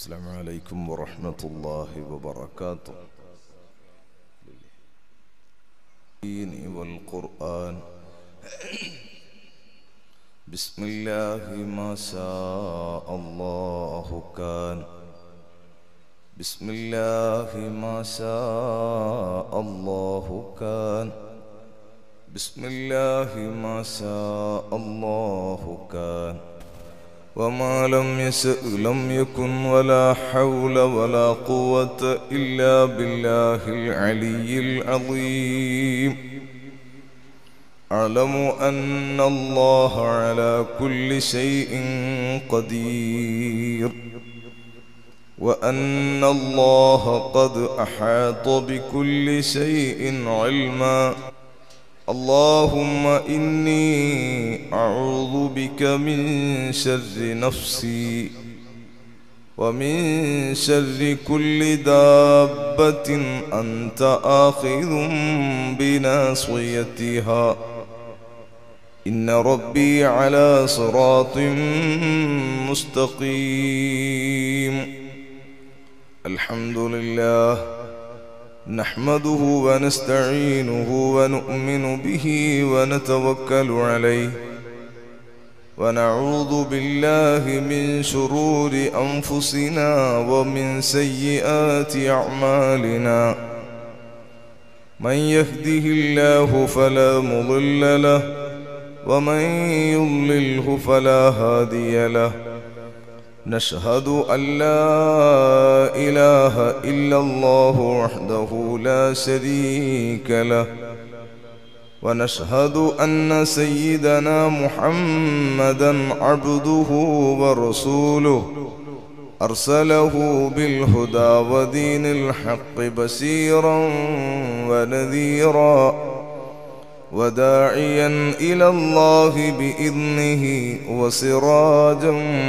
السلام عليكم ورحمة الله وبركاته الدين والقرآن بسم الله ما شاء الله كان بسم الله ما شاء الله كان بسم الله ما شاء الله كان وما لم يشأ لم يكن ولا حول ولا قوة إلا بالله العلي العظيم أعلم أن الله على كل شيء قدير وأن الله قد أحاط بكل شيء علما اللهم إني أعوذ بك من شر نفسي ومن شر كل دابة أنت آخذ بناصيتها إن ربي على صراط مستقيم الحمد لله نحمده ونستعينه ونؤمن به ونتوكل عليه ونعوذ بالله من شرور أنفسنا ومن سيئات أعمالنا من يهده الله فلا مضل له ومن يضلله فلا هادي له نشهد أن لا إله إلا الله وحده لا شريك له ونشهد أن سيدنا محمدا عبده ورسوله أرسله بالهدى ودين الحق بشيرا ونذيرا وداعيا إلى الله بإذنه وسراجا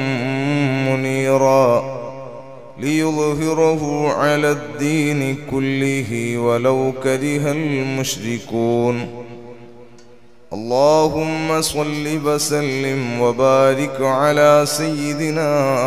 منيرا ليظهره على الدين كله ولو كره المشركون اللهم صل وسلم وبارك على سيدنا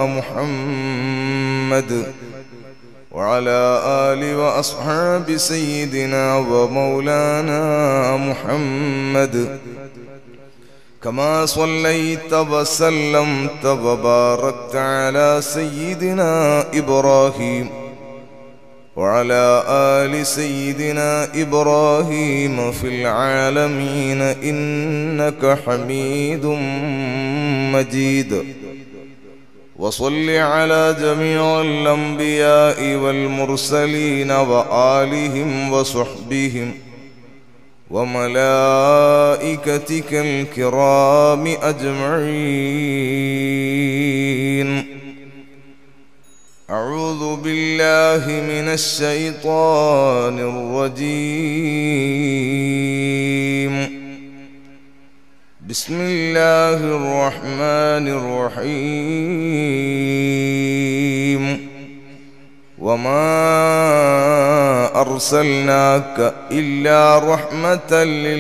محمد وعلى آل وأصحاب سيدنا ومولانا محمد كما صليت وسلمت وباركت على سيدنا إبراهيم وعلى آل سيدنا إبراهيم في العالمين إنك حميد مجيد وصل على جميع الأنبياء والمرسلين وآلهم وصحبهم وملائكتك الكرام أجمعين أعوذ بالله من الشيطان الرجيم بسم الله الرحمن الرحيم وما أرسلناك إلا رحمة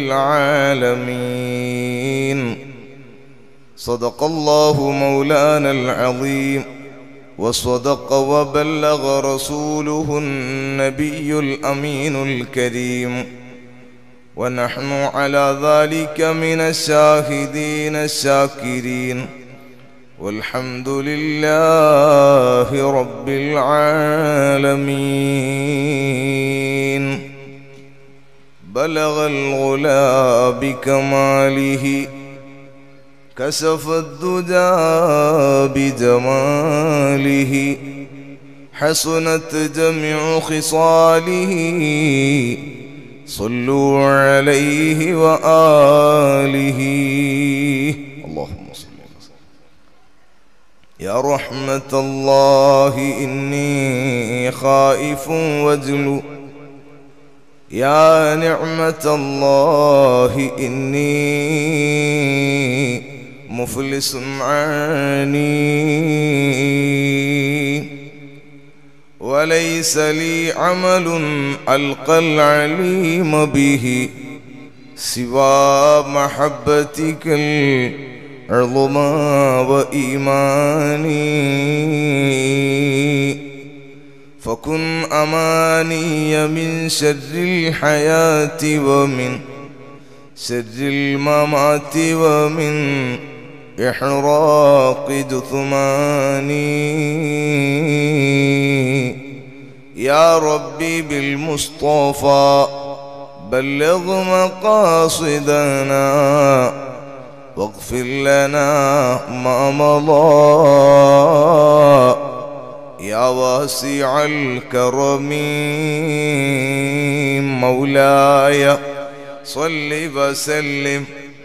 للعالمين صدق الله مولانا العظيم وصدق وبلغ رسوله النبي الأمين الكريم ونحن على ذلك من الشاهدين الشاكرين والحمد لله رب العالمين بلغ الغلا بكماله كسف الدجى بجماله حسنت جميع خصاله صلوا عليه وآله اللهم صل يا رحمة الله إني خائف وجل يا نعمة الله إني مفلس معاني وليس لي عمل ألقى العليم به سوى محبتك العظمى وإيماني وكن أماني من شر الحياة ومن شر الممات ومن إحراق جثماني يا ربي بالمصطفى بلغ مقاصدنا واغفر لنا ما مضى يا واسع الكرم مولاي صل وسلم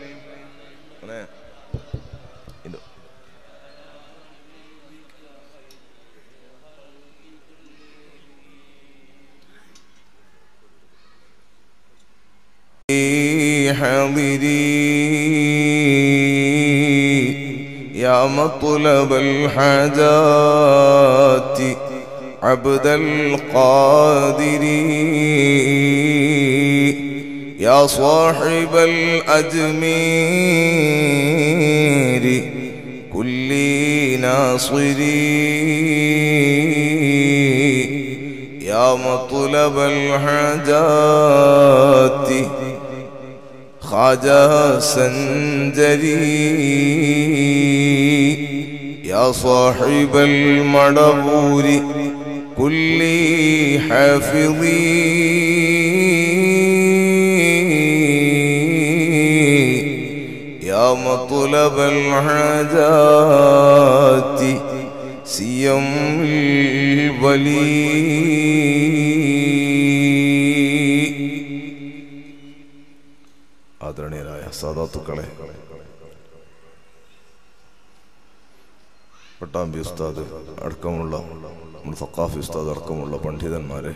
حاضري يا مطلب الحاجات عبد القادر يا صاحب الأجمير كل ناصري يا مطلب الحاجات خواجة سنجري يا صاحب المدبور كل حافظي يا مطلب الحاجات سيم الولي ആദരണീയരായ സാധാത്തുക്കളെ പട്ടാമ്പി ഉസ്താദ് അടക്കമുള്ള നമ്മുടെ സക്കാഫി ഉസ്താദ് അടക്കമുള്ള പണ്ഡിതന്മാരെ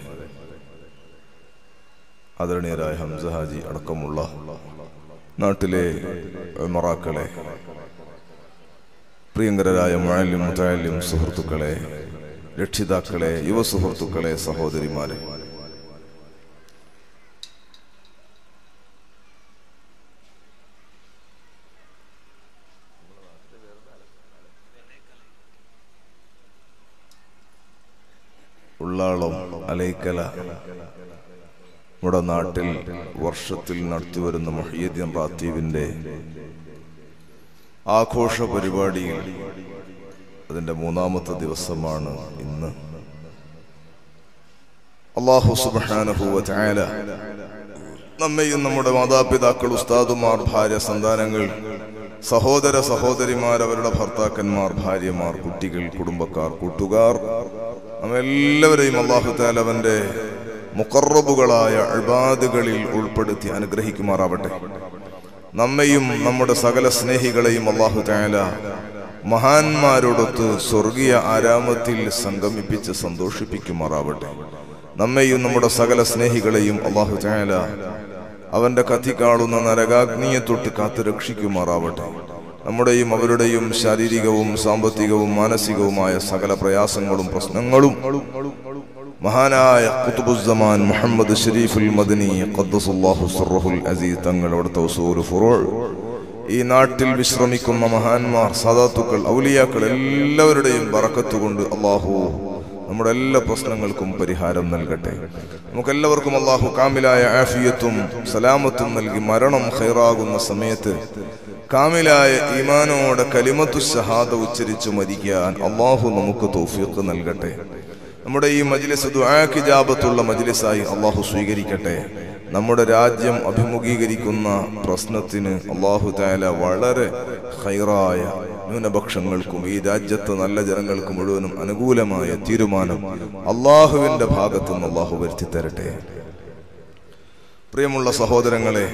ആദരണീയരായ ഹംസ ഹാജി അടക്കമുള്ള നാട്ടിലെ മറാക്കളെ പ്രിയങ്കരായ മുഴലും മുത്തായാലും സുഹൃത്തുക്കളെ രക്ഷിതാക്കളെ യുവ സുഹൃത്തുക്കളെ സഹോദരിമാരെ ഉള്ളാളം അലൈക്കല നമ്മുടെ നാട്ടിൽ വർഷത്തിൽ നടത്തിവരുന്ന മൊഹീദ്ദീൻ റാത്തീവിന്റെ ആഘോഷ പരിപാടിയിൽ അതിന്റെ മൂന്നാമത്തെ ദിവസമാണ് ഇന്ന് അള്ളാഹു സുബാനഹുവ ചായാല നമ്മയും നമ്മുടെ മാതാപിതാക്കൾ ഉസ്താദുമാർ ഭാര്യ സന്താനങ്ങൾ സഹോദര സഹോദരിമാർ അവരുടെ ഭർത്താക്കന്മാർ ഭാര്യമാർ കുട്ടികൾ കുടുംബക്കാർ കൂട്ടുകാർ നമ്മെല്ലാവരെയും അള്ളാഹു താല അവന്റെ മുക്കറബുകളായ അഴ്ബാദുകളിൽ ഉൾപ്പെടുത്തി അനുഗ്രഹിക്കുമാറാവട്ടെ നമ്മയും നമ്മുടെ സകല സ്നേഹികളെയും അള്ളാഹു താല മഹാന്മാരോടൊത്ത് സ്വർഗീയ ആരാമത്തിൽ സംഗമിപ്പിച്ച് സന്തോഷിപ്പിക്കുമാറാവട്ടെ നമ്മെയും നമ്മുടെ സകല സ്നേഹികളെയും അള്ളാഹു താല അവന്റെ കത്തി കാണുന്ന നരകാഗ്നിയെ തൊട്ട് കാത്തു രക്ഷിക്കുമാറാവട്ടെ നമ്മുടെയും അവരുടെയും ശാരീരികവും സാമ്പത്തികവും മാനസികവുമായ സകല പ്രയാസങ്ങളും പ്രശ്നങ്ങളും മഹാനായ ഖുതുബുസ്സമാൻ മുഹമ്മദ് ഷരീഫുൽ മദനി ഖദ്ദസുല്ലാഹു സിർറഹുൽ അസീസ് തങ്ങളുടെ ഉസൂൽ ഫുറൂൾ ഈ നാട്ടിൽ വിശ്രമിക്കുന്ന മഹാന്മാർ സാദാത്തുക്കൾ ഔലിയാക്കൾ എല്ലാവരുടെയും ബറക്കത്ത് കൊണ്ട് അള്ളാഹു നമ്മുടെ എല്ലാ പ്രശ്നങ്ങൾക്കും പരിഹാരം നൽകട്ടെ നമുക്കെല്ലാവർക്കും അള്ളാഹു കാമിലായ ആഫിയത്തും സലാമത്തും നൽകി മരണം ഖൈറാകുന്ന സമയത്ത് കാമിലായ ഈമാനോടെ കലിമത്തു ഷഹാദ ഉച്ചരിച്ചു മരിക്കാൻ അള്ളാഹു നമുക്ക് തൗഫീഖ് നൽകട്ടെ നമ്മുടെ ഈ മജ്ലിസ് ദുആക്കിജാബത്തുള്ള മജ്ലിസായി അള്ളാഹു സ്വീകരിക്കട്ടെ നമ്മുടെ രാജ്യം അഭിമുഖീകരിക്കുന്ന പ്രശ്നത്തിന് അള്ളാഹു താല വളരെ ഹൈറായ ന്യൂനപക്ഷങ്ങൾക്കും ഈ രാജ്യത്തെ നല്ല ജനങ്ങൾക്ക് മുഴുവനും അനുകൂലമായ തീരുമാനം അള്ളാഹുവിന്റെ ഭാഗത്തു നിന്ന് അള്ളാഹു വരുത്തി തരട്ടെ പ്രിയമുള്ള സഹോദരങ്ങളെ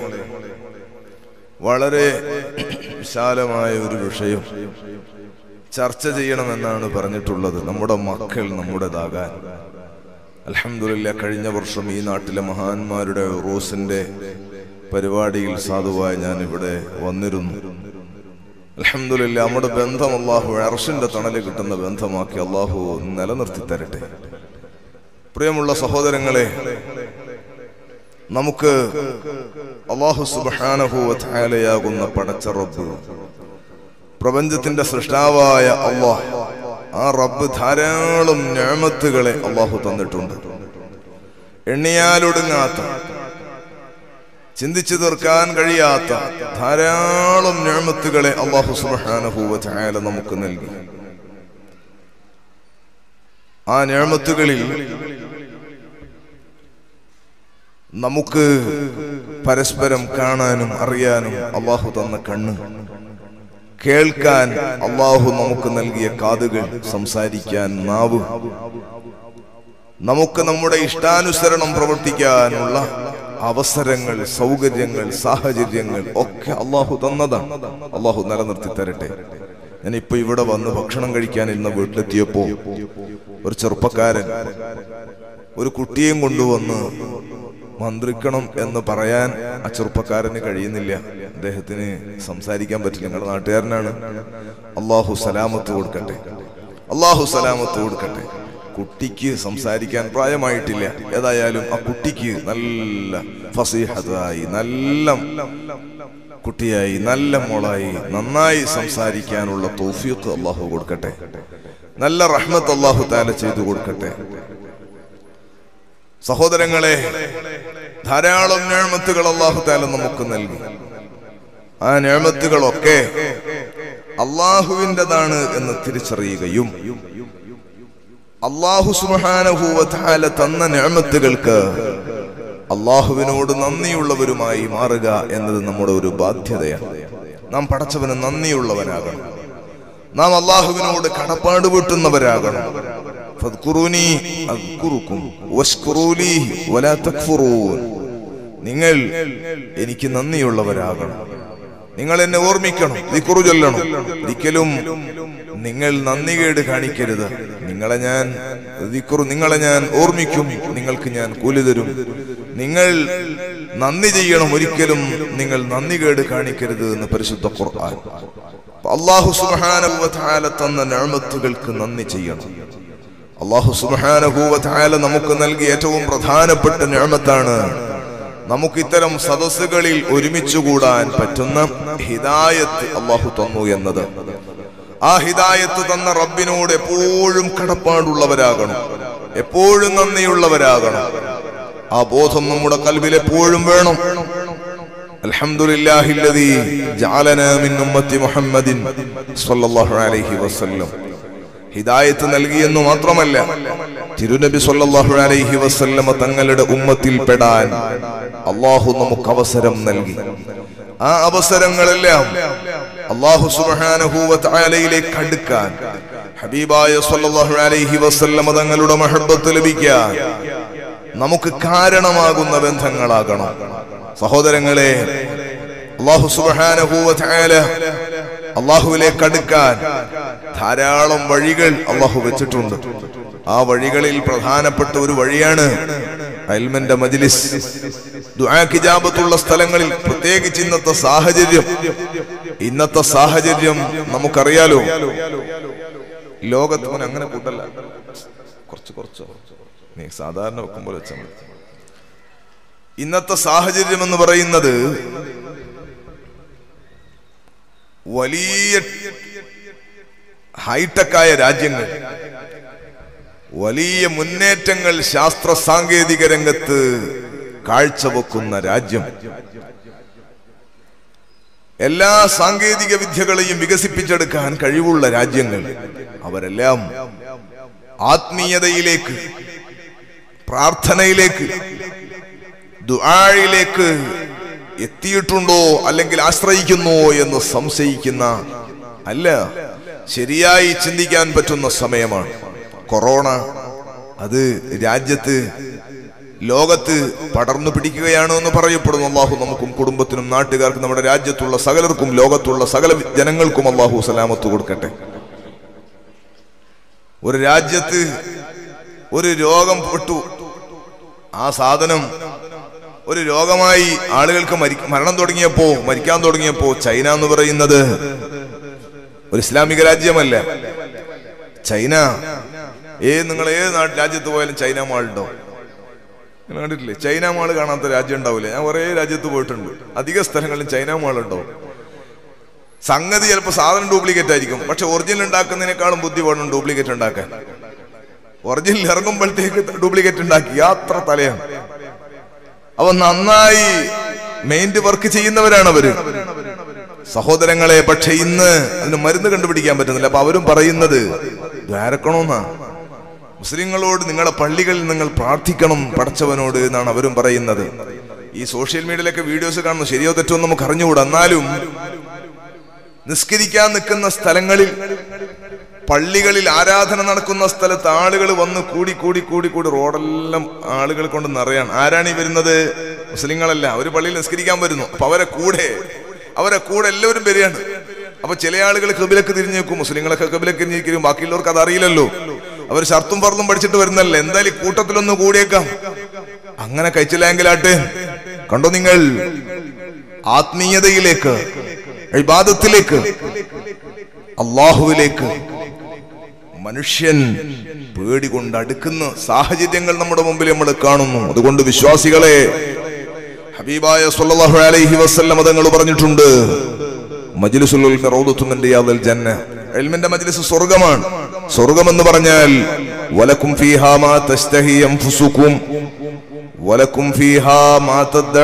വളരെ വിശാലമായ ഒരു വിഷയം ചർച്ച ചെയ്യണമെന്നാണ് പറഞ്ഞിട്ടുള്ളത് നമ്മുടെ മക്കൾ നമ്മുടേതാകാൻ അലഹമില്ല കഴിഞ്ഞ വർഷം ഈ നാട്ടിലെ മഹാന്മാരുടെ റോസിന്റെ പരിപാടിയിൽ സാധുവായി ഞാൻ ഇവിടെ വന്നിരുന്നു അലഹമില്ല നമ്മുടെ ബന്ധം അള്ളാഹു അർഷിന്റെ തണല് കിട്ടുന്ന ബന്ധമാക്കി അള്ളാഹു നിലനിർത്തി തരട്ടെ പ്രിയമുള്ള സഹോദരങ്ങളെ നമുക്ക് അള്ളാഹു സുബാനഹുവലയാകുന്ന പടച്ച റബ്ബ് പ്രപഞ്ചത്തിന്റെ സൃഷ്ടാവായ അള്ളാഹ് ആ റബ്ബ് ധാരാളം ഞാമത്തുകളെ അള്ളാഹു തന്നിട്ടുണ്ട് എണ്ണിയാലൊടുങ്ങാത്ത ചിന്തിച്ചു തീർക്കാൻ കഴിയാത്ത ധാരാളം ഞാമത്തുകളെ അള്ളാഹു സുബ്ഹാനഹു ചായാല നമുക്ക് നൽകി ആ ഞാമത്തുകളിൽ നമുക്ക് പരസ്പരം കാണാനും അറിയാനും അള്ളാഹു തന്ന കണ്ണ് കേൾക്കാൻ അള്ളാഹു നമുക്ക് നൽകിയ കാതുകൾ സംസാരിക്കാൻ നാവ് നമുക്ക് നമ്മുടെ ഇഷ്ടാനുസരണം പ്രവർത്തിക്കാനുള്ള അവസരങ്ങൾ സൗകര്യങ്ങൾ സാഹചര്യങ്ങൾ ഒക്കെ അള്ളാഹു തന്നതാണ് അള്ളാഹു നിലനിർത്തി തരട്ടെ ഞാൻ ഇപ്പൊ ഇവിടെ വന്ന് ഭക്ഷണം കഴിക്കാൻ ഇന്ന് വീട്ടിലെത്തിയപ്പോ ഒരു ചെറുപ്പക്കാരൻ ഒരു കുട്ടിയെയും കൊണ്ടുവന്ന് മന്ത്രിക്കണം എന്ന് പറയാൻ ആ ചെറുപ്പക്കാരന് കഴിയുന്നില്ല അദ്ദേഹത്തിന് സംസാരിക്കാൻ പറ്റില്ല നിങ്ങളുടെ നാട്ടുകാരനാണ് അള്ളാഹു സലാമത്ത് കൊടുക്കട്ടെ അള്ളാഹു സലാമത്ത് കൊടുക്കട്ടെ കുട്ടിക്ക് സംസാരിക്കാൻ പ്രായമായിട്ടില്ല ഏതായാലും ആ കുട്ടിക്ക് നല്ല ഫസീഹതായി നല്ല കുട്ടിയായി നല്ല മോളായി നന്നായി സംസാരിക്കാനുള്ള തൗഫീഖ് അള്ളാഹു കൊടുക്കട്ടെ നല്ല റഹ്മത്ത് അള്ളാഹു താല ചെയ്തു കൊടുക്കട്ടെ സഹോദരങ്ങളെ ധാരാളം ഞാമത്തുകൾ അള്ളാഹു താല നമുക്ക് നൽകി ആ ഞാമത്തുകളൊക്കെ അള്ളാഹുവിൻ്റെതാണ് എന്ന് തിരിച്ചറിയുകയും അള്ളാഹു സുബാനഹൂവത്താല തന്ന ഞാമത്തുകൾക്ക് അള്ളാഹുവിനോട് നന്ദിയുള്ളവരുമായി മാറുക എന്നത് നമ്മുടെ ഒരു ബാധ്യതയാണ് നാം പടച്ചവന് നന്ദിയുള്ളവരാകണം നാം അള്ളാഹുവിനോട് കടപ്പാട് വീട്ടുന്നവരാകണം ഫദ്കുറൂനി അദ്കുറുക്കും വഷ്കുറൂലി വലാ തക്ഫുറൂൻ നിങ്ങൾ എനിക്ക് നന്ദിയുള്ളവരാകണം നിങ്ങൾ എന്നെ ഓർമ്മിക്കണം ദിക്കുറു ചൊല്ലണം ഒരിക്കലും നിങ്ങൾ നന്ദികേട് കാണിക്കരുത് നിങ്ങളെ ഞാൻ ദിക്കുറു നിങ്ങളെ ഞാൻ ഓർമ്മിക്കും നിങ്ങൾക്ക് ഞാൻ കൂലി തരും നിങ്ങൾ നന്ദി ചെയ്യണം ഒരിക്കലും നിങ്ങൾ നന്ദികേട് കാണിക്കരുത് എന്ന് പരിശുദ്ധ ഖുർആൻ അള്ളാഹു സുബ്ഹാനഹു വ തആല തന്ന നിഅമത്തുകൾക്ക് നന്ദി ചെയ്യണം അള്ളാഹു സുബ്ഹാനഹു വ തആല നമുക്ക് നൽകിയ ഏറ്റവും പ്രധാനപ്പെട്ട നിഅമത്താണ് നമുക്ക് ഇത്തരം സദസ്സുകളിൽ ഒരുമിച്ച് കൂടാൻ പറ്റുന്ന ഹിദായത്ത് അള്ളാഹു തന്നു എന്നത് ആ ഹിദായത്ത് തന്ന റബ്ബിനോട് എപ്പോഴും കടപ്പാടുള്ളവരാകണം എപ്പോഴും നന്ദിയുള്ളവരാകണം ആ ബോധം നമ്മുടെ കൽവിൽ എപ്പോഴും വേണം അൽഹംദുലില്ലാഹില്ലദീ ജഅലനാ മിൻ ഉമ്മത്തി മുഹമ്മദിൻ സ്വല്ലല്ലാഹു അലൈഹി വസല്ലം ഹിദായത്ത് നൽകിയെന്ന് മാത്രമല്ല തിരുനബി സല്ലല്ലാഹു അലൈഹി വസല്ലമ തങ്ങളുടെ ഉമ്മത്തിൽ പെടാൻ അള്ളാഹു നമുക്ക് അവസരം നൽകി ആ അവസരങ്ങളെല്ലാം അള്ളാഹു സുബ്ഹാനഹു വ തആലയിലേക്ക് അടുക്കാൻ ഹബീബായ സല്ലല്ലാഹു അലൈഹി വസല്ലമ തങ്ങളുടെ മഹബ്ബത്ത് ലഭിക്കാൻ നമുക്ക് കാരണമാകുന്ന ബന്ധങ്ങളാകണം സഹോദരങ്ങളെ അള്ളാഹു സുബ്ഹാനഹു വ തആല അള്ളാഹുവിലേക്ക് അടുക്കാൻ ധാരാളം വഴികൾ അള്ളാഹു വെച്ചിട്ടുണ്ട് ആ വഴികളിൽ പ്രധാനപ്പെട്ട ഒരു വഴിയാണ് അൽമന്റെ മജ്ലിസ് ദുആക്കിജാബത്തുള്ള സ്ഥലങ്ങളിൽ പ്രത്യേകിച്ച് ഇന്നത്തെ സാഹചര്യം ഇന്നത്തെ സാഹചര്യം നമുക്കറിയാലോ ലോകത്ത് മോനെ അങ്ങനെ കൂട്ടല്ല കുറച്ച് കുറച്ച് നീ സാധാരണ വെക്കുമ്പോൾ വെച്ചാൽ മതി ഇന്നത്തെ സാഹചര്യം എന്ന് പറയുന്നത് വലിയ ഹൈടെക്കായ രാജ്യങ്ങൾ വലിയ മുന്നേറ്റങ്ങൾ ശാസ്ത്ര സാങ്കേതിക രംഗത്ത് കാഴ്ചവെക്കുന്ന രാജ്യം എല്ലാ സാങ്കേതിക വിദ്യകളെയും വികസിപ്പിച്ചെടുക്കാൻ കഴിവുള്ള രാജ്യങ്ങൾ അവരെല്ലാം ആത്മീയതയിലേക്ക് പ്രാർത്ഥനയിലേക്ക് ദുആയിലേക്ക് എത്തിയിട്ടുണ്ടോ അല്ലെങ്കിൽ ആശ്രയിക്കുന്നോ എന്ന് സംശയിക്കുന്ന അല്ല ശരിയായി ചിന്തിക്കാൻ പറ്റുന്ന സമയമാണ് കൊറോണ അത് രാജ്യത്ത് ലോകത്ത് പടർന്നു പിടിക്കുകയാണോ എന്ന് പറയപ്പെടുന്നു അള്ളാഹു നമുക്കും കുടുംബത്തിനും നാട്ടുകാർക്കും നമ്മുടെ രാജ്യത്തുള്ള സകലർക്കും ലോകത്തുള്ള സകല ജനങ്ങൾക്കും അള്ളാഹു സലാമത്ത് കൊടുക്കട്ടെ ഒരു രാജ്യത്ത് ഒരു രോഗം പെട്ടു ആ സാധനം ഒരു രോഗമായി ആളുകൾക്ക് മരി മരണം തുടങ്ങിയപ്പോ മരിക്കാൻ തുടങ്ങിയപ്പോ ചൈന എന്ന് പറയുന്നത് ഒരു ഇസ്ലാമിക രാജ്യമല്ല ചൈന ഏത് നിങ്ങൾ ഏത് നാട്ട് രാജ്യത്ത് പോയാലും ചൈന മാളുണ്ടോ നിങ്ങൾ കണ്ടിട്ടില്ലേ ചൈന മാൾ കാണാത്ത രാജ്യം ഉണ്ടാവില്ല ഞാൻ കുറേ രാജ്യത്ത് പോയിട്ടുണ്ട് അധിക സ്ഥലങ്ങളിലും ചൈന മാൾ ഉണ്ടാവും സംഗതി ചിലപ്പോൾ സാധനം ഡ്യൂപ്ലിക്കേറ്റ് ആയിരിക്കും പക്ഷെ ഒറിജിനൽ ഉണ്ടാക്കുന്നതിനേക്കാളും ബുദ്ധി വേണം ഡ്യൂപ്ലിക്കേറ്റ് ഉണ്ടാക്കാൻ ഒറിജിനൽ ഇറങ്ങുമ്പോഴത്തേക്ക് ഡ്യൂപ്ലിക്കേറ്റ് ഉണ്ടാക്കി യാത്ര തലയാണ് അവ നന്നായി മെയിന്റ് വർക്ക് ചെയ്യുന്നവരാണ് അവര് സഹോദരങ്ങളെ പക്ഷെ ഇന്ന് അതിന് മരുന്ന് കണ്ടുപിടിക്കാൻ പറ്റുന്നില്ല അപ്പൊ അവരും പറയുന്നത് ദ്വാരക്കണമെന്നാ മുസ്ലിങ്ങളോട് നിങ്ങളുടെ പള്ളികളിൽ നിങ്ങൾ പ്രാർത്ഥിക്കണം പടച്ചവനോട് എന്നാണ് അവരും പറയുന്നത് ഈ സോഷ്യൽ മീഡിയയിലൊക്കെ വീഡിയോസ് കാണുന്നു ശരിയോ തെറ്റോ എന്ന് നമുക്ക് അറിഞ്ഞുകൂടാ എന്നാലും നിസ്കരിക്കാൻ നിൽക്കുന്ന സ്ഥലങ്ങളിൽ പള്ളികളിൽ ആരാധന നടക്കുന്ന സ്ഥലത്ത് ആളുകൾ വന്ന് കൂടി കൂടി കൂടി കൂടി റോഡെല്ലാം ആളുകൾ കൊണ്ട് നിറയാണ് ആരാണ് ഈ വരുന്നത് മുസ്ലിങ്ങളല്ല അവര് പള്ളിയിൽ നിസ്കരിക്കാൻ വരുന്നു അപ്പൊ അവരെ കൂടെ അവരെ കൂടെ എല്ലാവരും വരികയാണ് അപ്പൊ ചില ആളുകൾ കബിലക്ക് തിരിഞ്ഞു നിൽക്കും മുസ്ലിങ്ങളൊക്കെ കബിലക്ക് തിരിഞ്ഞിരിക്കും ബാക്കിയുള്ളവർക്ക് അത് അറിയില്ലല്ലോ അവർ ഷർത്തും പറന്നും പഠിച്ചിട്ട് വരുന്നല്ലേ എന്തായാലും ഈ കൂട്ടത്തിലൊന്ന് കൂടിയേക്കാം അങ്ങനെ കഴിച്ചില്ലെങ്കിലാട്ട് കണ്ടോ നിങ്ങൾ ആത്മീയതയിലേക്ക് ഇബാദത്തിലേക്ക് അള്ളാഹുവിലേക്ക് മനുഷ്യൻ പേടി കൊണ്ട് അടുക്കുന്ന സാഹചര്യങ്ങൾ നമ്മുടെ മുമ്പിൽ നമ്മൾ കാണുന്നു അതുകൊണ്ട് വിശ്വാസികളെ ഹബീബായ സല്ലല്ലാഹു അലൈഹി വസല്ലം തങ്ങൾ പറഞ്ഞിട്ടുണ്ട് മജ്ലിസുൽ ഉൽമി റൗദത്തും മിൻ റിയാദിൽ ജന്ന ഇൽമിന്റെ മജ്ലിസ് സ്വർഗ്ഗമാണ് സ്വർഗ്ഗം എന്ന് പറഞ്ഞാൽ വലക്കും ഫീഹാ മാ തസ്തഹി അൻഫുസുക്കും വലക്കും ഫീഹാ മാ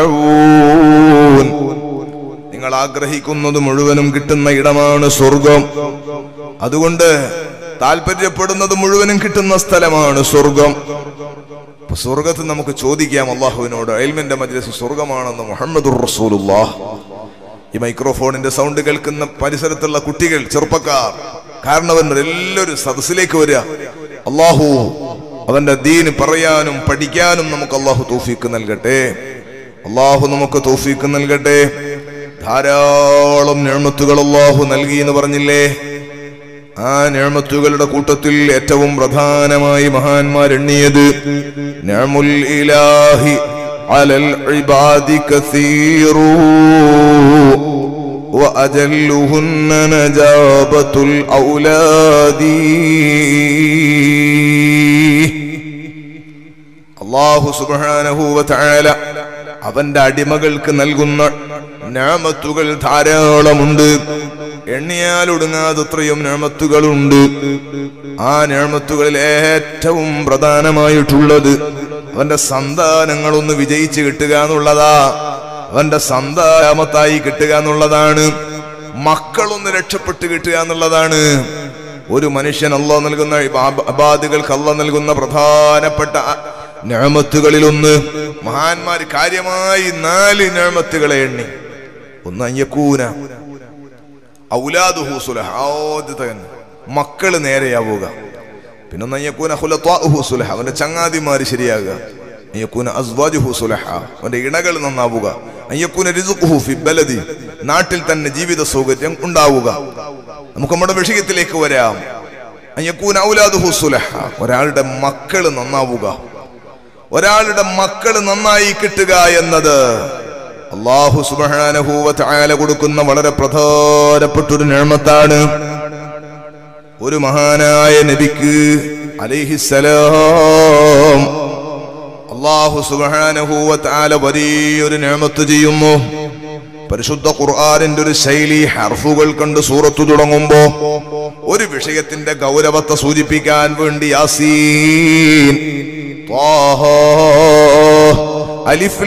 തദ്ഊൻ നിങ്ങൾ ആഗ്രഹിക്കുന്നത് മുഴുവനും കിട്ടുന്ന ഇടമാണ് സ്വർഗം അതുകൊണ്ട് താല്പര്യപ്പെടുന്നത് മുഴുവനും കിട്ടുന്ന സ്ഥലമാണ് സ്വർഗം അപ്പൊ സ്വർഗത്ത് നമുക്ക് ചോദിക്കാം അള്ളാഹുവിനോട് അയൽമിന്റെ മജ്ലിസ് സ്വർഗമാണെന്ന് മുഹമ്മദ് റസൂലുള്ളാഹ് ഈ മൈക്രോഫോണിന്റെ സൗണ്ട് കേൾക്കുന്ന പരിസരത്തുള്ള കുട്ടികൾ ചെറുപ്പക്കാർ കാരണവന്മാർ എല്ലാവരും സദസ്സിലേക്ക് വരിക അള്ളാഹു അവന്റെ ദീന് പറയാനും പഠിക്കാനും നമുക്ക് അള്ളാഹു തൗഫീക്ക് നൽകട്ടെ അള്ളാഹു നമുക്ക് തൗഫീക്ക് നൽകട്ടെ ധാരാളം നിഴമത്തുകൾ അള്ളാഹു നൽകി എന്ന് പറഞ്ഞില്ലേ ആ നിഴമത്തുകളുടെ കൂട്ടത്തിൽ ഏറ്റവും പ്രധാനമായി മഹാന്മാർ എണ്ണിയത് നിഅമുൽ ഇലാഹി അലൽ ഇബാദി കസീറു وأجلهن نجابة الأولاد അള്ളാഹു സുബ്ഹാനഹു വതആല അവന്റെ അടിമകൾക്ക് നൽകുന്ന നാമത്തുകൾ ധാരാളമുണ്ട് എണ്ണിയാൽ ഒടുങ്ങാതത്രയും നാമത്തുകളുണ്ട് ആ നാമത്തുകളിൽ ഏറ്റവും പ്രധാനമായിട്ടുള്ളത് അവന്റെ സന്താനങ്ങളൊന്ന് വിജയിച്ച് കിട്ടുക എന്നുള്ളതാ അവന്റെ സന്താനമത്തായി കിട്ടുക എന്നുള്ളതാണ് മക്കളൊന്ന് രക്ഷപ്പെട്ട് കിട്ടുക എന്നുള്ളതാണ് ഒരു മനുഷ്യൻ അല്ല നൽകുന്ന അബാദുകൾക്ക് അല്ല നൽകുന്ന പ്രധാനപ്പെട്ട ഞാമത്തുകളിലൊന്ന് മഹാന്മാർ കാര്യമായി നാല് ഞാമത്തുകളെ എണ്ണി ഒന്ന് അയ്യക്കൂന ഔലാദുഹു സുലഹ ആദ്യത്തെ തന്നെ മക്കള് നേരെയാവുക പിന്നെ ഒന്ന് അയ്യക്കൂന ഹുലത്വാഹു സുലഹ അവന്റെ ചങ്ങാതിമാര് ശരിയാകുക അയ്യക്കൂന അസ്വാജുഹു സുലഹ അവന്റെ ഇണകൾ നന്നാവുക അയ്യക്കൂന റിസുഖുഹു ഫി ബലദി നാട്ടിൽ തന്നെ ജീവിത സൗകര്യം ഉണ്ടാവുക നമുക്ക് നമ്മുടെ വിഷയത്തിലേക്ക് വരാം അയ്യക്കൂന ഔലാദുഹു സുലഹ ഒരാളുടെ മക്കള് നന്നാവുക ഒരാളുടെ മക്കള് നന്നായി കിട്ടുക എന്നത് അള്ളാഹു സുബാനഹൂവല കൊടുക്കുന്ന വളരെ പ്രധാനപ്പെട്ടൊരു നിഴമത്താണ് ഒരു മഹാനായ നബിക്ക് അലിഹിസലാം അള്ളാഹു സുബാനഹൂവല വലിയൊരു നിഴമത്ത് ചെയ്യുന്നു പരിശുദ്ധ ഖുർആാനിന്റെ ഒരു ശൈലി ഹർഫുകൾ കണ്ട് സൂറത്തു തുടങ്ങുമ്പോ ഒരു വിഷയത്തിന്റെ ഗൗരവത്തെ സൂചിപ്പിക്കാൻ വേണ്ടി യാസീൻ طه അലിഫ്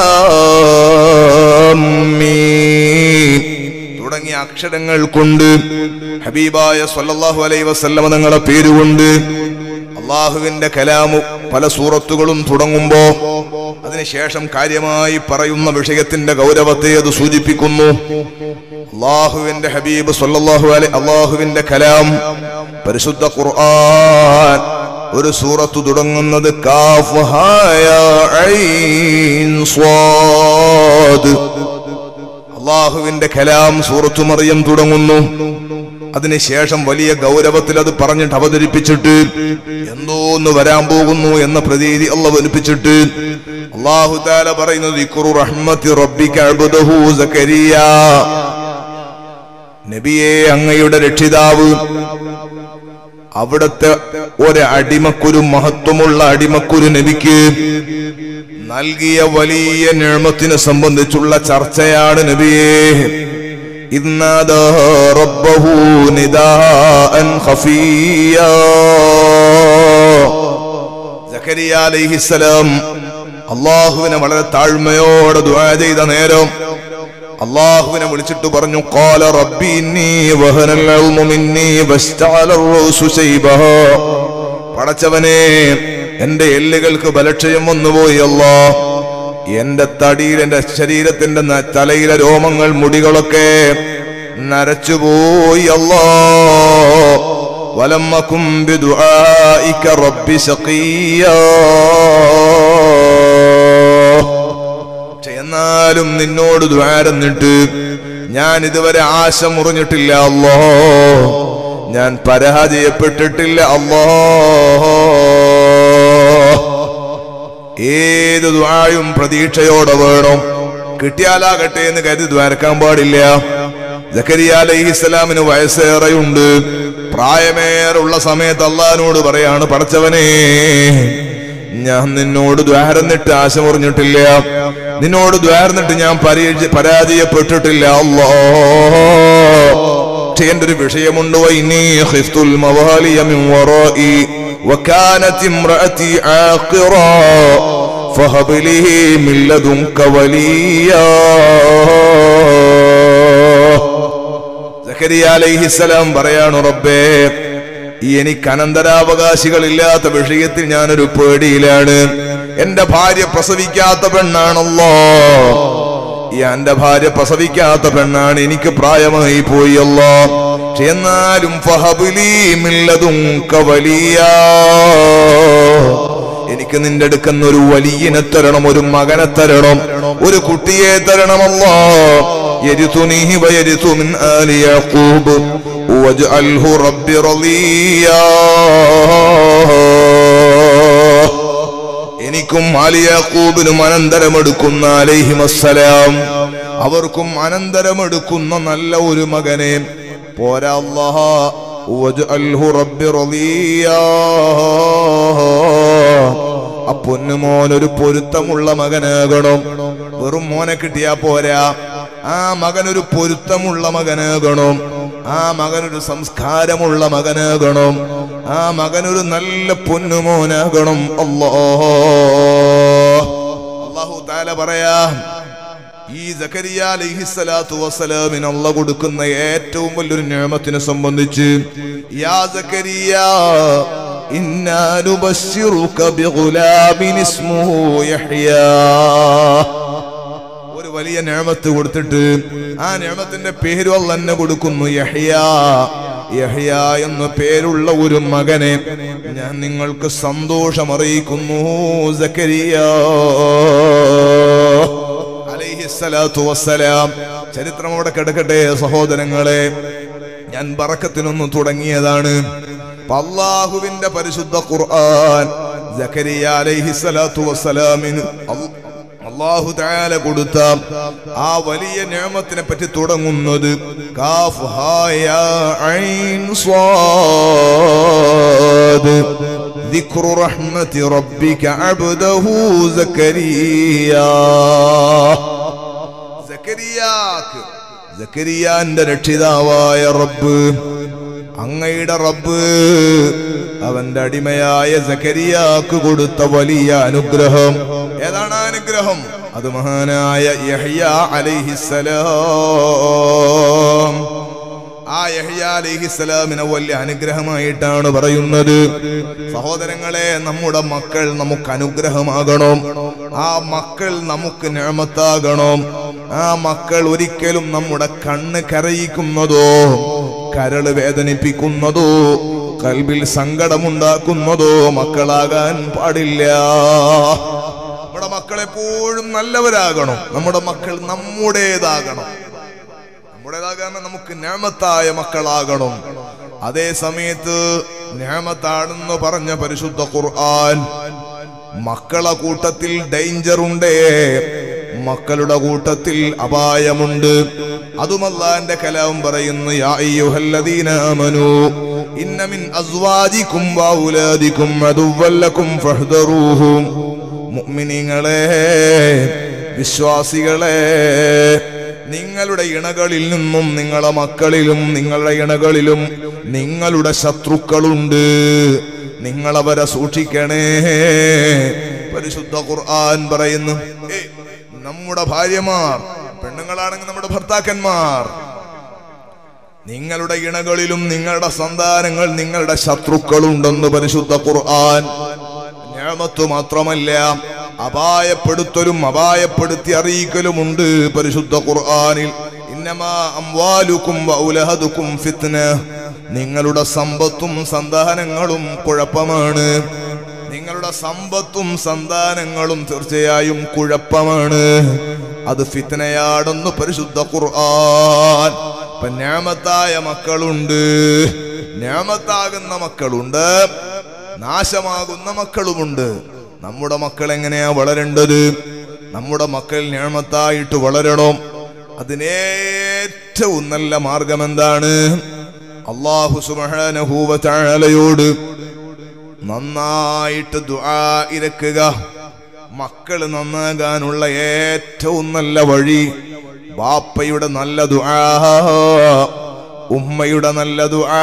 ലാം മീം തുടങ്ങിയ അക്ഷരങ്ങൾ കൊണ്ട് ഹബീബായ സല്ലല്ലാഹു അലൈഹി വസല്ലമ തങ്ങളുടെ പേരുകൊണ്ട് അള്ളാഹുവിന്റെ കലാമു പല സൂറത്തുകളും തുടങ്ങുമ്പോ അതിനുശേഷം കാര്യമായി പറയുന്ന വിഷയത്തിന്റെ ഗൗരവത്തെ അത് സൂചിപ്പിക്കുന്നു അള്ളാഹുവിന്റെ ഹബീബ് സല്ലല്ലാഹു അലൈഹി അള്ളാഹുവിന്റെ കലാം പരിശുദ്ധ ഖുർആൻ ഒരു സൂറത്ത് തുടങ്ങുന്നത് കാഫ് ഹായ ഐൻ സ്വാദ് അള്ളാഹുവിന്റെ കലാം സൂറത്തു മറിയം തുടങ്ങുന്നു അതിനുശേഷം വലിയ ഗൗരവത്തിൽ അത് പറഞ്ഞിട്ട് അവതരിപ്പിച്ചിട്ട് എന്തോ ഒന്ന് വരാൻ പോകുന്നു എന്ന പ്രതീതി അള്ള ഒലിപ്പിച്ചിട്ട് അള്ളാഹു താല പറയുന്നത് ഇക്കുറു റഹ്മത്തി റബ്ബിക അബ്ദഹു സക്കരിയ നബിയെ അങ്ങയുടെ രക്ഷിതാവ് അവിടുത്തെ ഒരു അടിമക്കൊരു മഹത്വമുള്ള അടിമക്കൊരു നബിക്ക് നൽകിയ വലിയ നിഴമത്തിനെ സംബന്ധിച്ചുള്ള ചർച്ചയാണ് നബിയെ إذ نادى ربه نداء خفيا സക്കരിയ അലൈഹിസ്സലാം അള്ളാഹുവിനെ വളരെ താഴ്മയോടെ ദുആ ചെയ്ത നേരം അള്ളാഹുവിനെ വിളിച്ചിട്ട് പറഞ്ഞു ഖാല റബ്ബി ഇന്നി വഹനൽ ഇൽമു മിന്നി വസ്തഅല റൂസു ശൈബഹ പടച്ചവനെ എന്റെ എല്ലുകൾക്ക് ബലക്ഷയം വന്നുപോയി അല്ലാ എന്റെ തടിയിൽ എന്റെ ശരീരത്തിന്റെ ന- തലയിലെ രോമങ്ങൾ മുടികളൊക്കെ നരച്ചുപോയി അല്ലാ വലമ്മക്കും ബിദുആഇക റബ്ബി ശഖിയ്യാ പക്ഷെ എന്നാലും നിന്നോട് ദ്വാരന്നിട്ട് ഞാൻ ഇതുവരെ ആശ മുറിഞ്ഞിട്ടില്ല അല്ലോ ഞാൻ പരാജയപ്പെട്ടിട്ടില്ല അല്ലോ ഏത് ദ്വായും പ്രതീക്ഷയോടെ വേണം കിട്ടിയാലാകട്ടെ എന്ന് കരുതി ദ്വാരക്കാൻ പാടില്ല ജക്കരിയ അലൈഹിസ്സലാമിന് വയസ്സേറെയുണ്ട് പ്രായമേറുള്ള സമയത്ത് അള്ളഹാനോട് പറയാണ് പടച്ചവനേ ഞാൻ നിന്നോട് ദ്വാരന്നിട്ട് ആശ മുറിഞ്ഞിട്ടില്ല നിന്നോട് ദ്വാരന്നിട്ട് ഞാൻ പരീക്ഷ പരാജയപ്പെട്ടിട്ടില്ല അല്ലോ പക്ഷേ എന്റെ ഒരു വിഷയമുണ്ട് വൈനീ ഖിഫ്തുൽ മവാലിയ മിൻ വറാഇ وكانت امرأتي عاقرا فهب لي من لدنك وليا സക്കരിയ അലൈഹിസ്സലാം പറയാണ് റബ്ബേ എനിക്ക് അനന്തരാവകാശികളില്ലാത്ത വിഷയത്തിൽ ഞാനൊരു പേടിയിലാണ് എന്റെ ഭാര്യ പ്രസവിക്കാത്ത പെണ്ണാണല്ലോ ഈ എന്റെ ഭാര്യ പ്രസവിക്കാത്ത പെണ്ണാണ് എനിക്ക് പ്രായമായി പോയല്ലോ പക്ഷെ എന്നാലും ഫഹബിലി മില്ലതുങ്ക വലിയ എനിക്ക് നിന്റെ അടുക്കുന്ന ഒരു വലിയനെ തരണം ഒരു മകനെ തരണം ഒരു കുട്ടിയെ തരണമല്ലോ يرثني ويرث من آل يعقوب واجعله رب رضيا എനിക്കും ആലിയാക്കൂബിനും അനന്തരമെടുക്കുന്ന അലൈഹിമസ്സലാം അവർക്കും അനന്തരമെടുക്കുന്ന നല്ല ഒരു മകനെ പോരാ അല്ലാഹ വജ്അൽഹു റബ്ബി റളിയാ ആ പൊന്നുമോൻ ഒരു പൊരുത്തമുള്ള മകനാകണം വെറും മോനെ കിട്ടിയാ പോരാ ആ മകൻ ഒരു പൊരുത്തമുള്ള മകനാകണം ആ മകനൊരു സംസ്കാരമുള്ള മകനാകണം ആ മകനൊരു നല്ല പൊന്നുമോനാകണം അല്ലോ അള്ളാഹു താല പറയാ ഈ സക്കരിയ അലൈഹിസ്സലാത്തു വസ്സലാമിന് അള്ള കൊടുക്കുന്ന ഏറ്റവും വലിയൊരു നിയമത്തിനെ സംബന്ധിച്ച് യാ സക്കരിയ ഇന്നാ നുബശ്ശിറുക ബിഗുലാമിൻ ഇസ്മുഹു യഹ്യാ ഒരു വലിയ നിയമത്ത് കൊടുത്തിട്ട് ആ നിയമത്തിന്റെ പേരും അല്ല തന്നെ കൊടുക്കുന്നു യഹ്യ യഹ്യ എന്ന പേരുള്ള ഒരു മകനെ ഞാൻ നിങ്ങൾക്ക് സന്തോഷം അറിയിക്കുന്നു സക്കരിയ അലൈഹിസ്സലാത്തു വസ്സലാം ചരിത്രം അവിടെ കിടക്കട്ടെ സഹോദരങ്ങളെ ഞാൻ ബറക്കത്തിനൊന്ന് തുടങ്ങിയതാണ് അപ്പൊ അള്ളാഹുവിന്റെ പരിശുദ്ധ ഖുർആൻ സക്കരിയ അലൈഹിസ്സലാത്തു വസ്സലാമിന് അൽ- അള്ളാഹു താല കൊടുത്ത ആ വലിയ നിയമത്തിനെ പറ്റി തുടങ്ങുന്നത് കാഫ് ഹാ യാ ഐൻ സ്വാദ് ذكر رحمة ربك عبده زكريا സക്കരിയാക്ക് സക്കരിയാന്റെ രക്ഷിതാവായ റബ്ബ് അങ്ങയുടെ റബ്ബ് അവന്റെ അടിമയായ സക്കരിയാക്ക് കൊടുത്ത വലിയ അനുഗ്രഹം ഏതാണ് ആ അനുഗ്രഹം അത് മഹാനായ യഹ്യ അലൈഹിസ്സലാം ആ യഹ്യ അലൈഹിസ്സലാമിനെ വലിയ അനുഗ്രഹമായിട്ടാണ് പറയുന്നത് സഹോദരങ്ങളെ നമ്മുടെ മക്കൾ നമുക്ക് അനുഗ്രഹമാകണം ആ മക്കൾ നമുക്ക് ഞാമത്താകണം ആ മക്കൾ ഒരിക്കലും നമ്മുടെ കണ്ണ് കരയിക്കുന്നതോ കരള് വേദനിപ്പിക്കുന്നതോ കൽബിൽ സങ്കടമുണ്ടാക്കുന്നതോ മക്കളാകാൻ പാടില്ല നമ്മുടെ മക്കൾ എപ്പോഴും നല്ലവരാകണം നമ്മുടെ മക്കൾ നമ്മുടേതാകണം നമ്മുടേതാകാൻ നമുക്ക് ഞാമത്തായ മക്കളാകണം അതേ സമയത്ത് ഞാമത്താണെന്ന് പറഞ്ഞ പരിശുദ്ധ ഖുർആൻ മക്കളെ കൂട്ടത്തിൽ ഡേഞ്ചർ ഉണ്ട് മക്കളുടെ കൂട്ടത്തിൽ അപായമുണ്ട് അതുമല്ലാന്റെ കലാം പറയുന്നു യാ അയ്യുഹല്ലദീന ആമനൂ ഇന്ന മിൻ അസ്വാജിക്കും വൗലാദിക്കും അദുവല്ലക്കും ഫഹ്ദറൂഹും മുഅ്മിനീങ്ങളെ വിശ്വാസികളെ നിങ്ങളുടെ ഇണകളിൽ നിന്നും നിങ്ങളെ മക്കളിലും നിങ്ങളുടെ ഇണകളിലും നിങ്ങളുടെ ശത്രുക്കളുണ്ട് നിങ്ങളവരെ സൂക്ഷിക്കണേ പരിശുദ്ധ ഖുർആൻ പറയുന്നു ഏയ്, നമ്മുടെ ഭാര്യമാർ പെണ്ണുങ്ങളാണെങ്കിൽ നമ്മുടെ ഭർത്താക്കന്മാർ നിങ്ങളുടെ ഇണകളിലും നിങ്ങളുടെ സന്താനങ്ങൾ നിങ്ങളുടെ ശത്രുക്കളുണ്ടെന്ന് പരിശുദ്ധ ഖുർആൻ ഞാമത്ത് മാത്രമല്ല അപായപ്പെടുത്തലും അപായപ്പെടുത്തി അറിയിക്കലുമുണ്ട് പരിശുദ്ധ ഖുർആനിൽ ഇന്നമാ അംവാലുക്കും വൗലഹദുക്കും ഫിത്ന നിങ്ങളുടെ സമ്പത്തും സന്താനങ്ങളും കുഴപ്പമാണ് നിങ്ങളുടെ സമ്പത്തും സന്താനങ്ങളും തീർച്ചയായും കുഴപ്പമാണ് അത് ഫിത്നയാടെന്ന് പരിശുദ്ധ ഖുർആൻ ഇപ്പൊ ഞാമത്തായ മക്കളുണ്ട് ഞാമത്താകുന്ന മക്കളുണ്ട് നാശമാകുന്ന മക്കളുമുണ്ട് നമ്മുടെ മക്കൾ എങ്ങനെയാ വളരേണ്ടത് നമ്മുടെ മക്കൾ ഞാമത്തായിട്ട് വളരണം അതിനേറ്റവും നല്ല മാർഗം എന്താണ് അള്ളാഹു സുബാനഹൂവത്തായാലയോട് നന്നായിട്ട് ദുആ ഇരക്കുക മക്കള് നന്നാകാനുള്ള ഏറ്റവും നല്ല വഴി ബാപ്പയുടെ നല്ല ദുആ ഉമ്മയുടെ നല്ല ദുആ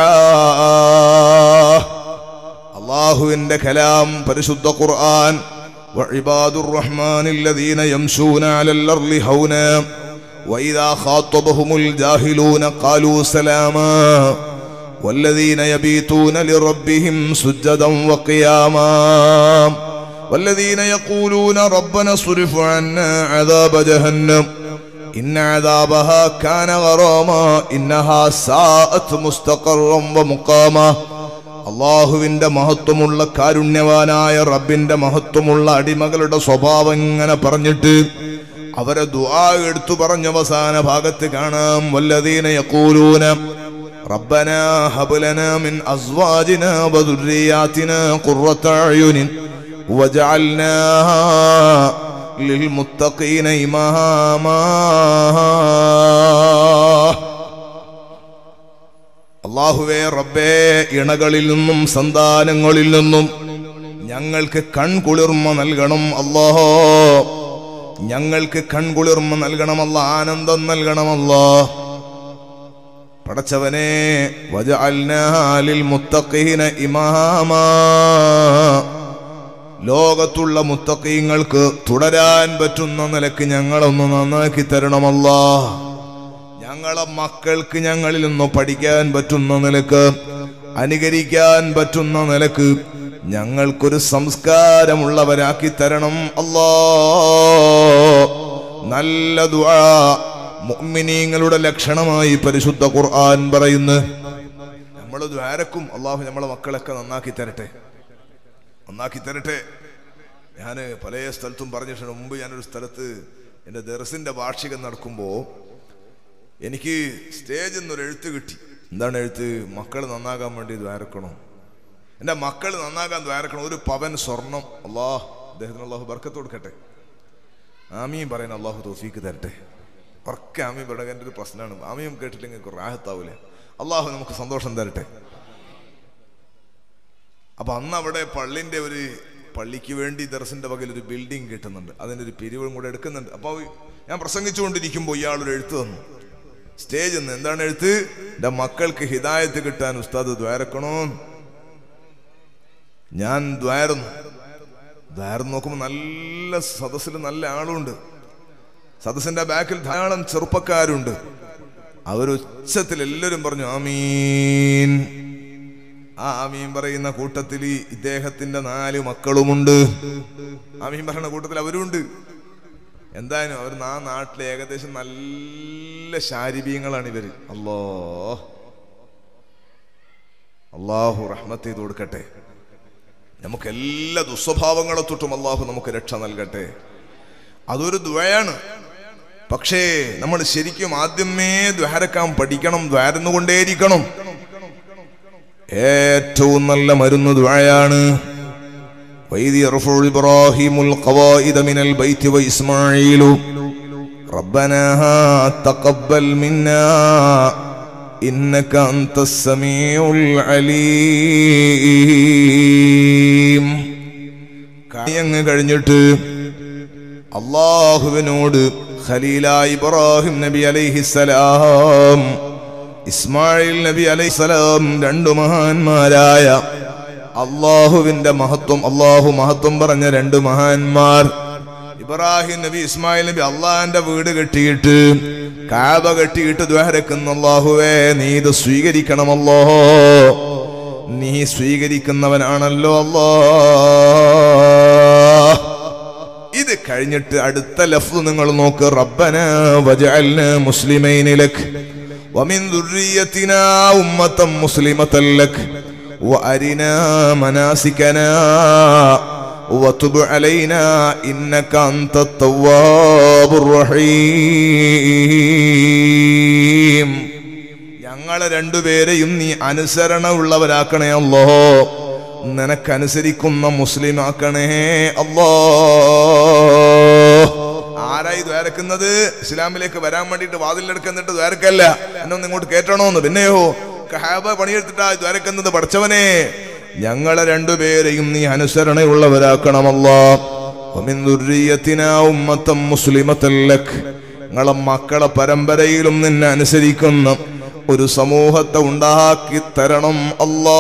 അള്ളാഹുവിന്റെ കലാം പരിശുദ്ധ ഖുർആൻ وعباد الرحمن الذين يمشون على الأرض هونا وإذا خاطبهم الجاهلون قالوا سلاما والذين يبيتون لربهم سجدا وقياما والذين يقولون ربنا اصرف عنا عذاب جهنم إن عذابها كان غراما إنها ساءت مستقرا ومقاما അള്ളാഹുവിന്റെ മഹത്വമുള്ള കാരുണ്യവാനായ റബ്ബിന്റെ മഹത്വമുള്ള അടിമകളുടെ സ്വഭാവം ഇങ്ങനെ പറഞ്ഞിട്ട് അവരെ ദുആ എടുത്തു പറഞ്ഞ അവസാന ഭാഗത്ത് കാണാം വല്ലതീന യഖൂലൂന ربنا هب لنا من أزواجنا وذرياتنا قرة أعين وجعلنا للمتقين إماما അള്ളാഹുവേ റബ്ബേ ഇണകളിൽ നിന്നും സന്താനങ്ങളിൽ നിന്നും ഞങ്ങൾക്ക് കൺകുളിർമ നൽകണം അല്ലാഹോ ഞങ്ങൾക്ക് കൺകുളിർമ നൽകണമല്ല ആനന്ദം നൽകണമല്ലോ പടച്ചവനെ വജഅൽനാലിൽ മുത്തഖീന ഇമാമാ ലോകത്തുള്ള മുത്തഖീങ്ങൾക്ക് തുടരാൻ പറ്റുന്ന നിലക്ക് ഞങ്ങളൊന്ന് നന്നാക്കി തരണമല്ലാ ഞങ്ങളെ മക്കൾക്ക് ഞങ്ങളിൽ നിന്ന് പഠിക്കാൻ പറ്റുന്ന നിലക്ക് അനുകരിക്കാൻ പറ്റുന്ന നിലക്ക് ഞങ്ങൾക്കൊരു സംസ്കാരമുള്ളവരാക്കി തരണം അല്ലാ നല്ല ദുആ മുഅ്മിനീങ്ങളുടെ ലക്ഷണമായി പരിശുദ്ധ ഖുർആൻ പറയുന്നു നമ്മൾ ദ്വാരക്കും അള്ളാഹു നമ്മളെ മക്കളൊക്കെ നന്നാക്കി തരട്ടെ നന്നാക്കി തരട്ടെ ഞാൻ പല സ്ഥലത്തും പറഞ്ഞിട്ടുണ്ട് മുമ്പ് ഞാനൊരു സ്ഥലത്ത് എൻ്റെ ദർസിൻ്റെ വാർഷികം നടക്കുമ്പോൾ എനിക്ക് സ്റ്റേജിൽ നിന്നൊരു എഴുത്ത് കിട്ടി എന്താണ് എഴുത്ത് മക്കൾ നന്നാകാൻ വേണ്ടി ദ്വാരക്കണോ എൻ്റെ മക്കൾ നന്നാകാൻ ദ്വാരക്കണം ഒരു പവൻ സ്വർണം അള്ളാഹ് അദ്ദേഹത്തിന് അള്ളാഹു ബർക്കത്ത് കൊടുക്കട്ടെ ആമിയും പറയുന്ന അള്ളാഹു തോഫീക്ക് തരട്ടെ ഉറക്കെ ആമിയും പറയുക എൻ്റെ ഒരു പ്രശ്നമാണ് ആമിയും കേട്ടില്ലെങ്കിൽ റാഹത്താവൂലേ അള്ളാഹു നമുക്ക് സന്തോഷം തരട്ടെ അപ്പൊ അന്ന് അവിടെ പള്ളിന്റെ ഒരു പള്ളിക്ക് വേണ്ടി ദർസിന്റെ വകയിൽ ഒരു ബിൽഡിംഗ് കിട്ടുന്നുണ്ട് അതിന്റെ ഒരു പിരിവും കൂടെ എടുക്കുന്നുണ്ട് അപ്പൊ ഞാൻ പ്രസംഗിച്ചുകൊണ്ടിരിക്കുമ്പോൾ ഇയാൾ ഒരു എഴുത്ത് തന്നു സ്റ്റേജിൽ നിന്ന് എന്താണ് എഴുത്ത് എന്റെ മക്കൾക്ക് ഹിദായത്ത് കിട്ടാൻ ഉസ്താദ് ദ്വാരക്കണോ ഞാൻ ദ്വാരുന്നു ദ്വാരം നോക്കുമ്പോൾ നല്ല സദസ്സിൽ നല്ല ആളുണ്ട് സദസ്സിന്റെ ബാക്കിൽ ധാരാളം ചെറുപ്പക്കാരുണ്ട് അവർ ഉച്ചത്തിൽ എല്ലാവരും പറഞ്ഞു ആമീൻ ആ ആമീൻ പറയുന്ന കൂട്ടത്തിൽ ഇദ്ദേഹത്തിന്റെ നാല് മക്കളുമുണ്ട് ആമീൻ പറയുന്ന കൂട്ടത്തിൽ അവരുണ്ട് എന്തായാലും അവർ ആ നാട്ടിലെ ഏകദേശം നല്ല ശാരീരികങ്ങളാണ് ഇവര് അല്ലോ അള്ളാഹു റഹ്മത്ത് ചെയ്ത് കൊടുക്കട്ടെ നമുക്ക് എല്ലാ ദുസ്വഭാവങ്ങളെ തൊട്ടും അള്ളാഹു നമുക്ക് രക്ഷ നൽകട്ടെ അതൊരു ദ്വയാണ് പക്ഷേ നമ്മൾ ശരിക്കും ആദ്യമേ ദ്വാരക്കാൻ പഠിക്കണം ദ്വാരന്നുകൊണ്ടേയിരിക്കണം ഏറ്റവും നല്ല മരുന്ന് ദ്വായാണ് وإذ يرفع إبراهيم القواعد من البيت وإسماعيل ربنا تقبل منا إنك أنت السميع العليم അങ്ങ് കഴിഞ്ഞിട്ട് അള്ളാഹുവിനോട് ഖലീല ഇബ്രാഹിം നബി അലൈഹിസ്സലാം ഇസ്മായിൽ നബി അലൈഹിസ്സലാം രണ്ടു മഹാന്മാരായ അള്ളാഹുവിന്റെ മഹത്വം അള്ളാഹു മഹത്വം പറഞ്ഞ രണ്ട് മഹാന്മാർ ഇബ്രാഹിം നബി ഇസ്മായിൽ നബി അള്ളാഹിന്റെ വീട് കെട്ടിയിട്ട് കാബ കെട്ടിയിട്ട് ദ്വാരക്കുന്ന അള്ളാഹുവേ നീ ഇത് സ്വീകരിക്കണമല്ലോ നീ സ്വീകരിക്കുന്നവനാണല്ലോ അല്ലോ ഇത് കഴിഞ്ഞിട്ട് അടുത്ത ലഫ്സ് നിങ്ങൾ നോക്ക് റബ്ബന വജഅൽന മുസ്ലിമൈന ലക് ومن ذريتنا أمة مسلمة لك وأرنا مناسكنا وتب علينا إنك أنت التواب الرحيم ഞങ്ങളെ രണ്ടുപേരെയും നീ അനുസരണ ഉള്ളവരാക്കണേ അല്ലോ നിനക്കനുസരിക്കുന്ന മുസ്ലിം ആക്കണേ അല്ലോ ആരായി ദ്വാരക്കുന്നത് ഇസ്ലാമിലേക്ക് വരാൻ വേണ്ടിയിട്ട് വാതിലെടുക്കുന്നിട്ട് ദ്വാരക്കല്ല എന്നെ ഒന്ന് ഇങ്ങോട്ട് കേട്ടണോന്ന് പിന്നെയോ കഹാബ പണിയെടുത്തിട്ടാ ദ്വാരക്കുന്നത് പഠിച്ചവനെ ഞങ്ങളെ രണ്ടുപേരെയും നീ അനുസരണയുള്ളവരാക്കണമല്ലോ ഉമ്മത്തം മുസ്ലിമത്തല്ലക് നിങ്ങളെ മക്കളെ പരമ്പരയിലും നിന്നെ അനുസരിക്കുന്ന ഒരു സമൂഹത്തെ ഉണ്ടാക്കി തരണം അല്ലാ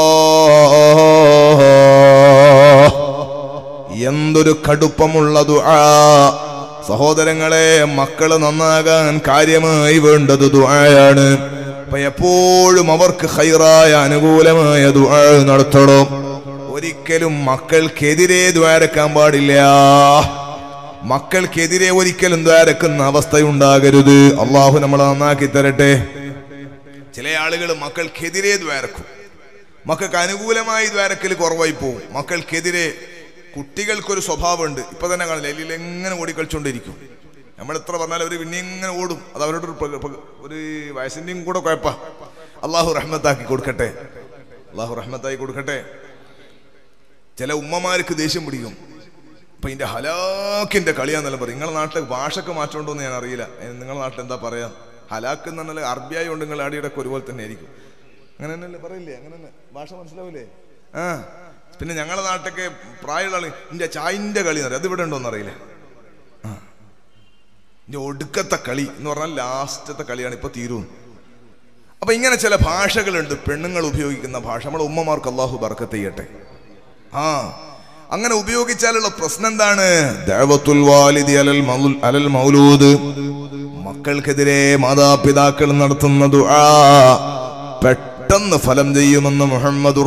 എന്തൊരു കടുപ്പമുള്ള ദുആ സഹോദരങ്ങളെ മക്കള് നന്നാകാൻ കാര്യമായി വേണ്ടത് ദുആയാണ് അപ്പൊ എപ്പോഴും അവർക്ക് ഹൈറായ അനുകൂലമായ ദുആ നടത്തണം ഒരിക്കലും മക്കൾക്കെതിരെ ദ്വാരക്കാൻ പാടില്ല മക്കൾക്കെതിരെ ഒരിക്കലും ദ്വാരക്കുന്ന അവസ്ഥയുണ്ടാകരുത് അള്ളാഹു നമ്മളെ നന്നാക്കി തരട്ടെ ചില ആളുകൾ മക്കൾക്കെതിരെ ദ്വാരക്കും മക്കൾക്ക് അനുകൂലമായി ദ്വാരക്കൽ കുറവായി പോവും മക്കൾക്കെതിരെ കുട്ടികൾക്കൊരു സ്വഭാവമുണ്ട് ഇപ്പൊ തന്നെ കാണില്ല എല്ലിൽ എങ്ങനെ ഓടിക്കളിച്ചുകൊണ്ടിരിക്കും നമ്മൾ എത്ര പറഞ്ഞാലും അവർ പിന്നെ ഇങ്ങനെ ഓടും അത് അവരുടെ ഒരു പ്ര- പ്ര- ഒരു വയസ്സിന്റെയും കൂടെ കുഴപ്പ അള്ളാഹു റഹ്മത്താക്കി കൊടുക്കട്ടെ അള്ളാഹു റഹ്മത്താക്കി കൊടുക്കട്ടെ ചില ഉമ്മമാർക്ക് ദേഷ്യം പിടിക്കും അപ്പൊ ഇതിന്റെ ഹലാക്കിന്റെ കളിയാന്നെല്ലാം പറയും നിങ്ങളുടെ നാട്ടിലെ ഭാഷക്ക് മാറ്റമുണ്ടോ എന്ന് ഞാൻ അറിയില്ല ഏ, നിങ്ങളുടെ നാട്ടിൽ എന്താ പറയാ ഹലാക്ക് എന്ന് പറഞ്ഞാൽ അറബിയായി കൊണ്ട് നിങ്ങൾ ആടിയുടെ ഒരുപോലെ തന്നെ ആയിരിക്കും അങ്ങനെ തന്നെയല്ലേ പറയില്ലേ അങ്ങനെ തന്നെ ഭാഷ മനസ്സിലാവില്ലേ ആ പിന്നെ ഞങ്ങളുടെ നാട്ടൊക്കെ പ്രായമുള്ള ആള് ഇന്റെ ചായന്റെ കളി എന്ന് പറയും അത് ഇവിടെ ഉണ്ടോന്ന് അറിയില്ല ആ ഇന്റെ ഒടുക്കത്തെ കളി എന്ന് പറഞ്ഞാൽ ലാസ്റ്റത്തെ കളിയാണ് ഇപ്പൊ തീരും അപ്പൊ ഇങ്ങനെ ചില ഭാഷകളുണ്ട് പെണ്ണുങ്ങൾ ഉപയോഗിക്കുന്ന ഭാഷ നമ്മുടെ ഉമ്മമാർക്ക് അള്ളാഹു ബർക്കത്ത് ചെയ്യട്ടെ ആ അങ്ങനെ ഉപയോഗിച്ചാലുള്ള പ്രശ്നം എന്താണ് ദഅവത്തുൽ വാലിദി അലൽ മൗൽ- അലൽ മൗലൂദ് മക്കൾക്കെതിരെ മാതാപിതാക്കൾ നടത്തുന്ന ദുആ പെട്ടെന്ന് ഫലം ചെയ്യുമെന്ന് മുഹമ്മദുർ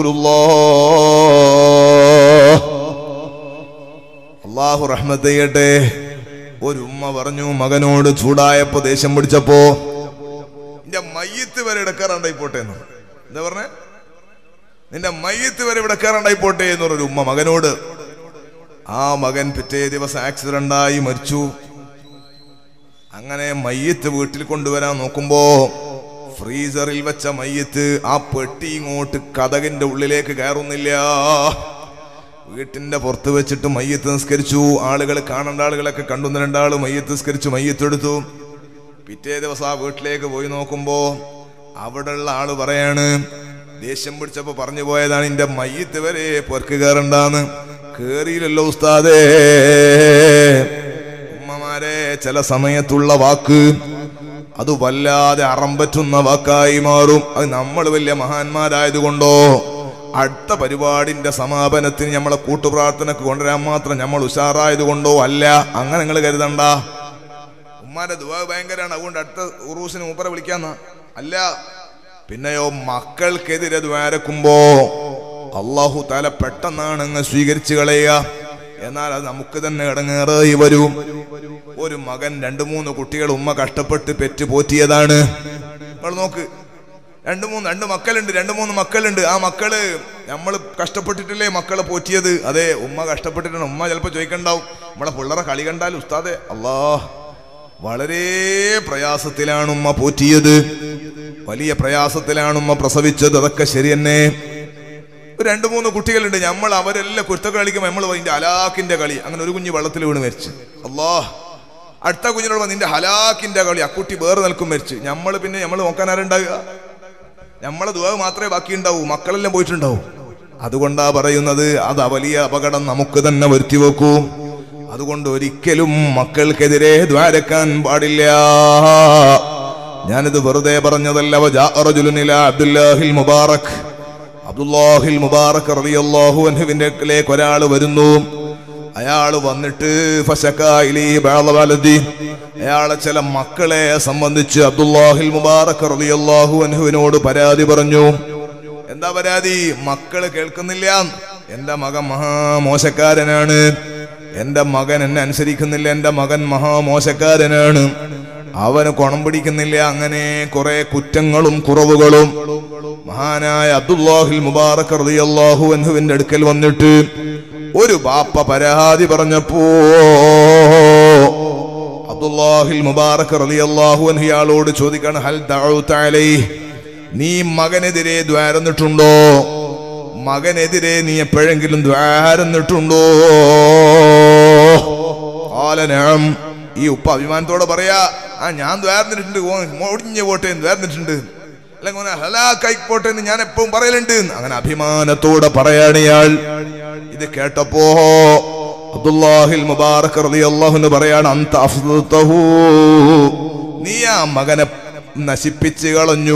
റസൂലുള്ളാഹ് അള്ളാഹു റഹ്മത്ത് ചെയ്യട്ടെ ഒരു ഉമ്മ പറഞ്ഞു മകനോട് ചൂടായപ്പോ ദേഷ്യം പിടിച്ചപ്പോ എന്റെ മയ്യത്ത് വരെ ഇടക്കാറുണ്ടായി പോട്ടെ എന്ന് എന്താ പറഞ്ഞേ നിന്റെ മയ്യത്ത് വരെ ഇവിടെ കയറണ്ടായി പോട്ടെ എന്ന് പറഞ്ഞൊരു ഉമ്മ മകനോട് ആ മകൻ പിറ്റേ ദിവസം ആക്സിഡന്റ് ആയി മരിച്ചു അങ്ങനെ മയ്യത്ത് വീട്ടിൽ കൊണ്ടുവരാൻ നോക്കുമ്പോ ഫ്രീസറിൽ വെച്ച മയ്യത്ത് ആ പെട്ടി ഇങ്ങോട്ട് കഥകിന്റെ ഉള്ളിലേക്ക് കയറുന്നില്ല വീട്ടിന്റെ പുറത്ത് വെച്ചിട്ട് മയ്യത്ത് നിസ്കരിച്ചു ആളുകൾ കാണേണ്ട ആളുകളൊക്കെ കണ്ടു രണ്ടാള് മയ്യത്ത് നിസ്കരിച്ചു മയ്യത്ത് എടുത്തു പിറ്റേ ദിവസം ആ വീട്ടിലേക്ക് പോയി നോക്കുമ്പോ അവിടെയുള്ള ആള് പറയാണ് ദേഷ്യം പിടിച്ചപ്പോ പറഞ്ഞു പോയതാണ് എന്റെ മയ്യത്ത് വരെ പൊർക്ക് കയറണ്ടാന്ന് കേറിയില്ലല്ലോ ഉസ്താദേ ഉമ്മമാരെ ചില സമയത്തുള്ള വാക്ക് അത് വല്ലാതെ അറം പറ്റുന്ന വാക്കായി മാറും അത് നമ്മൾ വലിയ മഹാന്മാരായതുകൊണ്ടോ അടുത്ത പരിപാടിന്റെ സമാപനത്തിന് നമ്മളെ കൂട്ടുപ്രാർത്ഥനക്ക് കൊണ്ടുവരാൻ മാത്രം നമ്മൾ ഉഷാറായത് കൊണ്ടോ അല്ല അങ്ങനെ നിങ്ങൾ കരുതണ്ട ഉമ്മാന്റെ ദുവാ ഭയങ്കരാണ് അതുകൊണ്ട് അടുത്ത ഉറൂസിന് മൂപ്പരെ വിളിക്കാന്ന അല്ല പിന്നെയോ മക്കൾക്കെതിരെ ദ്വാരക്കുമ്പോ അള്ളാഹു താല പെട്ടെന്നാണ് അങ്ങ് സ്വീകരിച്ചു കളയുക എന്നാൽ അത് നമുക്ക് തന്നെ ഇടങ്ങേറായി വരും ഒരു മകൻ രണ്ടു മൂന്ന് കുട്ടികൾ ഉമ്മ കഷ്ടപ്പെട്ട് പെറ്റ് പോറ്റിയതാണ് നിങ്ങൾ നോക്ക് രണ്ട് മൂന്ന് രണ്ട് മക്കളുണ്ട് രണ്ട് മൂന്ന് മക്കളുണ്ട് ആ മക്കള് നമ്മൾ കഷ്ടപ്പെട്ടിട്ടില്ലേ മക്കളെ പോറ്റിയത് അതെ ഉമ്മ കഷ്ടപ്പെട്ടിട്ടാണ് ഉമ്മ ചിലപ്പോൾ ചോദിക്കണ്ടാവും നമ്മളെ പിള്ളേരെ കളി കണ്ടാൽ ഉസ്താദെ അല്ലാ വളരെ പ്രയാസത്തിലാണ് ഉമ്മ പോറ്റിയത് വലിയ പ്രയാസത്തിലാണ് ഉമ്മ പ്രസവിച്ചത് അതൊക്കെ ശരി തന്നെ ഒരു രണ്ട് മൂന്ന് കുട്ടികളുണ്ട് നമ്മൾ അവരെല്ലാം കുരുത്തക്ക കളിക്കുമ്പോൾ നമ്മൾ അതിന്റെ ഹലാക്കിന്റെ കളി അങ്ങനെ ഒരു കുഞ്ഞ് വെള്ളത്തിൽ വീണ് മരിച്ചു അല്ലാ അടുത്ത കുഞ്ഞിനോട് നിന്റെ ഹലാക്കിന്റെ കളി അക്കുട്ടി വേറെ നിൽക്കും മരിച്ചു നമ്മൾ പിന്നെ നമ്മൾ നോക്കാൻ ആരുണ്ടാവുക നമ്മളെ ദുവാ മാത്രമേ ബാക്കി ഉണ്ടാവൂ മക്കളെല്ലാം പോയിട്ടുണ്ടാവും അതുകൊണ്ടാ പറയുന്നത് അത് വലിയ അപകടം നമുക്ക് തന്നെ വരുത്തി വെക്കൂ അതുകൊണ്ട് ഒരിക്കലും മക്കൾക്കെതിരെ ദ്വാരക്കാൻ പാടില്ല ഞാനിത് വെറുതെ പറഞ്ഞതല്ല വജാ റജുലുൻ ഇലാ അബ്ദുല്ലാഹിൽ മുബാറക് അബ്ദുല്ലാഹിൽ മുബാറക് റളിയല്ലാഹു അൻഹുവിൻ്റെലേക്ക് ഒരാൾ വരുന്നു അയാൾ വന്നിട്ട് ഫശക്കായിലി ബഅദ വലദി അയാളെ ചില മക്കളെ സംബന്ധിച്ച് അബ്ദുല്ലാഹിൽ മുബാറക് റളിയല്ലാഹു അൻഹുവിനോട് പരാതി പറഞ്ഞു എന്താ പരാതി മക്കള് കേൾക്കുന്നില്ല എന്റെ മകൻ മഹാമോശക്കാരനാണ് എന്റെ മകൻ എന്നെ അനുസരിക്കുന്നില്ല എന്റെ മകൻ മഹാമോശക്കാരനാണ് അവന് കുണം പിടിക്കുന്നില്ല അങ്ങനെ കുറെ കുറ്റങ്ങളും കുറവുകളും മഹാനായ അബ്ദുല്ലാഹിൽ മുബാറക് റളിയല്ലാഹു അൻഹുവിന്റെ അടുക്കൽ വന്നിട്ട് ഒരു ബാപ്പ പരാതി പറഞ്ഞപ്പോ അബ്ദുല്ലാഹിൽ മുബാറക് റളിയല്ലാഹു അൻഹു ഇയാളോട് ചോദിക്കാണ് ഹൽ ദഅൗത അലൈഹി നീ മകനെതിരെ ദ്വാരന്നിട്ടുണ്ടോ മകനെതിരെ നീ എപ്പോഴെങ്കിലും ദ്വാരന്നിട്ടുണ്ടോ ആലനം ഈ ഉപ്പ അഭിമാനത്തോടെ പറയാ ആ ഞാൻ ദ്വാരന്നിട്ടുണ്ട് ഒടിഞ്ഞ പോട്ടെ ദ്വാരന്നിട്ടുണ്ട് അല്ലെങ്കിൽ ഓനെ ഹലാക്കായി പോട്ടെ എന്ന് ഞാൻ എപ്പോഴും പറയലുണ്ട് അങ്ങനെ അഭിമാനത്തോടെ പറയാണ് ഇയാൾ ഇത് കേട്ടപ്പോ അബ്ദുല്ലാഹിൽ മുബാറക് റളിയല്ലാഹു പറയാണ് അന്ത അഫ്ദതഹു നീ ആ മകനെ നശിപ്പിച്ചു കളഞ്ഞു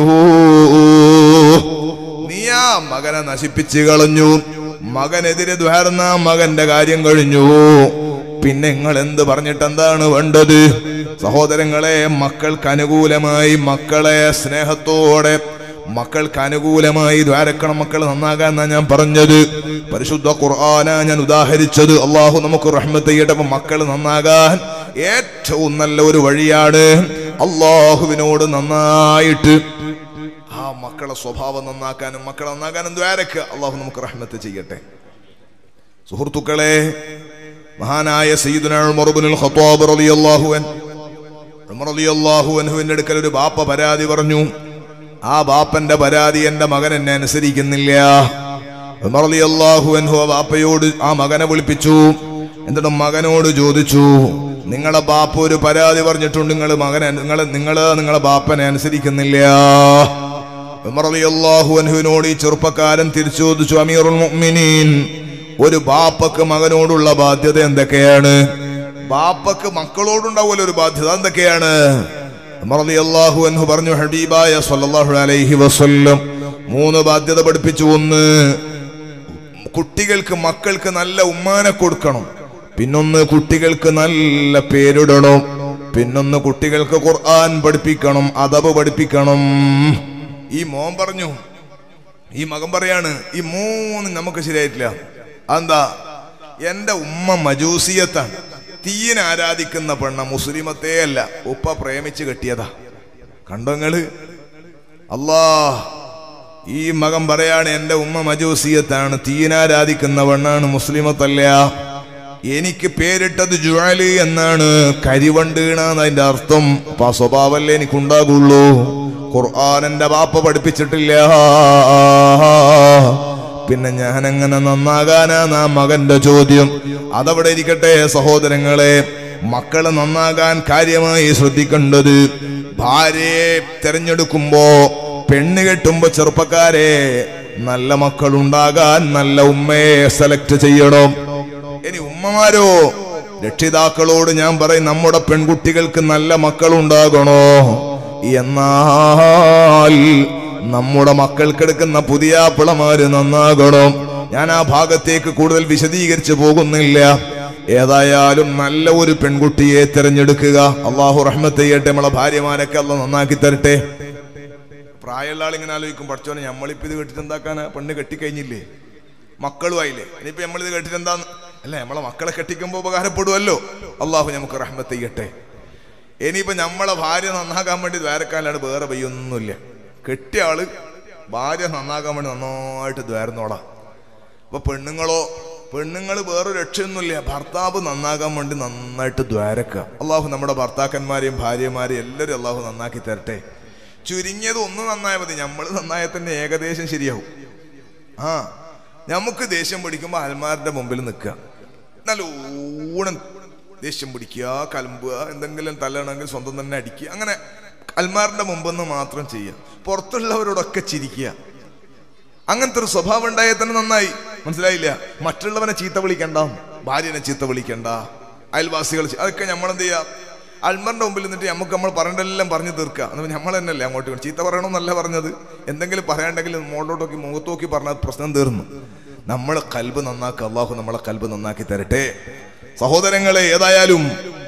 നീ ആ മകനെ നശിപ്പിച്ചു കളഞ്ഞു മകനെതിരെ ദ്വാരുന്ന മകന്റെ കാര്യം കഴിഞ്ഞു പിന്നെ നിങ്ങൾ എന്ത് പറഞ്ഞിട്ട് എന്താണ് വേണ്ടത് സഹോദരങ്ങളെ മക്കൾക്ക് അനുകൂലമായി മക്കളെ സ്നേഹത്തോടെ മക്കൾക്ക് അനുകൂലമായി ദ്വാരക്കണം മക്കൾ നന്നാകാൻ എന്നാ ഞാൻ പറഞ്ഞത് പരിശുദ്ധ ഖുർആന ഞാൻ ഉദാഹരിച്ചത് അള്ളാഹു നമുക്ക് റഹ്മത്ത് ചെയ്യട്ടെ അപ്പൊ മക്കൾ നന്നാകാൻ ഏറ്റവും നല്ല ഒരു വഴിയാണ് അള്ളാഹുവിനോട് നന്നായിട്ട് ആ മക്കളെ സ്വഭാവം നന്നാക്കാനും മക്കളെ നന്നാക്കാനും ദ്വാരക്ക് അള്ളാഹു നമുക്ക് റഹ്മത്ത് ചെയ്യട്ടെ സുഹൃത്തുക്കളെ മഹാനായ സയ്യിദുന ഉമർ ഇബ്നുൽ ഖത്താബ് റളിയല്ലാഹു അൻ ഉമർ റളിയല്ലാഹു അൻഹുവിന്റെ അടുക്കൽ ഒരു ബാപ്പ പരാതി പറഞ്ഞു ആ ബാപ്പന്റെ പരാതി എന്റെ മകൻ എന്നെ അനുസരിക്കുന്നില്ല ഉമർ റളിയല്ലാഹു അൻഹു ആ ബാപ്പയോട് ആ മകനെ വിളിപ്പിച്ചു എന്നിട്ട് മകനോട് ചോദിച്ചു നിങ്ങളെ ബാപ്പ ഒരു പരാതി പറഞ്ഞിട്ടുണ്ട് നിങ്ങൾ മകനെ നിങ്ങൾ നിങ്ങൾ നിങ്ങളെ ബാപ്പനെ അനുസരിക്കുന്നില്ല ഉമർ റളിയല്ലാഹു അൻഹുവിനോട് ഈ ചെറുപ്പക്കാരൻ തിരിച്ചു ചോദിച്ചു അമീറുൽ മുഅ്മിനീൻ ഒരു ബാപ്പക്ക് മകനോടുള്ള ബാധ്യത എന്തൊക്കെയാണ് ബാപ്പക്ക് മക്കളോടുണ്ടാവുമല്ലോ ഒരു ബാധ്യത എന്തൊക്കെയാണ് ഉമർ റളിയല്ലാഹു അൻഹു പറഞ്ഞു ഹബീബായ സല്ലല്ലാഹു അലൈഹി വസല്ലം മൂന്ന് ബാധ്യത പഠിപ്പിച്ചു ഒന്ന് കുട്ടികൾക്ക് മക്കൾക്ക് നല്ല ഉമ്മാനെ കൊടുക്കണം പിന്നൊന്ന് കുട്ടികൾക്ക് നല്ല പേരിടണം പിന്നൊന്ന് കുട്ടികൾക്ക് ഖുർആൻ പഠിപ്പിക്കണം അതബ് പഠിപ്പിക്കണം ഈ മോൻ പറഞ്ഞു ഈ മകൻ പറയാണ് ഈ മൂന്ന് നമുക്ക് ശരിയായിട്ടില്ല എന്താ എന്റെ ഉമ്മ മജൂസിയത്താണ് തീയനെ ആരാധിക്കുന്ന പെണ്ണ മുസ്ലിമത്തേ അല്ല ഉപ്പ പ്രേമിച്ച് കെട്ടിയതാ കണ്ടോങ്ങള് അല്ലാ ഈ മകൻ പറയാണ് എന്റെ ഉമ്മ മജൂസിയത്താണ് തീയനാരാധിക്കുന്ന പെണ്ണാണ് മുസ്ലിമത്തല്ല എനിക്ക് പേരിട്ടത് ജുവാലി എന്നാണ് കരിവണ്ടീണാന്ന് അതിന്റെ അർത്ഥം അപ്പൊ ആ സ്വഭാവല്ലേ എനിക്കുണ്ടാകുള്ളൂ ഖുർആൻ എന്റെ ബാപ്പ പഠിപ്പിച്ചിട്ടില്ല പിന്നെ ഞാൻ എങ്ങനെ നന്നാകാനാണ് ആ മകന്റെ ചോദ്യം അതവിടെ ഇരിക്കട്ടെ സഹോദരങ്ങളെ മക്കള് നന്നാകാൻ കാര്യമായി ശ്രദ്ധിക്കേണ്ടത് ഭാര്യയെ തെരഞ്ഞെടുക്കുമ്പോ പെണ്ണ് കെട്ടുമ്പോ ചെറുപ്പക്കാരെ നല്ല മക്കളുണ്ടാകാൻ നല്ല ഉമ്മയെ സെലക്ട് ചെയ്യണം ഇനി ഉമ്മമാരോ രക്ഷിതാക്കളോട് ഞാൻ പറയും നമ്മുടെ പെൺകുട്ടികൾക്ക് നല്ല മക്കളുണ്ടാകണോ എന്നാൽ നമ്മുടെ മക്കൾക്കെടുക്കുന്ന പുതിയ പിളമാര് നന്നാകണം ഞാൻ ആ ഭാഗത്തേക്ക് കൂടുതൽ വിശദീകരിച്ചു പോകുന്നില്ല ഏതായാലും നല്ല ഒരു പെൺകുട്ടിയെ തിരഞ്ഞെടുക്കുക അള്ളാഹു റഹ്മത്ത് ചെയ്യട്ടെ നമ്മളെ ഭാര്യമാരൊക്കെ അല്ല നന്നാക്കി തരട്ടെ പ്രായമുള്ള ആളിങ്ങനെ ആലോചിക്കും പഠിച്ചോനെ നമ്മളിപ്പോ ഇത് കേട്ടിട്ട് എന്താക്കാനാ പെണ്ണ് കെട്ടിക്കഴിഞ്ഞില്ലേ മക്കളും ആയില്ലേ ഇനിയിപ്പോ നമ്മളിത് കേട്ടിട്ട് എന്താന്ന് അല്ലേ നമ്മളെ മക്കളെ കെട്ടിക്കുമ്പോ ഉപകാരപ്പെടുമല്ലോ അള്ളാഹു നമുക്ക് റഹ്മത്ത് ചെയ്യട്ടെ ഇനിയിപ്പോ നമ്മളെ ഭാര്യ നന്നാക്കാൻ വേണ്ടി ദ്വാരക്കാലാണ് വേറെ പെയ്യൊന്നുമില്ല കെട്ടിയ ആള് ഭാര്യ നന്നാക്കാൻ വേണ്ടി നന്നായിട്ട് ദ്വാരന്നോളാം അപ്പൊ പെണ്ണുങ്ങളോ പെണ്ണുങ്ങൾ വേറെ രക്ഷയൊന്നുമില്ല ഭർത്താവ് നന്നാകാൻ വേണ്ടി നന്നായിട്ട് ദ്വാരക്ക അള്ളാഹു നമ്മുടെ ഭർത്താക്കന്മാരെയും ഭാര്യമാരെയും എല്ലാവരും അള്ളാഹു നന്നാക്കി തരട്ടെ ചുരുങ്ങിയത് ഒന്ന് നന്നായാൽ മതി നമ്മൾ നന്നായാൽ തന്നെ ഏകദേശം ശരിയാവും ആ നമുക്ക് ദേഷ്യം പിടിക്കുമ്പോൾ അൽമാരുടെ മുമ്പിൽ നിൽക്കുക നല്ലോണം ദേഷ്യം പിടിക്കുക കലമ്പുക എന്തെങ്കിലും തല്ലണമെങ്കിൽ സ്വന്തം തന്നെ അടിക്കുക അങ്ങനെ അൽമാറിന്റെ മുമ്പെന്ന് മാത്രം ചെയ്യുക പുറത്തുള്ളവരോടൊക്കെ ചിരിക്കുക അങ്ങനത്തെ ഒരു സ്വഭാവം ഉണ്ടായാൽ തന്നെ നന്നായി മനസ്സിലായില്ല മറ്റുള്ളവനെ ചീത്ത വിളിക്കണ്ട ഭാര്യനെ ചീത്ത വിളിക്കണ്ട അയൽവാസികൾ ചെ- അതൊക്കെ നമ്മളെന്ത് ചെയ്യുക അൽമറിന്റെ മുമ്പിൽ നിന്നിട്ട് നമുക്ക് നമ്മൾ പറഞ്ഞതെല്ലാം പറഞ്ഞു തീർക്കുക എന്ന് നമ്മൾ തന്നെയല്ലേ അങ്ങോട്ട് ഇങ്ങോട്ട്. ചീത്ത പറയണമെന്നല്ല പറഞ്ഞത് എന്തെങ്കിലും പറയാണ്ടെങ്കിൽ മുകളിലോട്ട് നോക്കി മുഖത്ത് നോക്കി പറഞ്ഞാൽ പ്രശ്നം തീർന്നു നമ്മളെ കൽബ് നന്നാക്കി അള്ളാഹു നമ്മളെ കൽബ് നന്നാക്കി തരട്ടെ സഹോദരങ്ങളെ ഏതായാലും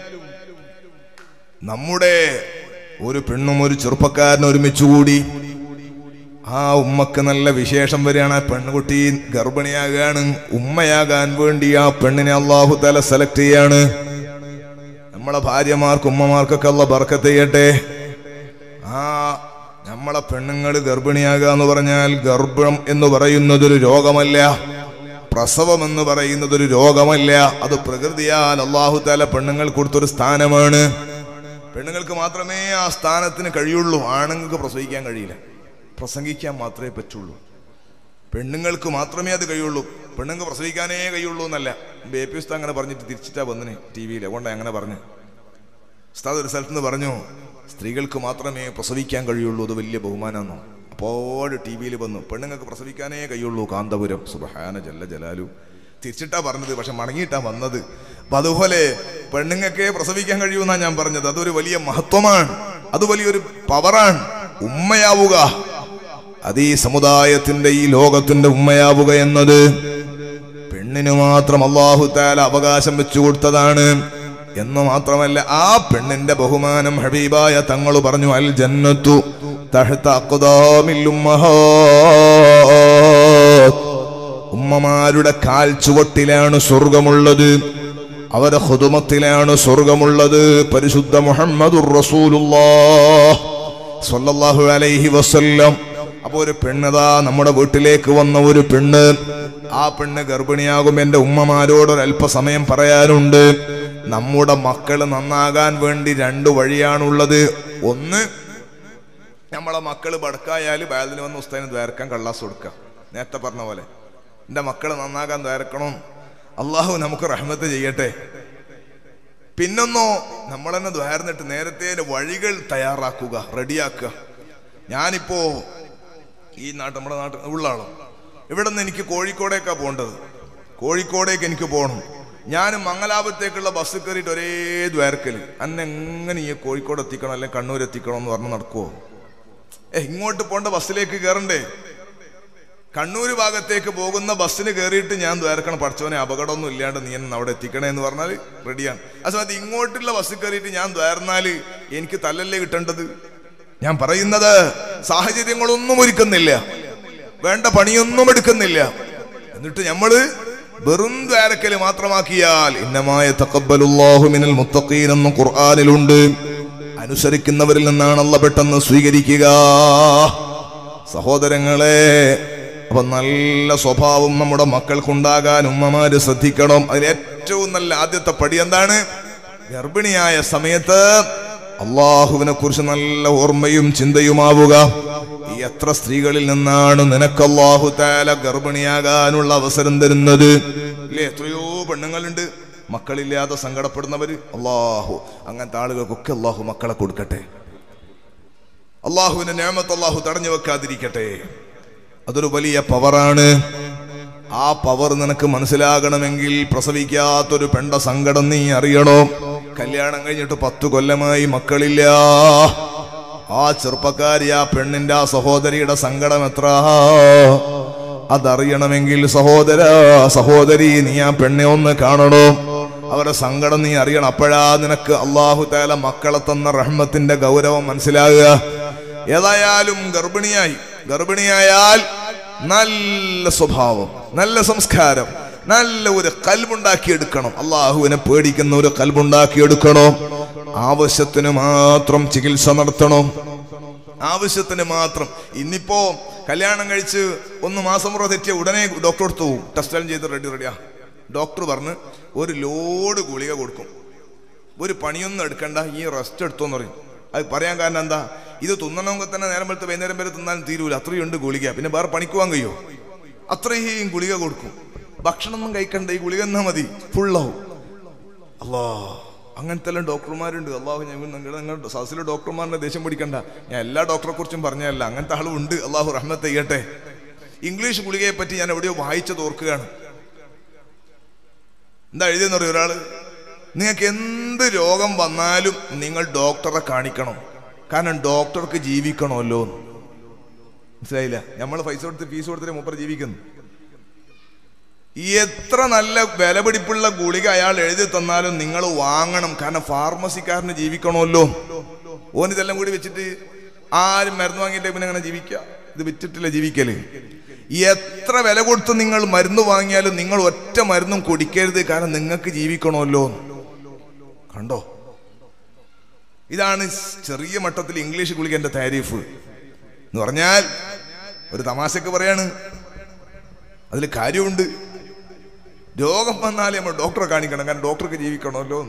നമ്മുടെ ഒരു പെണ്ണും ഒരു ചെറുപ്പക്കാരനും ഒരുമിച്ച് കൂടി ആ ഉമ്മക്ക് നല്ല വിശേഷം വരികയാണ് ആ പെൺകുട്ടി ഗർഭിണിയാകാണ് ഉമ്മയാകാൻ വേണ്ടി ആ പെണ്ണിനെ അള്ളാഹു തല സെലക്ട് ചെയ്യാണ് നമ്മളെ ഭാര്യമാർക്ക് ഉമ്മമാർക്കൊക്കെ അല്ല ബർക്കത്ത് ചെയ്യട്ടെ ആ നമ്മളെ പെണ്ണുങ്ങൾ ഗർഭിണിയാകുക എന്ന് പറഞ്ഞാൽ ഗർഭം എന്ന് പറയുന്നത് ഒരു രോഗമല്ല പ്രസവം എന്ന് പറയുന്നത് ഒരു രോഗമല്ല അത് പ്രകൃതിയാൽ അള്ളാഹു താല പെണ്ണുങ്ങൾ കൊടുത്തൊരു സ്ഥാനമാണ് പെണ്ണുങ്ങൾക്ക് മാത്രമേ ആ സ്ഥാനത്തിന് കഴിയുള്ളൂ ആണുങ്ങൾക്ക് പ്രസവിക്കാൻ കഴിയില്ല പ്രസംഗിക്കാൻ മാത്രമേ പറ്റുള്ളൂ പെണ്ണുങ്ങൾക്ക് മാത്രമേ അത് കഴിയുള്ളൂ പെണ്ണുങ്ങൾക്ക് പ്രസവിക്കാനേ കഴിയുള്ളൂ എന്നല്ല ബേ പി ഉസ്താദ് അങ്ങനെ പറഞ്ഞിട്ട് തിരിച്ചിട്ടാ വന്നിന് ടി വിയിൽ അതുകൊണ്ടാണ് അങ്ങനെ പറഞ്ഞു ഉസ്താദ് ഒരു സ്ഥലത്ത് നിന്ന് പറഞ്ഞു സ്ത്രീകൾക്ക് മാത്രമേ പ്രസവിക്കാൻ കഴിയുള്ളൂ അത് വലിയ ബഹുമാനമെന്നോ അപ്പോൾ ടി വിയിൽ വന്നു പെണ്ണുങ്ങൾക്ക് പ്രസവിക്കാനേ കഴിയുള്ളൂ കാന്തപുരം സുബഹാന ജല്ല ജലാലു തിരിച്ചിട്ടാ പറഞ്ഞത് പക്ഷെ മടങ്ങിയിട്ടാ വന്നത് അപ്പൊ അതുപോലെ പെണ്ണുങ്ങൾക്ക് പ്രസവിക്കാൻ കഴിയുമെന്നാണ് ഞാൻ പറഞ്ഞത് അതൊരു വലിയ മഹത്വമാണ് അത് വലിയൊരു പവറാണ് ഉമ്മയാവുക അത് ഈ സമുദായത്തിന്റെ ഈ ലോകത്തിന്റെ ഉമ്മയാവുക എന്നത് പെണ്ണിന് മാത്രം അള്ളാഹു താല അവകാശം വെച്ചു കൊടുത്തതാണ് എന്ന് മാത്രമല്ല ആ പെണ്ണിന്റെ ബഹുമാനം ഹബീബായ തങ്ങൾ പറഞ്ഞു അൽ ജന്നത്തു തഹ്ത അഖ്ദാമിൽ ഉമ്മഹാത്ത്. ഉമ്മമാരുടെ കാൽ ചുവട്ടിലാണ് സ്വർഗമുള്ളത് അവരുടെ ഹുദുമത്തിലാണ് സ്വർഗമുള്ളത് പരിശുദ്ധ മുഹമ്മദുർ റസൂലുള്ളാഹ് സ്വല്ലല്ലാഹു അലൈഹി വസല്ലം അപ്പൊ ഒരു പെണ്ണതാ നമ്മുടെ വീട്ടിലേക്ക് വന്ന ഒരു പെണ്ണ് ആ പെണ്ണ് ഗർഭിണിയാകും എന്റെ ഉമ്മമാരോട് ഒരു അല്പസമയം പറയാനുണ്ട് നമ്മുടെ മക്കൾ നന്നാകാൻ വേണ്ടി രണ്ട് വഴിയാണുള്ളത് ഒന്ന് നമ്മളെ മക്കള് ബടക്കായാല് ബാലിന് വന്ന് ഉസ്താദിന് ദ്വാരക്കാൻ കള്ളാസ് കൊടുക്കുക നേരത്തെ പറഞ്ഞ പോലെ എൻ്റെ മക്കൾ നന്നാകാൻ ദ്വാരക്കണം അള്ളാഹു നമുക്ക് റഹ്മത്ത് ചെയ്യട്ടെ പിന്നൊന്നോ നമ്മൾ തന്നെ ദ്വാരന്നിട്ട് നേരത്തെ വഴികൾ തയ്യാറാക്കുക റെഡിയാക്കുക ഞാനിപ്പോ ഈ നാട്ട് നമ്മുടെ നാട്ടിൽ ഉള്ള ആളും ഇവിടെ നിന്ന് എനിക്ക് കോഴിക്കോടേക്കാ പോകേണ്ടത് കോഴിക്കോടേക്ക് എനിക്ക് പോകണം ഞാൻ മംഗലാപുരത്തേക്കുള്ള ബസ് കയറിയിട്ട് ഒരേ ദ്വാരക്കല് അന്ന് എങ്ങനെ ഈ കോഴിക്കോട് എത്തിക്കണം അല്ലെങ്കിൽ കണ്ണൂർ എത്തിക്കണം എന്ന് പറഞ്ഞ് നടക്കുവോ ഏ ഇങ്ങോട്ട് പോണ്ട ബസ്സിലേക്ക് കയറണ്ടേ കണ്ണൂർ ഭാഗത്തേക്ക് പോകുന്ന ബസ്സിന് കയറിയിട്ട് ഞാൻ ദ്വാരക്കണം പഠിച്ചവനെ അപകടമൊന്നും ഇല്ലാണ്ട് നീ എന്നെ അവിടെ എത്തിക്കണേ എന്ന് പറഞ്ഞാൽ റെഡിയാണ് ആ സമയത്ത് ഇങ്ങോട്ടുള്ള ബസ്സിൽ കയറിയിട്ട് ഞാൻ ദ്വാരന്നാല് എനിക്ക് തല്ലല്ലേ കിട്ടേണ്ടത് ഞാൻ പറയുന്നത് സാഹചര്യങ്ങളൊന്നും ഒരുക്കുന്നില്ല വേണ്ട പണിയൊന്നും എടുക്കുന്നില്ല എന്നിട്ട് നമ്മള് വെറും ദ്വാരക്കല് മാത്രമാക്കിയാൽ ഇന്നമായ തക്കബലുല്ലാഹു മിനൽ മുത്തഖീൻ എന്ന ഖുർആനിലുണ്ട് അനുസരിക്കുന്നവരിൽ നിന്നാണ് അല്ല പെട്ടെന്ന് സ്വീകരിക്കുക സഹോദരങ്ങളെ അപ്പൊ നല്ല സ്വഭാവം നമ്മുടെ മക്കൾക്കുണ്ടാകാൻ ഉമ്മമാര് ശ്രദ്ധിക്കണം അതിന് ഏറ്റവും നല്ല ആദ്യത്തെ പടി എന്താണ് ഗർഭിണിയായ സമയത്ത് അള്ളാഹുവിനെ കുറിച്ച് നല്ല ഓർമ്മയും ചിന്തയുമാവുക ഈ എത്ര സ്ത്രീകളിൽ നിന്നാണ് നിനക്ക് അള്ളാഹു താല ഗർഭിണിയാകാനുള്ള അവസരം തരുന്നത് ഇല്ലേ എത്രയോ പെണ്ണുങ്ങളുണ്ട് മക്കളില്ലാതെ സങ്കടപ്പെടുന്നവര് അള്ളാഹു അങ്ങനത്തെ ആളുകൾക്കൊക്കെ അള്ളാഹു മക്കളെ കൊടുക്കട്ടെ അള്ളാഹുവിന്റെ നിയമത്ത് അള്ളാഹു തടഞ്ഞു വെക്കാതിരിക്കട്ടെ അതൊരു വലിയ പവറാണ് ആ പവർ നിനക്ക് മനസ്സിലാകണമെങ്കിൽ പ്രസവിക്കാത്തൊരു പെണ്ട സങ്കടം നീ അറിയണോ കല്യാണം കഴിഞ്ഞിട്ട് പത്തു കൊല്ലമായി മക്കളില്ല ആ ചെറുപ്പക്കാരി ആ പെണ്ണിന്റെ ആ സഹോദരിയുടെ സങ്കടം എത്ര അതറിയണമെങ്കിൽ സഹോദര സഹോദരി നീ ആ പെണ്ണെ ഒന്ന് കാണണോ അവരുടെ സങ്കടം നീ അറിയണം അപ്പോഴാ നിനക്ക് അള്ളാഹു താല മക്കളെ തന്ന റഹ്മത്തിന്റെ ഗൗരവം മനസ്സിലാകുക ഏതായാലും ഗർഭിണിയായി ഗർഭിണിയായാൽ നല്ല സ്വഭാവം നല്ല സംസ്കാരം നല്ല ഒരു കൽബുണ്ടാക്കിയെടുക്കണം അള്ളാഹുവിനെ പേടിക്കുന്ന ഒരു കൽബുണ്ടാക്കിയെടുക്കണം ആവശ്യത്തിന് മാത്രം ചികിത്സ നടത്തണം ആവശ്യത്തിന് മാത്രം ഇന്നിപ്പോ കല്യാണം കഴിച്ച് ഒന്ന് മാസം മുറ തെറ്റിയ ഉടനെ ഡോക്ടർ അടുത്ത് പോകും ടെസ്റ്റ് എല്ലാം ചെയ്ത് റെഡി റെഡിയാ ഡോക്ടർ പറഞ്ഞ് ഒരു ലോഡ് ഗുളിക കൊടുക്കും ഒരു പണിയൊന്നും എടുക്കണ്ട ഈ റെസ്റ്റ് എടുത്തോന്ന് പറയും അത് പറയാൻ കാരണം എന്താ ഇത് തിന്നണമെങ്കിൽ തന്നെ നേരം വെളുത്ത് വൈകുന്നേരം വരെ തിന്നാലും തീരൂല അത്രയുണ്ട് ഗുളിക പിന്നെ വേറെ പണിക്കുവാൻ കഴിയോ അത്രയും ഗുളിക കൊടുക്കും ഭക്ഷണമൊന്നും കഴിക്കണ്ട ഈ ഗുളിക എന്നാ മതി ഫുള്ളാവും അല്ലാ അങ്ങനത്തെ എല്ലാം ഡോക്ടർമാരുണ്ട് അള്ളാഹു ഞങ്ങൾ നിങ്ങളുടെ നിങ്ങളുടെ സദസ്സിലെ ഡോക്ടർമാരുടെ ദേഷ്യം പിടിക്കണ്ട ഞാൻ എല്ലാ ഡോക്ടറെ കുറിച്ചും പറഞ്ഞല്ല അങ്ങനത്തെ ആളും ഉണ്ട് അള്ളാഹു റഹ്മത്ത് ചെയ്യട്ടെ ഇംഗ്ലീഷ് ഗുളികയെ പറ്റി ഞാൻ എവിടെയോ വായിച്ചത് ഓർക്കുകയാണ് എന്താ എഴുതിയെന്ന് പറയും ഒരാള് നിങ്ങൾക്ക് എന്ത് രോഗം വന്നാലും നിങ്ങൾ ഡോക്ടറെ കാണിക്കണം കാരണം ഡോക്ടർക്ക് ജീവിക്കണമല്ലോ മനസ്സിലായില്ല നമ്മൾ പൈസ കൊടുത്ത് ഫീസ് കൊടുത്തിട്ട് മൂപ്പർ ജീവിക്കുന്നു എത്ര നല്ല വിലപിടിപ്പുള്ള ഗുളിക അയാൾ എഴുതി തന്നാലും നിങ്ങൾ വാങ്ങണം കാരണം ഫാർമസിക്കാരന് ജീവിക്കണമല്ലോ ഓൻ ഇതെല്ലാം കൂടി വെച്ചിട്ട് ആരും മരുന്ന് വാങ്ങിയിട്ട് പിന്നെ അങ്ങനെ ജീവിക്കുക ഇത് വിറ്റിട്ടില്ല ജീവിക്കല് എത്ര വില കൊടുത്ത് നിങ്ങൾ മരുന്ന് വാങ്ങിയാലും നിങ്ങൾ ഒറ്റ മരുന്നും കുടിക്കരുത് കാരണം നിങ്ങൾക്ക് ജീവിക്കണമല്ലോ കണ്ടോ ഇതാണ് ചെറിയ മട്ടത്തിൽ ഇംഗ്ലീഷ് ഗുളികന്റെ താരീഫ് എന്ന് പറഞ്ഞാൽ ഒരു തമാശക്ക് പറയാണ് അതിൽ കാര്യമുണ്ട് രോഗം വന്നാൽ നമ്മൾ ഡോക്ടറെ കാണിക്കണം കാരണം ഡോക്ടർക്ക് ജീവിക്കണമല്ലോ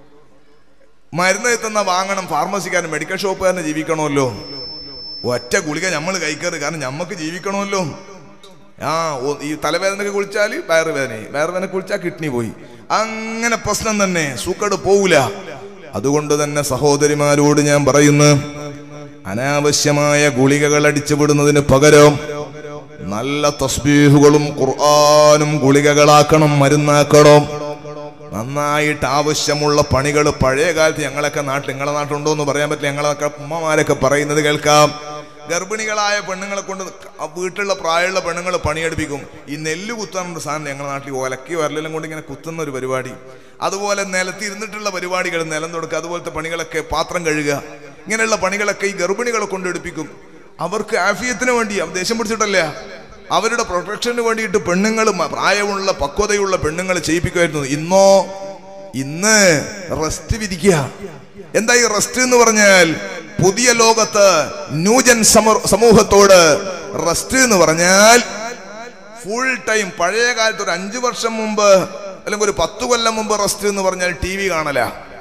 മരുന്ന് എത്തുന്ന വാങ്ങണം ഫാർമസിക്കാരൻ മെഡിക്കൽ ഷോപ്പുകാരന് ജീവിക്കണമല്ലോ ഒറ്റ ഗുളിക നമ്മൾ കഴിക്കരുത് കാരണം നമുക്ക് ജീവിക്കണമല്ലോ ആ ഓ- ഈ തലവേദനക്ക് കുളിച്ചാൽ വയറുവേദന വയറുവേദന കുളിച്ചാൽ കിഡ്നി പോയി അങ്ങനെ പ്രശ്നം തന്നെ സൂക്കട് പോവില്ല അതുകൊണ്ട് തന്നെ സഹോദരിമാരോട് ഞാൻ പറയുന്നു അനാവശ്യമായ ഗുളികകൾ അടിച്ചുവിടുന്നതിന് പകരം നല്ല തസ്ബീഹുകളും ഖുർആാനും ഗുളികകളാക്കണം മരുന്നാക്കണം നന്നായിട്ട് ആവശ്യമുള്ള പണികൾ പഴയ കാലത്ത് ഞങ്ങളൊക്കെ നാട്ടിൽ നിങ്ങളെ നാട്ടിലുണ്ടോ എന്ന് പറയാൻ പറ്റില്ല ഞങ്ങളൊക്കെ ഉമ്മമാരൊക്കെ പറയുന്നത് കേൾക്കാം ഗർഭിണികളായ പെണ്ണുങ്ങളെ കൊണ്ട് ആ വീട്ടിലുള്ള പ്രായമുള്ള പെണ്ണുങ്ങൾ പണിയെടുപ്പിക്കും ഈ നെല്ല് കുത്താനുള്ള സാധനം ഞങ്ങളുടെ നാട്ടിൽ ഒലക്കി വരലെല്ലാം കൊണ്ട് ഇങ്ങനെ കുത്തുന്ന ഒരു പരിപാടി അതുപോലെ നിലത്തിരുന്നിട്ടുള്ള പരിപാടികൾ നിലം തുടക്കുക അതുപോലത്തെ പണികളൊക്കെ പാത്രം കഴുകുക ഇങ്ങനെയുള്ള പണികളൊക്കെ ഈ ഗർഭിണികളെ കൊണ്ട് എടുപ്പിക്കും അവർക്ക് ആഫിയത്തിന് വേണ്ടി അവർ ദേഷ്യം പിടിച്ചിട്ടല്ല അവരുടെ പ്രൊട്ടക്ഷന് വേണ്ടിയിട്ട് പെണ്ണുങ്ങൾ പ്രായമുള്ള പക്വതയുള്ള പെണ്ണുങ്ങൾ ചെയ്യിപ്പിക്കുമായിരുന്നു ഇന്നോ ഇന്ന് റെസ്റ്റ് വിധിക്കുക എന്താ ഈ റെസ്റ്റ് എന്ന് പറഞ്ഞാൽ പുതിയ ലോകത്ത് ന്യൂജൻ സമ- സമൂഹത്തോട് റെസ്റ്റ് എന്ന് പറഞ്ഞാൽ ഫുൾ ടൈം പഴയ കാലത്ത് ഒരു അഞ്ചു വർഷം മുമ്പ് അല്ലെങ്കിൽ ഒരു പത്ത് കൊല്ലം മുമ്പ് റെസ്റ്റ് എന്ന് പറഞ്ഞാൽ ടി വി കാണല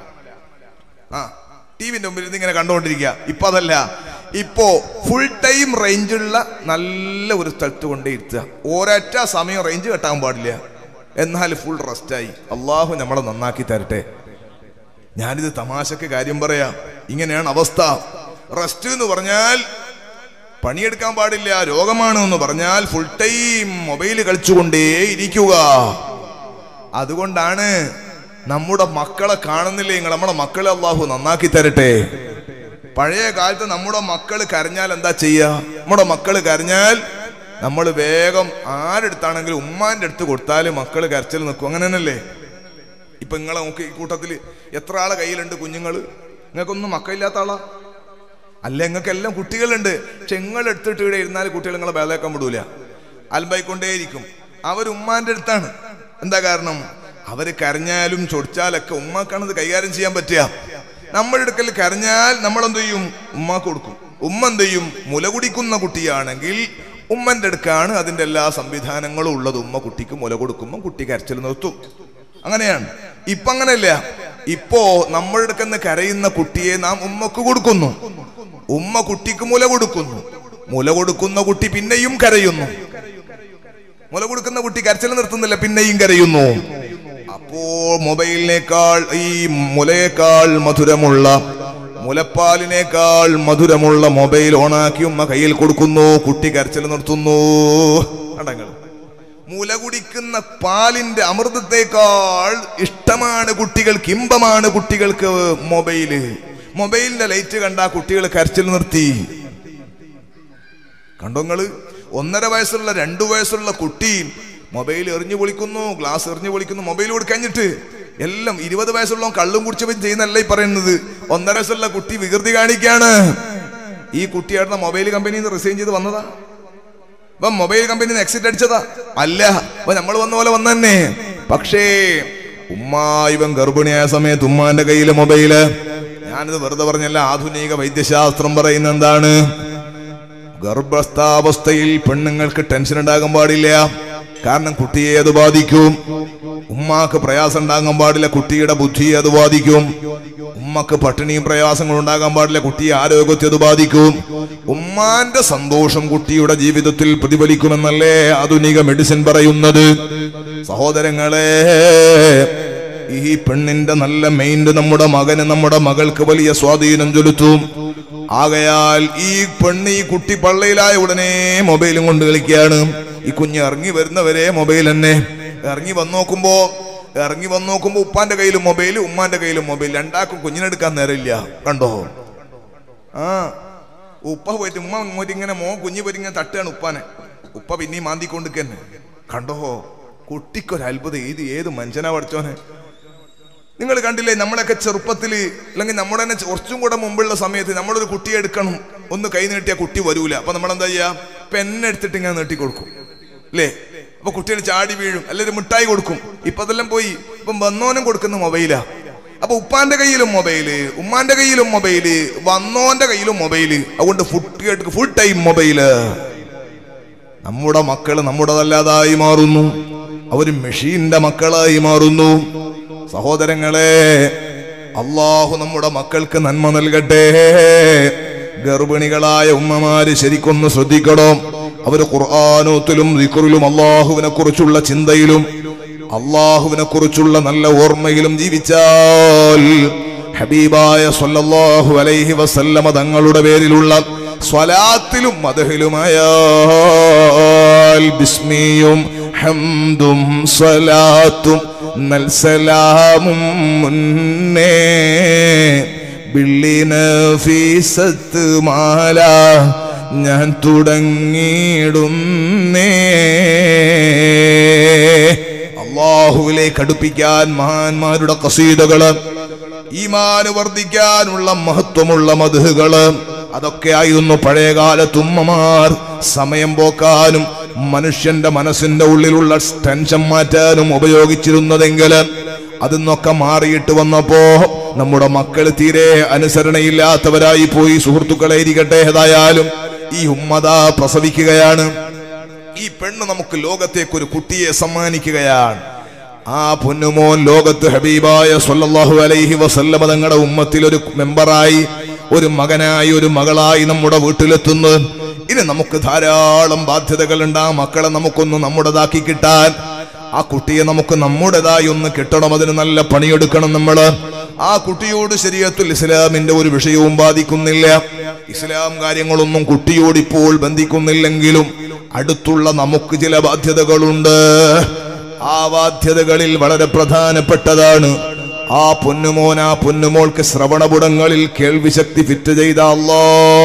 ആ ടി വിന്റെ മുമ്പിൽ ഇരുന്ന് ഇങ്ങനെ കണ്ടുകൊണ്ടിരിക്കുക ഇപ്പൊ അതല്ല ഇപ്പോ ഫുൾ ടൈം റേഞ്ചുള്ള നല്ല ഒരു സ്ഥലത്ത് കൊണ്ടേ ഇരുത്തുക ഒരൊറ്റ സമയം റേഞ്ച് കെട്ടാൻ പാടില്ല എന്നാൽ ഫുൾ റെസ്റ്റായി അള്ളാഹു നമ്മളെ നന്നാക്കി തരട്ടെ ഞാനിത് തമാശക്ക് കാര്യം പറയാം ഇങ്ങനെയാണ് അവസ്ഥ റെസ്റ്റ് എന്ന് പറഞ്ഞാൽ പണിയെടുക്കാൻ പാടില്ല രോഗമാണ് എന്ന് പറഞ്ഞാൽ ഫുൾ ടൈം മൊബൈൽ കളിച്ചുകൊണ്ടേ ഇരിക്കുക അതുകൊണ്ടാണ് നമ്മുടെ മക്കളെ കാണുന്നില്ലേ നിങ്ങൾ നമ്മുടെ മക്കളെ അള്ളാഹു നന്നാക്കി തരട്ടെ പഴയ കാലത്ത് നമ്മുടെ മക്കൾ കരഞ്ഞാൽ എന്താ ചെയ്യുക നമ്മുടെ മക്കൾ കരഞ്ഞാൽ നമ്മൾ വേഗം ആരെടുത്താണെങ്കിലും ഉമ്മാന്റെ അടുത്ത് കൊടുത്താൽ മക്കൾ കരച്ചിൽ നിൽക്കും അങ്ങനെ തന്നെയല്ലേ ഇപ്പൊ നിങ്ങളെ നോക്കി ഈ കൂട്ടത്തിൽ എത്ര ആളെ കയ്യിലുണ്ട് കുഞ്ഞുങ്ങൾ നിങ്ങൾക്കൊന്നും മക്കളില്ലാത്ത ആളാ അല്ല നിങ്ങൾക്ക് എല്ലാം കുട്ടികളുണ്ട് പക്ഷെ നിങ്ങൾ എടുത്തിട്ട് ഇവിടെ ഇരുന്നാൽ കുട്ടികൾ നിങ്ങളെ ബേലേക്കാൻ വിടൂല അൽബായിക്കൊണ്ടേയിരിക്കും അവർ ഉമ്മാന്റെ അടുത്താണ് എന്താ കാരണം അവര് കരഞ്ഞാലും ചൊടിച്ചാലൊക്കെ ഉമ്മാക്കാണത് കൈകാര്യം ചെയ്യാൻ പറ്റുക നമ്മുടെ അടുക്കൽ കരഞ്ഞാൽ നമ്മൾ എന്ത് ചെയ്യും ഉമ്മാക്ക് കൊടുക്കും ഉമ്മ എന്ത് ചെയ്യും മുല കുടിക്കുന്ന കുട്ടിയാണെങ്കിൽ ഉമ്മന്റെ അടുക്കാണ് അതിന്റെ എല്ലാ സംവിധാനങ്ങളും ഉള്ളത് ഉമ്മ കുട്ടിക്ക് മുല കൊടുക്കുമ്പോൾ കുട്ടി കരച്ചിൽ നിർത്തും അങ്ങനെയാണ് ഇപ്പൊ അങ്ങനെയല്ല ഇപ്പോ നമ്മുടെ അടുക്കന്ന് കരയുന്ന കുട്ടിയെ നാം ഉമ്മക്ക് കൊടുക്കുന്നു ഉമ്മ കുട്ടിക്ക് മുല കൊടുക്കുന്നു മുല കൊടുക്കുന്ന കുട്ടി പിന്നെയും കരയുന്നു മുല കൊടുക്കുന്ന കുട്ടി കരച്ചിൽ നിർത്തുന്നില്ല പിന്നെയും കരയുന്നു അപ്പോൾ മൊബൈലിനേക്കാൾ ഈ മുലയേക്കാൾ മധുരമുള്ള മുലപ്പാലിനേക്കാൾ മധുരമുള്ള മൊബൈൽ ഓണാക്കി ഉമ്മ കയ്യിൽ കൊടുക്കുന്നു കുട്ടി കരച്ചിൽ നിർത്തുന്നു അടങ്ങൾ മുല കുടിക്കുന്ന പാലിന്റെ അമൃതത്തെക്കാൾ ഇഷ്ടമാണ് കുട്ടികൾക്ക് ഇമ്പമാണ് കുട്ടികൾക്ക് മൊബൈല് മൊബൈലിന്റെ ലൈറ്റ് കണ്ട കുട്ടികൾ കരച്ചിൽ നിർത്തി കണ്ടോ നിങ്ങള് ഒന്നര വയസ്സുള്ള രണ്ടു വയസ്സുള്ള കുട്ടി മൊബൈൽ എറിഞ്ഞു പൊളിക്കുന്നു ഗ്ലാസ് എറിഞ്ഞു പൊളിക്കുന്നു മൊബൈൽ കൊടുക്കഞ്ഞിട്ട് എല്ലാം ഇരുപത് വയസ്സുള്ള കള്ളും കുടിച്ചവൻ ചെയ്യുന്നല്ല ഈ പറയുന്നത് ഒന്നര വയസ്സുള്ള കുട്ടി വികൃതി കാണിക്കാണ് ഈ കുട്ടിയായിരുന്ന മൊബൈൽ കമ്പനിയിൽ നിന്ന് റിസൈൻ ചെയ്ത് വന്നതാ ഇപ്പൊ മൊബൈൽ കമ്പനി എക്സിറ്റ് അടിച്ചതാ അല്ല അപ്പൊ നമ്മൾ വന്ന പോലെ വന്ന തന്നെ പക്ഷേ ഉമ്മ ഇവൻ ഗർഭിണിയായ സമയത്ത് ഉമ്മാന്റെ കയ്യില് മൊബൈല് ഞാനിത് വെറുതെ പറഞ്ഞല്ല ആധുനിക വൈദ്യശാസ്ത്രം പറയുന്ന എന്താണ് ഗർഭസ്ഥാവസ്ഥയിൽ പെണ്ണുങ്ങൾക്ക് ടെൻഷൻ ഉണ്ടാകാൻ പാടില്ല കാരണം കുട്ടിയെ അത് ബാധിക്കും ഉമ്മാക്ക് പ്രയാസം ഉണ്ടാകാൻ പാടില്ല കുട്ടിയുടെ ബുദ്ധിയെ അത് ബാധിക്കും ഉമ്മക്ക് പട്ടിണിയും പ്രയാസങ്ങളും ഉണ്ടാകാൻ പാടില്ല കുട്ടിയെ ആരോഗ്യത്തെ അത് ബാധിക്കും ഉമ്മാന്റെ സന്തോഷം കുട്ടിയുടെ ജീവിതത്തിൽ പ്രതിഫലിക്കുമെന്നല്ലേ ആധുനിക മെഡിസിൻ പറയുന്നത് സഹോദരങ്ങളെ ഈ പെണ്ണിന്റെ നല്ല മെയിൻഡ് നമ്മുടെ മകന് നമ്മുടെ മകൾക്ക് വലിയ സ്വാധീനം ചെലുത്തും ആകയാൽ ഈ പെണ്ണ് ഈ കുട്ടി പള്ളയിലായ ഉടനെ മൊബൈലും കൊണ്ട് കളിക്കുകയാണ് ഈ കുഞ്ഞ് ഇറങ്ങി വരുന്നവരെ മൊബൈൽ തന്നെ ഇറങ്ങി വന്ന് നോക്കുമ്പോ ഇറങ്ങി വന്ന് നോക്കുമ്പോ ഉപ്പാന്റെ കയ്യിലും മൊബൈൽ ഉമ്മാന്റെ കയ്യിലും മൊബൈൽ രണ്ടാക്കും കുഞ്ഞിനെടുക്കാൻ നേരമില്ല കണ്ടോ ആ ഉപ്പ പോയിട്ട് ഉമ്മ ഇങ്ങോട്ട് ഇങ്ങനെ മോ കുഞ്ഞു പോയിട്ട് ഇങ്ങനെ തട്ടുകയാണ് ഉപ്പാനെ ഉപ്പ പിന്നെയും മാന്തി കൊണ്ടിരിക്കന്നെ കണ്ടോ കുട്ടിക്കൊരു അത്ഭുതം ഇത് ഏത് മനുഷ്യനാ പഠിച്ചോനെ നിങ്ങൾ കണ്ടില്ലേ നമ്മളൊക്കെ ചെറുപ്പത്തിൽ അല്ലെങ്കിൽ നമ്മുടെ തന്നെ കുറച്ചും കൂടെ മുമ്പുള്ള സമയത്ത് നമ്മളൊരു കുട്ടിയെ എടുക്കണം ഒന്ന് കൈ നീട്ടിയ കുട്ടി വരൂല അപ്പൊ നമ്മൾ എന്താ ചെയ്യാ പെണ്ണെടുത്തിട്ട് ഇങ്ങനെ നീട്ടി കൊടുക്കും അല്ലേ അപ്പൊ കുട്ടികൾ ചാടി വീഴും അല്ലെങ്കിൽ ഒരു മിഠായി കൊടുക്കും ഇപ്പൊ അതെല്ലാം പോയി ഇപ്പം വന്നോനും കൊടുക്കുന്ന മൊബൈലാ അപ്പൊ ഉപ്പാന്റെ കയ്യിലും മൊബൈല് ഉമ്മാന്റെ കയ്യിലും മൊബൈല് വന്നോന്റെ കയ്യിലും മൊബൈല് അതുകൊണ്ട് ഫുഡ് ഫുൾ ടൈം മൊബൈല് നമ്മുടെ മക്കൾ നമ്മുടേതല്ലാതായി മാറുന്നു അവര് മെഷീന്റെ മക്കളായി മാറുന്നു സഹോദരങ്ങളെ അള്ളാഹു നമ്മുടെ മക്കൾക്ക് നന്മ നൽകട്ടെ ഗർഭിണികളായ ഉമ്മമാര് ശരിക്കൊന്ന് ശ്രദ്ധിക്കണം അവര് ഖുർആാനോത്തിലും ദിക്റിലും അള്ളാഹുവിനെ കുറിച്ചുള്ള ചിന്തയിലും അള്ളാഹുവിനെ കുറിച്ചുള്ള നല്ല ഓർമ്മയിലും ജീവിച്ചാൽ ഹബീബായ സല്ലല്ലാഹു അലൈഹി വസല്ലമ തങ്ങളുടെ പേരിലുള്ള സ്വലാത്തിലും മദഹിലുമായാൽ ബിസ്മിയും ഹംദും സ്വലാത്തും നൽസലാമും മുന്നേ ബിള്ളിന് ഫീസത്ത് മാല ഞാൻ തുടങ്ങിയിടുന്നേ അള്ളാഹുവിലേക്ക് അടുപ്പിക്കാൻ മഹാന്മാരുടെ കസീതകള് ഈമാന് വർദ്ധിക്കാനുള്ള മഹത്വമുള്ള മധുകള് അതൊക്കെ ആയിരുന്നു പഴയകാലത്ത് ഉമ്മമാർ സമയം പോക്കാനും മനുഷ്യന്റെ മനസ്സിന്റെ ഉള്ളിലുള്ള ടെൻഷൻ മാറ്റാനും ഉപയോഗിച്ചിരുന്നതെങ്കിൽ അതിന്നൊക്കെ മാറിയിട്ട് വന്നപ്പോ നമ്മുടെ മക്കൾ തീരെ അനുസരണയില്ലാത്തവരായി പോയി സുഹൃത്തുക്കളെ ഇരിക്കട്ടെ ഏതായാലും ഈ ഉമ്മത പ്രസവിക്കുകയാണ് ഈ പെണ്ണ് നമുക്ക് ലോകത്തേക്ക് ഒരു കുട്ടിയെ സമ്മാനിക്കുകയാണ് ആ പൊന്നുമോൻ ലോകത്ത് ഹബീബായ സല്ലല്ലാഹു അലൈഹി വസല്ലമ തങ്ങളുടെ ഉമ്മത്തിൽ ഒരു മെമ്പറായി ഒരു മകനായി ഒരു മകളായി നമ്മുടെ വീട്ടിലെത്തുന്നു ഇനി നമുക്ക് ധാരാളം ബാധ്യതകളുണ്ട് ആ മക്കളെ നമുക്കൊന്ന് നമ്മുടേതാക്കി കിട്ടാൻ ആ കുട്ടിയെ നമുക്ക് നമ്മുടേതായി ഒന്ന് കിട്ടണം അതിന് നല്ല പണിയെടുക്കണം നമ്മള് ആ കുട്ടിയോട് ശരീരത്തിൽ ഇസ്ലാമിന്റെ ഒരു വിഷയവും ബാധിക്കുന്നില്ല ഇസ്ലാം കാര്യങ്ങളൊന്നും കുട്ടിയോട് ഇപ്പോൾ ബന്ധിക്കുന്നില്ലെങ്കിലും അടുത്തുള്ള നമുക്ക് ചില ബാധ്യതകളുണ്ട് ആ ബാധ്യതകളിൽ വളരെ പ്രധാനപ്പെട്ടതാണ് ആ പൊന്നുമോൻ ആ പൊന്നുമോൾക്ക് ശ്രവണപുടങ്ങളിൽ കേൾവി ശക്തി ഫിറ്റ് ചെയ്ത അല്ലോ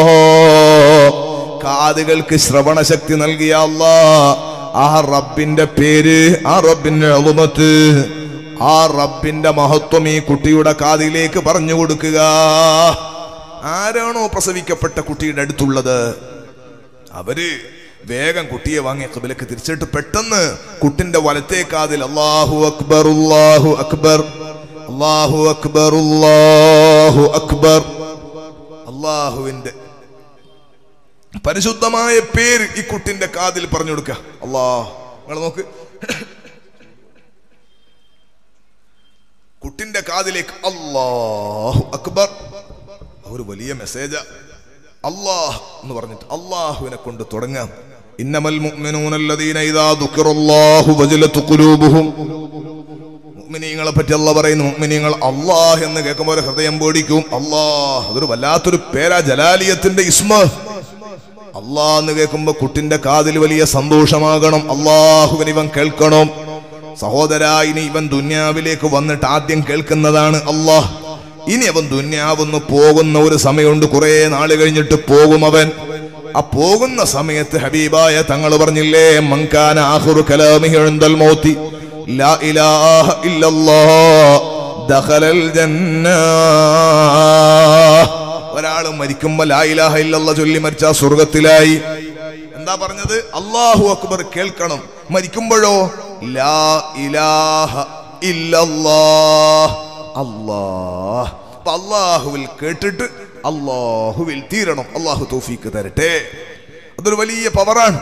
കാതുകൾക്ക് ശ്രവണശക്തി നൽകിയ അല്ലാ ആ റബ്ബിന്റെ പേര് ആ റബ്ബിന്റെ അളുമത്ത് ആ റബ്ബിന്റെ മഹത്വം ഈ കുട്ടിയുടെ കാതിലേക്ക് പറഞ്ഞു കൊടുക്കുക ആരാണോ പ്രസവിക്കപ്പെട്ട കുട്ടിയുടെ അടുത്തുള്ളത് അവര് വേഗം കുട്ടിയെ വാങ്ങിയ കബിലക്ക് തിരിച്ചിട്ട് പെട്ടെന്ന് കുട്ടിന്റെ വലത്തേ കാതിൽ അള്ളാഹു അക്ബർ അള്ളാഹു അക്ബർ അള്ളാഹു അക്ബർ അള്ളാഹു അക്ബർ അള്ളാഹുവിന്റെ പരിശുദ്ധമായ പേര് ഈ കുട്ടിന്റെ കാതിൽ പറഞ്ഞു കൊടുക്ക അള്ളാ നിങ്ങൾ നോക്ക് കുട്ടിന്റെ കാതിലേക്ക് അള്ളാഹു അക്ബർ ഒരു വലിയ മെസ്സേജ് അള്ളാഹ് എന്ന് പറഞ്ഞിട്ട് അള്ളാഹുവിനെ കൊണ്ട് തുടങ്ങാം ഇന്നമൽ മുഅ്മിനൂന അല്ലദീന ഇദാ ദുക്കിറല്ലാഹു വജലത് ഖുലൂബുഹും മുഅ്മിനീങ്ങളെ പറ്റി അല്ലാഹ് പറയുന്നു മുഅ്മിനീങ്ങൾ അള്ളാഹ് എന്ന് കേൾക്കുമ്പോൾ ഒരു ഹൃദയം പേടിക്കും അള്ളാഹ് അതൊരു വല്ലാത്തൊരു പേരാ ജലാലിയത്തിന്റെ ഇസ്മ അള്ളാഹ് എന്ന് കേൾക്കുമ്പോ കുട്ടിന്റെ കാതിൽ വലിയ സന്തോഷമാകണം അള്ളാഹുവിന് ഇവൻ കേൾക്കണം സഹോദര ഇനി ഇവൻ ദുന്യാവിലേക്ക് വന്നിട്ട് ആദ്യം കേൾക്കുന്നതാണ് അള്ളാഹ് ഇനി അവൻ ദുന്യാവുന്ന് പോകുന്ന ഒരു സമയമുണ്ട് കുറെ നാള് കഴിഞ്ഞിട്ട് പോകും അവൻ ആ പോകുന്ന സമയത്ത് ഹബീബായ തങ്ങൾ പറഞ്ഞില്ലേ മങ്കാന ആഹുറു കലാമിഹി ഇൻദൽ മൗത്തി ലാ ഇലാഹ ഇല്ലല്ലാഹ് ദഖലൽ ജന്ന ഒരാൾ മരിക്കുമ്പോ ലാ ഇലാഹ ഇല്ലല്ലാഹ് ചൊല്ലി മരിച്ച സ്വർഗത്തിലായി എന്താ പറഞ്ഞത് അള്ളാഹു അക്ബർ കേൾക്കണം മരിക്കുമ്പോഴോ ലാ ഇലാഹ ഇല്ലല്ലാഹ് അല്ലാഹ് അപ്പൊ അള്ളാഹുവിൽ കേട്ടിട്ട് അള്ളാഹുവിൽ തീരണം അള്ളാഹു തൗഫീക്ക് തരട്ടെ അതൊരു വലിയ പവറാണ്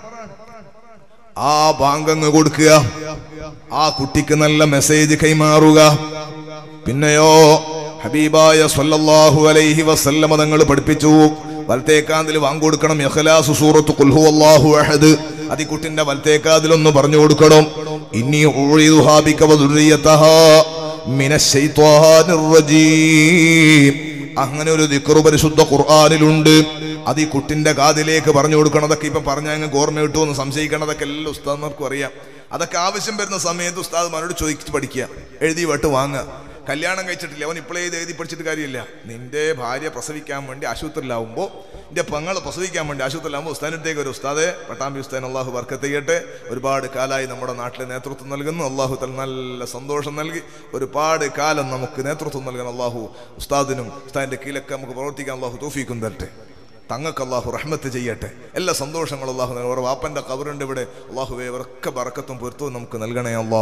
ആ ബാങ്കങ്ങ് കൊടുക്കുക ആ കുട്ടിക്ക് നല്ല മെസ്സേജ് കൈമാറുക പിന്നെയോ ഹബീബായ സല്ലല്ലാഹു അലൈഹി വസല്ലമ തങ്ങൾ പഠിപ്പിച്ചു വലത്തേക്കാതിൽ വാങ്ങൊടുക്കണം ഇഖ്ലാസ് സൂറത്ത് ഖുൽഹു അല്ലാഹു അഹദ് അത് ഈ കുട്ടിന്റെ വലത്തേക്കാതിലൊന്ന് പറഞ്ഞു കൊടുക്കണം ഇനി ഊഴിദുഹാ ബിക വദുരിയതഹാ മിനശ്ശൈത്വാനിർ റജീം അങ്ങനെ ഒരു ദിക്റു പരിശുദ്ധ ഖുർആനിലുണ്ട് അത് ഈ കുട്ടിന്റെ കാതിലേക്ക് പറഞ്ഞു കൊടുക്കണതൊക്കെ ഇപ്പൊ പറഞ്ഞ അങ്ങ് ഓർമ്മ കിട്ടുമെന്ന് സംശയിക്കണതൊക്കെ എല്ലാ ഉസ്താദ്മാർക്കും അറിയാം അതൊക്കെ ആവശ്യം വരുന്ന സമയത്ത് ഉസ്താദ്മാരോട് ചോദിച്ച് പഠിക്കുക എഴുതി വെട്ട് വാങ്ങുക കല്യാണം കഴിച്ചിട്ടില്ല അവൻ ഇപ്പോഴേ ഇത് എഴുതി പഠിച്ചിട്ട് കാര്യമില്ല നിന്റെ ഭാര്യ പ്രസവിക്കാൻ വേണ്ടി ആശുപത്രിയിലാവുമ്പോൾ നിന്റെ പെങ്ങൾ പ്രസവിക്കാൻ വേണ്ടി ആശുപത്രിയിലാവുമ്പോൾ ഉസ്താനത്തേക്ക് ഒരു ഉസ്താദെ പട്ടാമ്പി ഉസ്താൻ അള്ളാഹു വർക്കത്ത് ചെയ്യട്ടെ ഒരുപാട് കാലമായി നമ്മുടെ നാട്ടിൽ നേതൃത്വം നൽകുന്നു അള്ളാഹു തൽ നല്ല സന്തോഷം നൽകി ഒരുപാട് കാലം നമുക്ക് നേതൃത്വം നൽകുന്ന അള്ളാഹു ഉസ്താദിനും ഉസ്താദിന്റെ കീഴൊക്കെ നമുക്ക് പ്രവർത്തിക്കാൻ അള്ളാഹു തോഫീക്കും തരട്ടെ തങ്ങൾക്ക് അള്ളാഹു റഹ്മത്ത് ചെയ്യട്ടെ എല്ലാ സന്തോഷങ്ങളും അള്ളാഹു നൽകി അവരുടെ വാപ്പന്റെ കബറുണ്ട് ഇവിടെ അള്ളാഹുവെ ഇവരൊക്കെ ബറക്കത്തും പൊരുത്തവും നമുക്ക് നൽകണേ അള്ളാ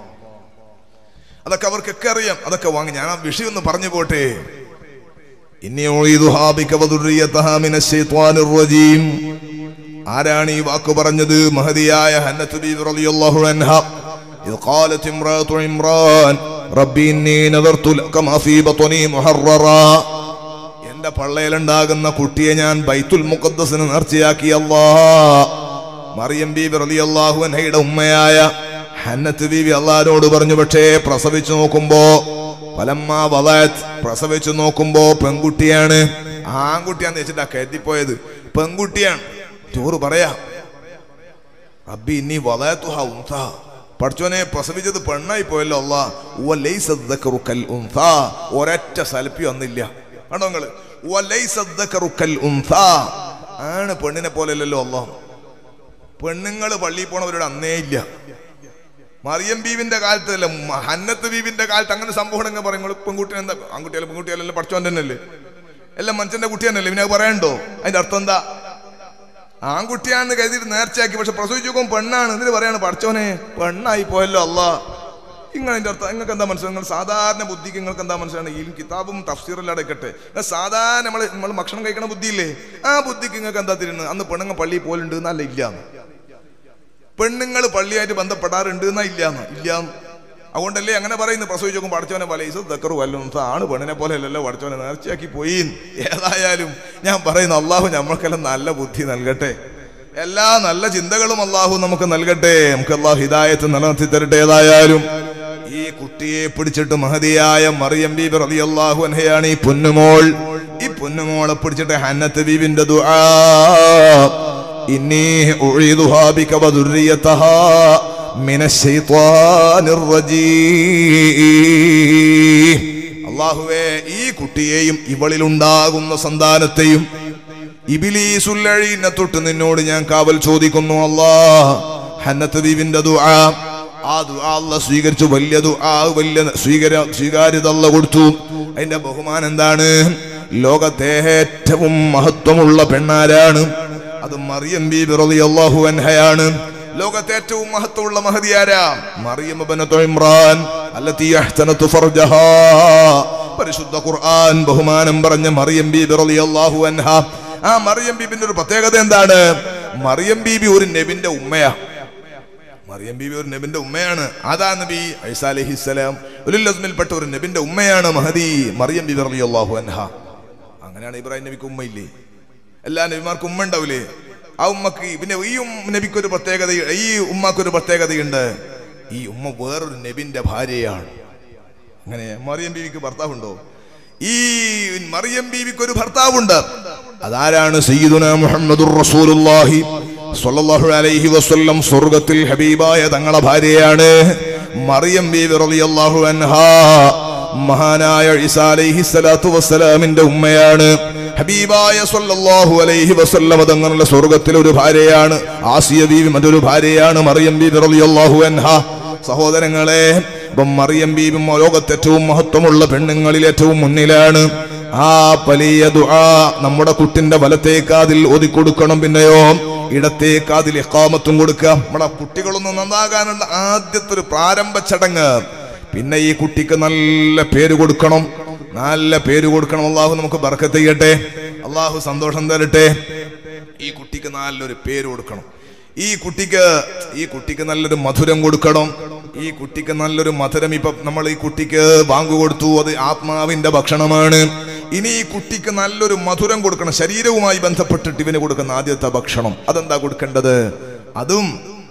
അതൊക്കെ അവർക്കൊക്കെ അറിയാം അതൊക്കെ വാങ്ങി ഞാൻ ആ വിഷയം ഒന്ന് പറഞ്ഞു പോട്ടെ ഇന്നി ഉഈദുഹാ ബിക വദുർരിയതഹാ മിനശ്ശൈത്വാനിർ റജീം ആരാണ് ഈ വാക്ക് പറഞ്ഞത് മഹദിയായ ഹന്നത്ത് ബീവി റളിയല്ലാഹു അൻഹ إذ قالت امرأة عمران ربي إني نذرت لك ما في بطني محررا എന്റെ പള്ളയിലുണ്ടാകുന്ന കുട്ടിയെ ഞാൻ ബൈത്തുൽ മുഖദ്ദസിന് നേർച്ചയാക്കി അല്ലാ മറിയം ബീബി റളിയല്ലാഹു അൻഹയുടെ ഉമ്മയായ ഹന്നത്ത് ബീബി അള്ളാഹിനോട് പറഞ്ഞു പക്ഷേ പ്രസവിച്ചു നോക്കുമ്പോ പലമ്മ വലാത്ത് പ്രസവിച്ചു നോക്കുമ്പോ പെൺകുട്ടിയാണ് ആൺകുട്ടിയാന്ന് വെച്ചിട്ടാ കരുതിപ്പോയത് പെൺകുട്ടിയാണ് ചോറ് പറയാ റബ്ബി ഇനി വലാത്തുഹ ഉൻസ പഠിച്ചോനെ പ്രസവിച്ചത് പെണ്ണായി പോയല്ലോ അല്ലാ വലൈസ ദക്കറു കൽ ഉൻസ ഒരൊറ്റ സൽപ്പി വന്നില്ല കണ്ടോ നിങ്ങള് വലൈസ ദക്കറു കൽ ഉൻസ ആണ് പെണ്ണിനെ പോലെയല്ലല്ലോ അല്ലാ പെണ്ണുങ്ങള് പള്ളിയിൽ പോണവരോട് അന്നേ ഇല്ല മറിയം ബീവിന്റെ കാലത്തല്ല മ- ഹന്നത്ത് ബീവിന്റെ കാലത്ത് അങ്ങനെ സംഭവം ഉണ്ടെങ്കിൽ പറയും നിങ്ങൾ പെൺകുട്ടി എന്താ ആൺകുട്ടിയാലും പെൺകുട്ടിയാലും പഠിച്ചോൻ തന്നെയല്ലേ എല്ലാം മനുഷ്യന്റെ കുട്ടി തന്നെയല്ലേ പിന്നെ അത് പറയണ്ടോ അതിന്റെ അർത്ഥം എന്താ ആൺകുട്ടിയാണെന്ന് കരുതിയിട്ട് നേർച്ചയാക്കി പക്ഷെ പ്രസവിച്ചു നോക്കുമ്പോൾ പെണ്ണാണ് എന്നിട്ട് പറയാണ് പഠിച്ചോനെ പെണ്ണായി പോയല്ലോ അല്ല നിങ്ങൾ അതിന്റെ അർത്ഥം നിങ്ങൾക്ക് എന്താ മനസ്സിലായി നിങ്ങൾ സാധാരണ ബുദ്ധിക്ക് നിങ്ങൾക്ക് എന്താ മനസ്സിലാണ് ഈ കിതാബും തഫ്സീറെല്ലാം അടക്കട്ടെ നിങ്ങൾ സാധാരണ നമ്മൾ നമ്മൾ ഭക്ഷണം കഴിക്കണ ബുദ്ധിയില്ലേ ആ ബുദ്ധിക്ക് നിങ്ങൾക്ക് എന്താ തിരുന്നത് അന്ന് പെണ്ണുങ്ങൾ പള്ളിയിൽ പോലുണ്ട് എന്നല്ല ഇല്ലാന്ന് പെണ്ണുങ്ങൾ പള്ളിയായിട്ട് ബന്ധപ്പെടാറുണ്ട് എന്നാ ഇല്ലാന്ന് ഇല്ലാന്ന് അതുകൊണ്ടല്ലേ അങ്ങനെ പറയുന്നത് പ്രസവിച്ചു നോക്കും പഠിച്ചവനെ പലീസ് ദക്കറു വല്ലും ആണ് പെണ്ണിനെ പോലെ അല്ലല്ലോ പഠിച്ചവനെ നേർച്ചയാക്കി പോയി ഏതായാലും ഞാൻ പറയുന്നു അള്ളാഹു നമ്മൾക്കെല്ലാം നല്ല ബുദ്ധി നൽകട്ടെ എല്ലാ നല്ല ചിന്തകളും അള്ളാഹു നമുക്ക് നൽകട്ടെ നമുക്ക് അള്ളാഹു ഹിദായത്ത് നിലനിർത്തി തരട്ടെ ഏതായാലും ഈ കുട്ടിയെ പിടിച്ചിട്ട് മഹതിയായ മറിയം ബീബി റളിയല്ലാഹു അൻഹയാണ് ഈ പൊന്നുമോൾ ഈ പൊന്നുമോളെ പിടിച്ചിട്ട് ഹന്നത്ത് ബീബിന്റെ ദുആ إني أعيذها بك وذريتها من الشيطان الرجيم അള്ളാഹുവേ ഈ കുട്ടിയെയും ഇവളിലുണ്ടാകുന്ന സന്താനത്തെയും ഇബിലീസുല്ലഴീനെ തൊട്ട് നിന്നോട് ഞാൻ കാവൽ ചോദിക്കുന്നു അല്ലാ ഹന്നത്ത് ബീവിന്റെ ദുആ ആ ദുആ അല്ല സ്വീകരിച്ചു വലിയ ദുആ വലിയ സ്വീകര സ്വീകാര്യത അല്ല കൊടുത്തു അതിന്റെ ബഹുമാനം എന്താണ് ലോകത്തെ ഏറ്റവും മഹത്വമുള്ള പെണ്ണാരാണ് അത് മറിയം ബീബി റളിയല്ലാഹു അൻഹയാണ് ലോകത്തെ ഏറ്റവും മഹത്വമുള്ള മഹതിയാരാ മറിയം ഇബ്നത്തു ഇമ്രാൻ അല്ലത്തി അഹ്സനത്തു ഫർജഹാ പരിശുദ്ധ ഖുർആൻ ബഹുമാനം പറഞ്ഞ മറിയം ബീബി റളിയല്ലാഹു അൻഹ ആ മറിയം ബീബിന്റെ ഒരു പ്രത്യേകത എന്താണ് മറിയം ബീബി ഒരു നബിന്റെ ഉമ്മയാ മറിയം ബീബി ഒരു നബിന്റെ ഉമ്മയാണ് ആദാ നബി ഐസ അലൈഹിസ്സലാം ഉലുൽ അസ്മിൽപ്പെട്ട ഒരു നബിന്റെ ഉമ്മയാണ് മഹദി മറിയം ബീബി റളിയല്ലാഹു അൻഹ അങ്ങനെയാണ് ഇബ്രാഹിം നബിക്ക് ഉമ്മയില്ലേ എല്ലാ നബിമാർക്കും ഉമ്മ ഉണ്ടാവില്ലേ ആ ഉമ്മക്ക് പിന്നെ ഈ ഉം- നബിക്ക് ഒരു പ്രത്യേകത ഈ ഉമ്മക്ക് ഒരു പ്രത്യേകതയുണ്ട് ഈ ഉമ്മ വേറൊരു നബിന്റെ ഭാര്യയാണ് അങ്ങനെ മറിയം ബീവിക്ക് ഭർത്താവുണ്ടോ ഈ മറിയം ബീവിക്ക് ഒരു ഭർത്താവുണ്ട് അതാരാണ് സയ്യിദുന മുഹമ്മദുർ റസൂലുള്ളാഹി സ്വല്ലല്ലാഹു അലൈഹി വസല്ലം സ്വർഗത്തിൽ ഹബീബായ തങ്ങളെ ഭാര്യയാണ് മറിയം ബീവി റളിയല്ലാഹു അൻഹാ മഹാനായ ഈസാ അലൈഹി സ്വലാത്തു വസ്സലാമിന്റെ ഉമ്മയാണ് ഹബീബായ സ്വല്ലല്ലാഹു അലൈഹി വസല്ലം തങ്ങളുടെ സ്വർഗത്തിലെ ഒരു ഭാര്യയാണ് ആസിയ ബീവി മറ്റൊരു ഭാര്യയാണ് മറിയം ബീവി റളിയല്ലാഹു അൻഹാ സഹോദരങ്ങളെ ഇപ്പം മറിയം ബീബും ലോകത്തെ ഏറ്റവും മഹത്വമുള്ള പെണ്ണുങ്ങളിൽ ഏറ്റവും മുന്നിലാണ് ആ വലിയ ദുആ നമ്മുടെ കുട്ടിന്റെ വലത്തേക്കാതിൽ ഒതുക്കൊടുക്കണം പിന്നെയോ ഇടത്തേക്കാതിൽ എക്കാമത്തും കൊടുക്കുക നമ്മുടെ കുട്ടികളൊന്ന് നന്നാകാനുള്ള ആദ്യത്തെ ഒരു പ്രാരംഭ ചടങ്ങ് പിന്നെ ഈ കുട്ടിക്ക് നല്ല പേര് കൊടുക്കണം നല്ല പേര് കൊടുക്കണം അള്ളാഹു നമുക്ക് ബർക്കത്ത് ചെയ്യട്ടെ അള്ളാഹു സന്തോഷം തരട്ടെ ഈ കുട്ടിക്ക് നല്ലൊരു പേര് കൊടുക്കണം ഈ കുട്ടിക്ക് ഈ കുട്ടിക്ക് നല്ലൊരു മധുരം കൊടുക്കണം ഈ കുട്ടിക്ക് നല്ലൊരു മധുരം ഇപ്പൊ നമ്മൾ ഈ കുട്ടിക്ക് ബാങ്ക് കൊടുത്തു അത് ആത്മാവിന്റെ ഭക്ഷണമാണ് ഇനി ഈ കുട്ടിക്ക് നല്ലൊരു മധുരം കൊടുക്കണം ശരീരവുമായി ബന്ധപ്പെട്ടിട്ട് ഇവന് കൊടുക്കുന്ന ആദ്യത്തെ ഭക്ഷണം അതെന്താ കൊടുക്കേണ്ടത് അതും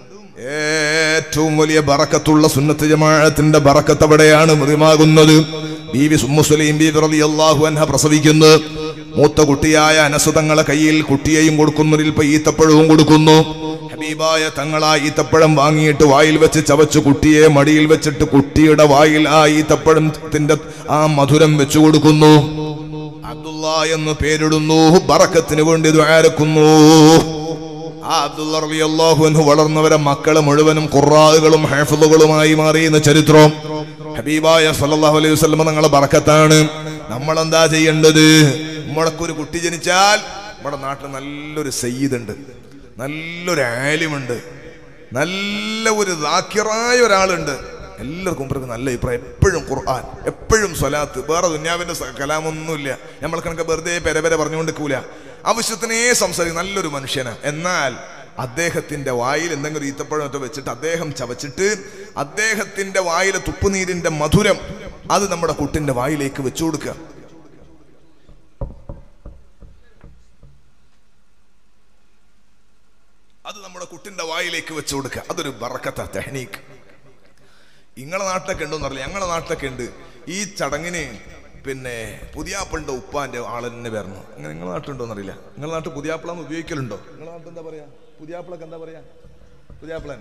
ഏറ്റവും വലിയ ബറക്കത്തുള്ള സുന്നത്ത് ജമാഅത്തിന്റെ ബറക്കത്ത് അവിടെയാണ് മൃഗമാകുന്നത് ബീവി സുമ്മുസ്ലീം ബീവി റളിയല്ലാഹു അൻഹ പ്രസവിക്കുന്നത് മൂത്ത കുട്ടിയായ അനസുതങ്ങളെ കയ്യിൽ കുട്ടിയെയും കൊടുക്കുന്നതിൽ ഇപ്പൊ ഈത്തപ്പഴവും കൊടുക്കുന്നു ഹബീബായ തങ്ങളാ ഈത്തപ്പഴം വാങ്ങിയിട്ട് വായിൽ വെച്ച് ചവച്ചു കുട്ടിയെ മടിയിൽ വെച്ചിട്ട് കുട്ടിയുടെ വായിൽ ആ ഈത്തപ്പഴത്തിന്റെ ആ മധുരം വെച്ചു കൊടുക്കുന്നു അബ്ദുള്ള എന്ന് പേരിടുന്നു ബറക്കത്തിന് വേണ്ടി ദ്വാരക്കുന്നു ആ അബ്ദുള്ള റളിയല്ലാഹു അൻഹു വളർന്നവരെ മക്കളെ മുഴുവനും ഖുറാനുകളും ഹാഫിളുകളുമായി മാറിയെന്ന ചരിത്രം ഹബീബായ സല്ലല്ലാഹു അലൈഹി വസല്ലം തങ്ങളെ ബറക്കത്താണ് നമ്മൾ എന്താ ചെയ്യേണ്ടത് നമ്മളൊക്കെ ഒരു കുട്ടി ജനിച്ചാൽ നമ്മുടെ നാട്ടിൽ നല്ലൊരു സയ്യിദ് ഉണ്ട് നല്ലൊരു ആലിമുണ്ട് നല്ല ഒരു ദാക്കിറായ ഒരാളുണ്ട് എല്ലാവർക്കും ഇവർക്ക് നല്ല അഭിപ്രായം എപ്പോഴും ഖുർആൻ എപ്പോഴും സ്വലാത്ത് വേറെ ദുന്യാവിന്റെ സ- കലാമൊന്നുമില്ല നമ്മൾ കണക്ക് വെറുതെ പെര പെര പറഞ്ഞുകൊണ്ടിരിക്കൂല ആവശ്യത്തിനേ സംസാരിക്കും നല്ലൊരു മനുഷ്യനാ എന്നാൽ അദ്ദേഹത്തിന്റെ വായിൽ എന്തെങ്കിലും ഈത്തപ്പഴം മറ്റോ വെച്ചിട്ട് അദ്ദേഹം ചവച്ചിട്ട് അദ്ദേഹത്തിന്റെ വായിലെ തുപ്പുനീരിന്റെ മധുരം അത് നമ്മുടെ കുട്ടിന്റെ വായിലേക്ക് വെച്ചു കൊടുക്കുക അത് നമ്മുടെ കുട്ടിന്റെ വായിലേക്ക് വെച്ചു കൊടുക്കുക അതൊരു ബറക്കത്ത ടെഹ്നീക്ക് ഇങ്ങളെ നാട്ടിലൊക്കെ ഉണ്ടോന്ന് അറിയില്ല ഞങ്ങളെ നാട്ടിലൊക്കെ ഉണ്ട് ഈ ചടങ്ങിന് പിന്നെ പുതിയാപ്പിളിന്റെ ഉപ്പാന്റെ ആളെന്നെ വരണം അങ്ങനെ നിങ്ങളെ നാട്ടിലുണ്ടോന്ന് അറിയില്ല നിങ്ങളെ നാട്ടിൽ പുതിയാപ്പിളന്ന് ഉപയോഗിക്കലുണ്ടോ നിങ്ങളെ നാട്ടിൽ എന്താ പറയാ പുതിയാപ്പിളക്ക് എന്താ പറയാ പുതിയാപ്പിളൻ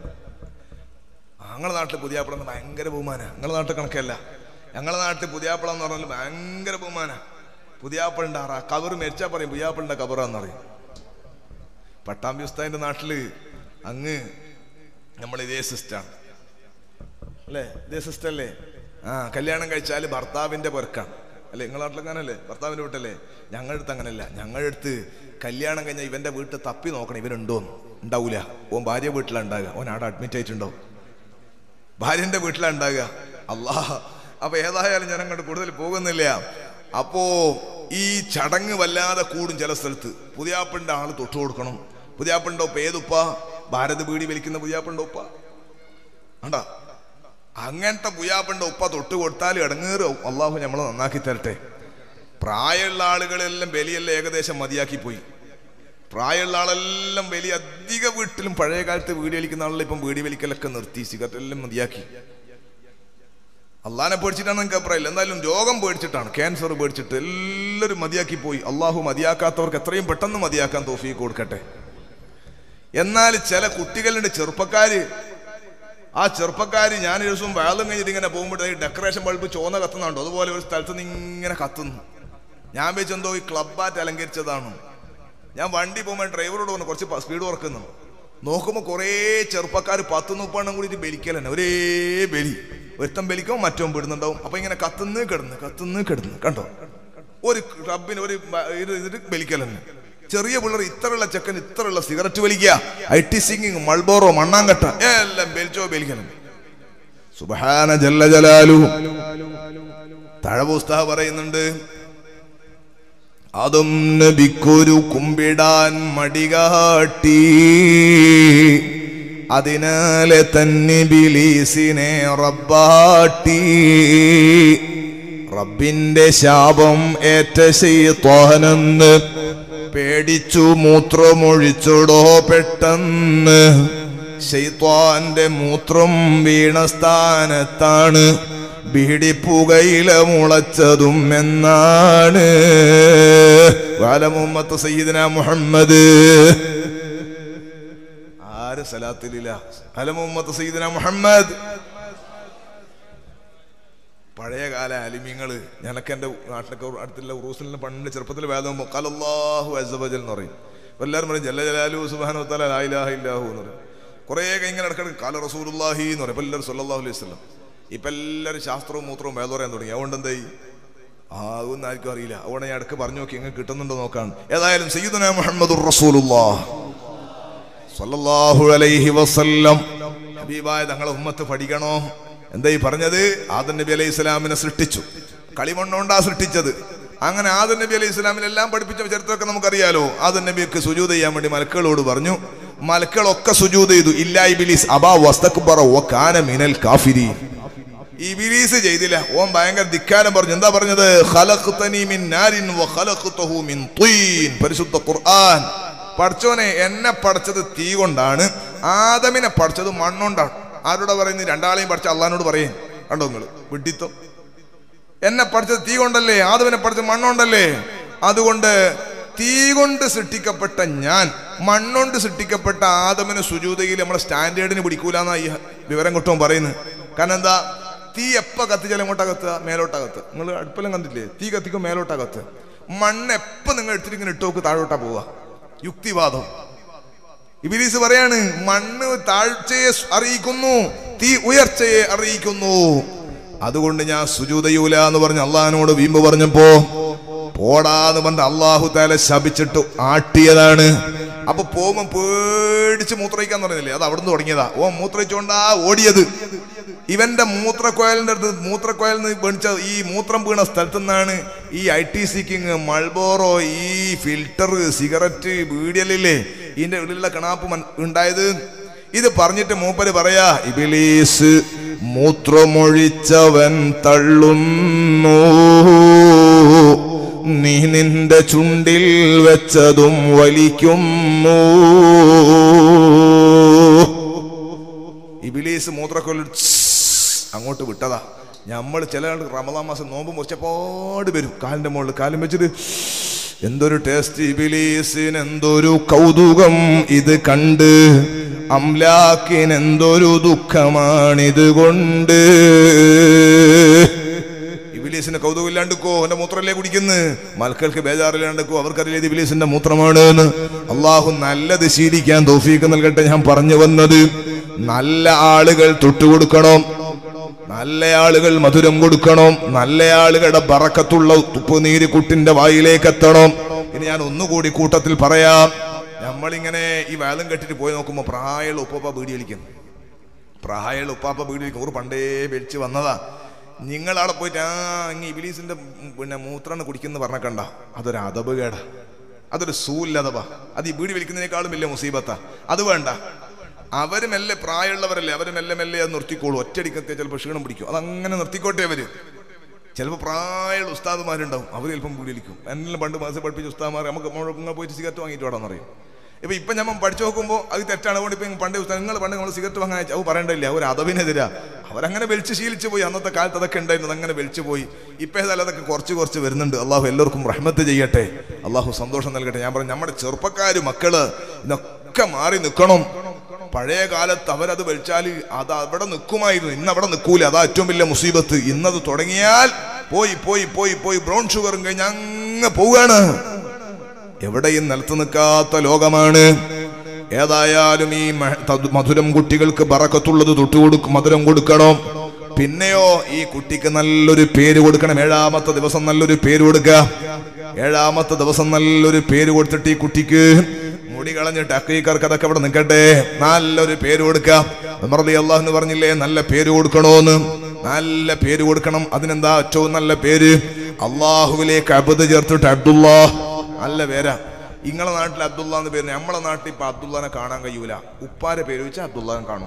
ഞങ്ങളെ നാട്ടിൽ പുതിയാപ്പിള എന്ന് ഭയങ്കര ബഹുമാന നിങ്ങളെ നാട്ടിൽ കണക്കല്ല ഞങ്ങളെ നാട്ടിൽ പുതിയാപ്പിള എന്ന് പറഞ്ഞാൽ ഭയങ്കര ബഹുമാന പുതിയാപ്പിളിന്റെ ആറാ കവർ മരിച്ചാ പറയും പുതിയാപ്പിളിന്റെ കവറാന്ന് പറയും പട്ടാമ്പി ഉസ്താദിന്റെ നാട്ടില് അങ്ങ് നമ്മൾ ഇതേ സിസ്റ്റാണ് അല്ലേ ഇതേ സിസ്റ്റം അല്ലേ ആ കല്യാണം കഴിച്ചാൽ ഭർത്താവിന്റെ പൊരക്കാണ് അല്ലേ നിങ്ങളെ നാട്ടിലൊക്കെ അങ്ങനല്ലേ ഭർത്താവിന്റെ വീട്ടല്ലേ ഞങ്ങളുടെ അടുത്ത് അങ്ങനല്ല ഞങ്ങളുടെ അടുത്ത് കല്യാണം കഴിഞ്ഞാൽ ഇവന്റെ വീട്ടിൽ തപ്പി നോക്കണം ഇവനുണ്ടോന്ന് ഉണ്ടാവൂല ഓൻ ഭാര്യ വീട്ടിലാണ് ഉണ്ടാകുക ഓൻ അവിടെ അഡ്മിറ്റ് ആയിട്ടുണ്ടോ ഭാര്യന്റെ വീട്ടിലാണ് ഉണ്ടാകുക അല്ലാ അപ്പൊ ഏതായാലും ഞാൻ അങ്ങോട്ട് കൂടുതൽ പോകുന്നില്ല അപ്പോ ഈ ചടങ്ങ് വല്ലാതെ കൂടും ചില സ്ഥലത്ത് പുതിയാപ്പിളിന്റെ ആള് തൊട്ടു കൊടുക്കണം പുതിയാപ്പിളിന്റെ ഒപ്പം ഏതുപ്പ ഭാരത് ബീഡി വലിക്കുന്ന പുതിയാപ്പിളിന്റെ ഒപ്പ ആണ്ടാ അങ്ങനത്തെ പുയ്യാപ്പിന്റെ ഉപ്പ തൊട്ട് കൊടുത്താൽ ഇടങ്ങേറ് അള്ളാഹു നമ്മളെ നന്നാക്കി തരട്ടെ പ്രായമുള്ള ആളുകളെല്ലാം ബലിയെല്ലാം ഏകദേശം മതിയാക്കി പോയി പ്രായമുള്ള ആളെല്ലാം വലിയ അധിക വീട്ടിലും പഴയ കാലത്ത് വീടി വലിക്കുന്ന ആളെല്ലാം ഇപ്പം വീടി വലിക്കലൊക്കെ നിർത്തി സിഗരറ്റ് എല്ലാം മതിയാക്കി അള്ളാനെ പേടിച്ചിട്ടാണ് നിങ്ങൾക്ക് അഭിപ്രായമില്ല എന്തായാലും രോഗം പേടിച്ചിട്ടാണ് ക്യാൻസർ പേടിച്ചിട്ട് എല്ലാവരും മതിയാക്കി പോയി അള്ളാഹു മതിയാക്കാത്തവർക്ക് എത്രയും പെട്ടെന്ന് മതിയാക്കാൻ തോഫീക്ക് കൊടുക്കട്ടെ എന്നാൽ ചില കുട്ടികളുടെ ചെറുപ്പക്കാര് ആ ചെറുപ്പക്കാര് ഞാൻ ഒരു ദിവസം വേളം കഴിഞ്ഞിട്ട് ഇങ്ങനെ പോകുമ്പോഴേ ഡെക്കറേഷൻ ബൾബ് ചോന്ന കത്തുന്നുണ്ടോ അതുപോലെ ഒരു സ്ഥലത്ത് നിന്ന് ഇങ്ങനെ കത്തുന്നു ഞാൻ വെച്ചെന്തോ ഈ ക്ലബ്ബാറ്റ് അലങ്കരിച്ചതാണ് ഞാൻ വണ്ടി പോകുമ്പോൾ ഡ്രൈവറോട് പറഞ്ഞു കുറച്ച് സ്പീഡ് കുറക്കുന്നു നോക്കുമ്പോൾ കുറേ ചെറുപ്പക്കാർ പത്ത് മുപ്പെണ്ണം കൂടി ബലിക്കൽ തന്നെ ഒരേ ബലി ഒരുത്തം ബലിക്കും മറ്റോ വിടുന്നുണ്ടാവും അപ്പൊ ഇങ്ങനെ കത്തുന്ന് കിടന്ന് കത്തുന്ന് കിടന്ന് കണ്ടോ ഒരു ക്ലബിന് ഒരു ബ- ഇത് ഇതിട്ട് ബലിക്കൽ തന്നെ ചെറിയ പിള്ളേർ ഇത്രയുള്ള ചെക്കൻ ഇത്രയുള്ള സിഗരറ്റ് വലിക്കുക ഐ ടി സിംഗിങ് മൾബോറോ മണ്ണാങ്കട്ട എല്ലാം ബലിച്ചോ ബലിക്കണം സുബഹാന ജല്ല ജലാലു തഴവുസ്താ പറയുന്നുണ്ട് അതും നബിക്കൊരു കുമ്പിടാൻ മടികാട്ടി അതിനാലെ തന്നെ ബിലീസിനെ റബ്ബാട്ടി റബ്ബിന്റെ ശാപം ഏറ്റ ശൈത്വാനെന്ന് പേടിച്ചു മൂത്രമൊഴിച്ചുടോ പെട്ടെന്ന് ശൈത്വാന്റെ മൂത്രം വീണ സ്ഥാനത്താണ് ബീഡിപ്പുകയില മുളച്ചതും എന്നാണ് വാലമുമ്മത്ത് സയ്യിദന മുഹമ്മദ് ആര് സലാത്തിലില്ല അലമുമ്മത്ത് സയ്യിദന മുഹമ്മദ് പഴയകാല അലിമ്യങ്ങള് ഞാനൊക്കെ എൻ്റെ നാട്ടിലൊക്കെ അടുത്തുള്ള ഉറൂസിലെ പണ്ട് ചെറുപ്പത്തിൽ വേദം കലല്ലാഹു അസബജൽ എന്ന് പറയും അപ്പൊ എല്ലാവരും പറയും ജല്ല ജലാലു സുബാനു തല ലായിലാഹ ഇല്ലാഹു എന്ന് പറയും കുറേ ഇങ്ങനെ ഇടക്കിടക്ക് കാല റസൂലുല്ലാഹി എന്ന് പറയും ഇപ്പൊ എല്ലാവരും സല്ലല്ലാഹു അലൈഹി വസല്ലം ഇപ്പൊ എല്ലാവരും ശാസ്ത്രവും മൂത്രവും വേദം പറയാൻ തുടങ്ങി അതുകൊണ്ട് എന്തായി ആ അതൊന്നും ആർക്കും അറിയില്ല അതുകൊണ്ട് ഞാൻ ഇടക്ക് പറഞ്ഞു നോക്കി എങ്ങനെ കിട്ടുന്നുണ്ടോ നോക്കാൻ ഏതായാലും സയ്യിദുന മുഹമ്മദുർ റസൂലുള്ളാഹ് സല്ലല്ലാഹു അലൈഹി വസല്ലം ഹബീബായ തങ്ങളെ ഉമ്മത്ത് പഠിക്കണോ എന്താ ഈ പറഞ്ഞത് ആദം നബി അലൈഹി ഇസ്ലാമിനെ സൃഷ്ടിച്ചു കളിമണ്ണോണ്ടാ സൃഷ്ടിച്ചത് അങ്ങനെ ആദം നബി അലൈഹി ഇസ്ലാമിനെല്ലാം പഠിപ്പിച്ച ചരിത്രമൊക്കെ നമുക്കറിയാലോ ആദം നബിക്ക് സുജൂത് ചെയ്യാൻ വേണ്ടി മലക്കളോട് പറഞ്ഞു മലക്കളൊക്കെ സുജൂത് ചെയ്തു ഇല്ലാ ഇബിലിസ് അബാ വസ്തക്ബറ വകാന മിനൽ കാഫിരീൻ ഇബിലീസ് ചെയ്തില്ല ഓൻ ഭയങ്കര ധിക്കാരം പറഞ്ഞു എന്താ പറഞ്ഞത് ഖലഖ്തനി മിൻ നാരിൻ വ ഖലഖ്തഹു മിൻ തീൻ പരിശുദ്ധ ഖുർആൻ പഠിച്ചോനെ എന്നെ പഠിച്ചത് തീ കൊണ്ടാണ് ആദമിനെ പഠിച്ചത് മണ്ണുകൊണ്ടാണ് ആരോടാ പറയുന്നത് രണ്ടാളെയും പഠിച്ച അള്ളഹാനോട് പറയേ കണ്ടോ നിങ്ങള് വിഡിത്തം എന്നെ പഠിച്ചത് തീ കൊണ്ടല്ലേ ആദമിനെ പഠിച്ചത് മണ്ണുകൊണ്ടല്ലേ അതുകൊണ്ട് തീ കൊണ്ട് സൃഷ്ടിക്കപ്പെട്ട ഞാൻ മണ്ണുകൊണ്ട് സൃഷ്ടിക്കപ്പെട്ട ആദമിന് സുജൂതയിൽ നമ്മളെ സ്റ്റാൻഡേർഡിന് പിടിക്കൂലെന്നാ ഈ വിവരം കിട്ടും പറയുന്നത് കാരണം എന്താ തീ എപ്പ കത്തിച്ചാലും എങ്ങോട്ടാ കത്തുക മേലോട്ടാ കത്തുക നിങ്ങൾ അടുപ്പെല്ലാം കണ്ടില്ലേ തീ കത്തിക്കും മേലോട്ടാ കത്തുക മണ്ണ് എപ്പ നിങ്ങൾ എടുത്തിട്ട് ഇങ്ങനെ ഇട്ട് നോക്ക് താഴോട്ടാ പോവുക യുക്തിവാദം ഇബിലീസ് പറയാണ് മണ്ണ് താഴ്ചയെ അറിയിക്കുന്നു തീ ഉയർച്ചയെ അറിയിക്കുന്നു അതുകൊണ്ട് ഞാൻ സുജൂതയൂല എന്ന് പറഞ്ഞ് അള്ളഹാനോട് വീമ്പ് പറഞ്ഞപ്പോ പോടാന്ന് പറഞ്ഞ അള്ളാഹു താല ശപിച്ചിട്ട് ആട്ടിയതാണ് അപ്പൊ പോകുമ്പോ പേടിച്ച് മൂത്രയിക്കാൻ പറഞ്ഞില്ലേ അത് അവിടുന്ന് തുടങ്ങിയതാ ഓ മൂത്രയിച്ചോണ്ടാ ഓടിയത് ഇവന്റെ മൂത്രക്കോയലിന്റെ അടുത്ത് മൂത്രക്കോയലിൽ നിന്ന് വീണിച്ച ഈ മൂത്രം വീണ സ്ഥലത്തു നിന്നാണ് ഈ ഐ ടി സിക്കിങ് മൾബോറോ ഈ ഫിൽറ്റർ സിഗരറ്റ് ബീഡിയലില്ലേ ഇതിന്റെ ഉള്ളിലുള്ള കിണാപ്പ് മൻ- ഉണ്ടായത് ഇത് പറഞ്ഞിട്ട് മൂപ്പര് പറയാ ഇബിലീസ് മൂത്രമൊഴിച്ചവൻ തള്ളുന്നു നീ നിന്റെ ചുണ്ടിൽ വെച്ചതും വലിക്കുന്നു ഇബിലീസ് മൂത്രക്കൊല്ലു അങ്ങോട്ട് വിട്ടതാ നമ്മൾ ചില ആൾ റമദാൻ മാസം നോമ്പ് മുറിച്ചപ്പാട് വരും കാലിന്റെ മുകളിൽ കാലും വെച്ചിട്ട് എന്തൊരു ടേസ്റ്റ് ഇബിലീസിന് എന്തൊരു കൗതുകം ഇത് കണ്ട് അംലാക്കിന് എന്തൊരു ദുഃഖമാണിത് കൊണ്ട് ഇബിലീസിന്റെ കൗതുകം ഇല്ലാണ്ടിക്കോ എന്റെ മൂത്രമല്ലേ കുടിക്കുന്നു മൽക്കൾക്ക് ബേജാറില്ലാണ്ടിക്കോ അവർക്കറിയില്ല ഇത് ഇബിലീസിന്റെ മൂത്രമാണ് എന്ന് അള്ളാഹു നല്ലത് ശീലിക്കാൻ തോഫീക്ക് നൽകട്ടെ ഞാൻ പറഞ്ഞു വന്നത് നല്ല ആളുകൾ തൊട്ടുകൊടുക്കണം നല്ല ആളുകൾ മധുരം കൊടുക്കണം നല്ല ആളുകളുടെ ബറക്കത്തുള്ള തുപ്പുനീര് കുട്ടിന്റെ വായിലേക്ക് എത്തണം ഇനി ഞാൻ ഒന്നുകൂടി കൂട്ടത്തിൽ പറയാം നമ്മളിങ്ങനെ ഈ വേലം കെട്ടിട്ട് പോയി നോക്കുമ്പോൾ പ്രായമുള്ള ഉപ്പപ്പ ബീഡി വലിക്കുന്നു പ്രായമുള്ള ഉപ്പാപ്പ വീട്ടിൽ നൂറ് പണ്ടേ വെച്ച് വന്നതാ നിങ്ങൾ അവിടെ പോയിട്ട് ആ ഇങ്ങ ഇബിലീസിന്റെ ഉം, പിന്നെ മൂത്രാണ് കുടിക്കുന്ന പറഞ്ഞ കണ്ട അതൊരു അതബ് കേടാ അതൊരു സൂല്ലതബാ അത് ഈ ബീഡി വലിക്കുന്നതിനേക്കാളും വലിയ മുസീബത്താ അത് വേണ്ട അവര് മെല്ലെ പ്രായമുള്ളവരല്ലേ അവര് മെല്ലെ മെല്ലെ അത് നിർത്തിക്കോളൂ ഒറ്റയടിക്കത്തെ ചിലപ്പോൾ ക്ഷീണം പിടിക്കും അതങ്ങനെ നിർത്തിക്കോട്ടെ അവര് ചിലപ്പോൾ പ്രായമുള്ള ഉസ്താദുമാരുണ്ടാവും അവർ ചിലപ്പം ബീഡി വലിക്കും എന്നെല്ലാം പണ്ട് മാസം പഠിപ്പിച്ച ഉസ്താദുമാർ നമുക്ക് നിങ്ങൾ പോയിട്ട് സിഗരറ്റ് വാങ്ങിയിട്ട് വേണമെന്ന് പറയും ഇപ്പൊ ഇപ്പൊ ഞാൻ പഠിച്ചു നോക്കുമ്പോൾ അത് തെറ്റാണ് അതുകൊണ്ട് ഇപ്പൊ പണ്ട് നിങ്ങൾ പണ്ട് നമ്മൾ സിഗരറ്റ് വാങ്ങാൻ അയച്ചു അത് പറയണ്ടില്ല അവർ അതവിനെതിരാ അവരങ്ങനെ വലിച്ച് ശീലിച്ചു പോയി അന്നത്തെ കാലത്ത് അതൊക്കെ ഉണ്ടായിരുന്നു അങ്ങനെ വലിച്ചു പോയി ഇപ്പൊ ഏതായാലും അതൊക്കെ കുറച്ച് കുറച്ച് വരുന്നുണ്ട് അള്ളാഹു എല്ലാവർക്കും റഹ്മത്ത് ചെയ്യട്ടെ അള്ളാഹു സന്തോഷം നൽകട്ടെ ഞാൻ പറഞ്ഞു നമ്മുടെ ചെറുപ്പക്കാര് മക്കള് ഇതൊക്കെ മാറി നിൽക്കണം പഴയ കാലത്ത് അവരത് വലിച്ചാൽ അത് അവിടെ നിൽക്കുമായിരുന്നു ഇന്ന് അവിടെ നിൽക്കൂല അതാ ഏറ്റവും വലിയ മുസീബത്ത് ഇന്നത് തുടങ്ങിയാൽ പോയി പോയി പോയി പോയി ബ്രൗൺ ഷുഗറും കഴിഞ്ഞ് അങ്ങ് പോവുകയാണ് എവിടെയും നിലത്ത് നിൽക്കാത്ത ലോകമാണ് ഏതായാലും ഈ മ- തത് മധുരം കുട്ടികൾക്ക് ബറക്കത്തുള്ളത് തൊട്ടുകൊടുക്കും മധുരം കൊടുക്കണം പിന്നെയോ ഈ കുട്ടിക്ക് നല്ലൊരു പേര് കൊടുക്കണം ഏഴാമത്തെ ദിവസം നല്ലൊരു പേര് കൊടുക്കുക ഏഴാമത്തെ ദിവസം നല്ലൊരു പേര് കൊടുത്തിട്ട് ഈ കുട്ടിക്ക് മുടി കളഞ്ഞിട്ട് അക്കീക്കർക്ക് അതൊക്കെ അവിടെ നിൽക്കട്ടെ നല്ലൊരു പേര് കൊടുക്കുക അമർദി അള്ളാഹ് എന്ന് പറഞ്ഞില്ലേ നല്ല പേര് കൊടുക്കണോന്ന് നല്ല പേര് കൊടുക്കണം അതിനെന്താ ഏറ്റവും നല്ല പേര് അള്ളാഹുവിലേക്ക് അബദ് ചേർത്തിട്ട് അബ്ദുല്ലാ നല്ല പേരാ ഇങ്ങളെ നാട്ടിൽ അബ്ദുള്ള എന്ന് പേര് നമ്മളെ നാട്ടിൽ ഇപ്പൊ അബ്ദുള്ളനെ കാണാൻ കഴിയൂല ഉപ്പാരെ പേര് വെച്ചാൽ അബ്ദുള്ളനെ കാണും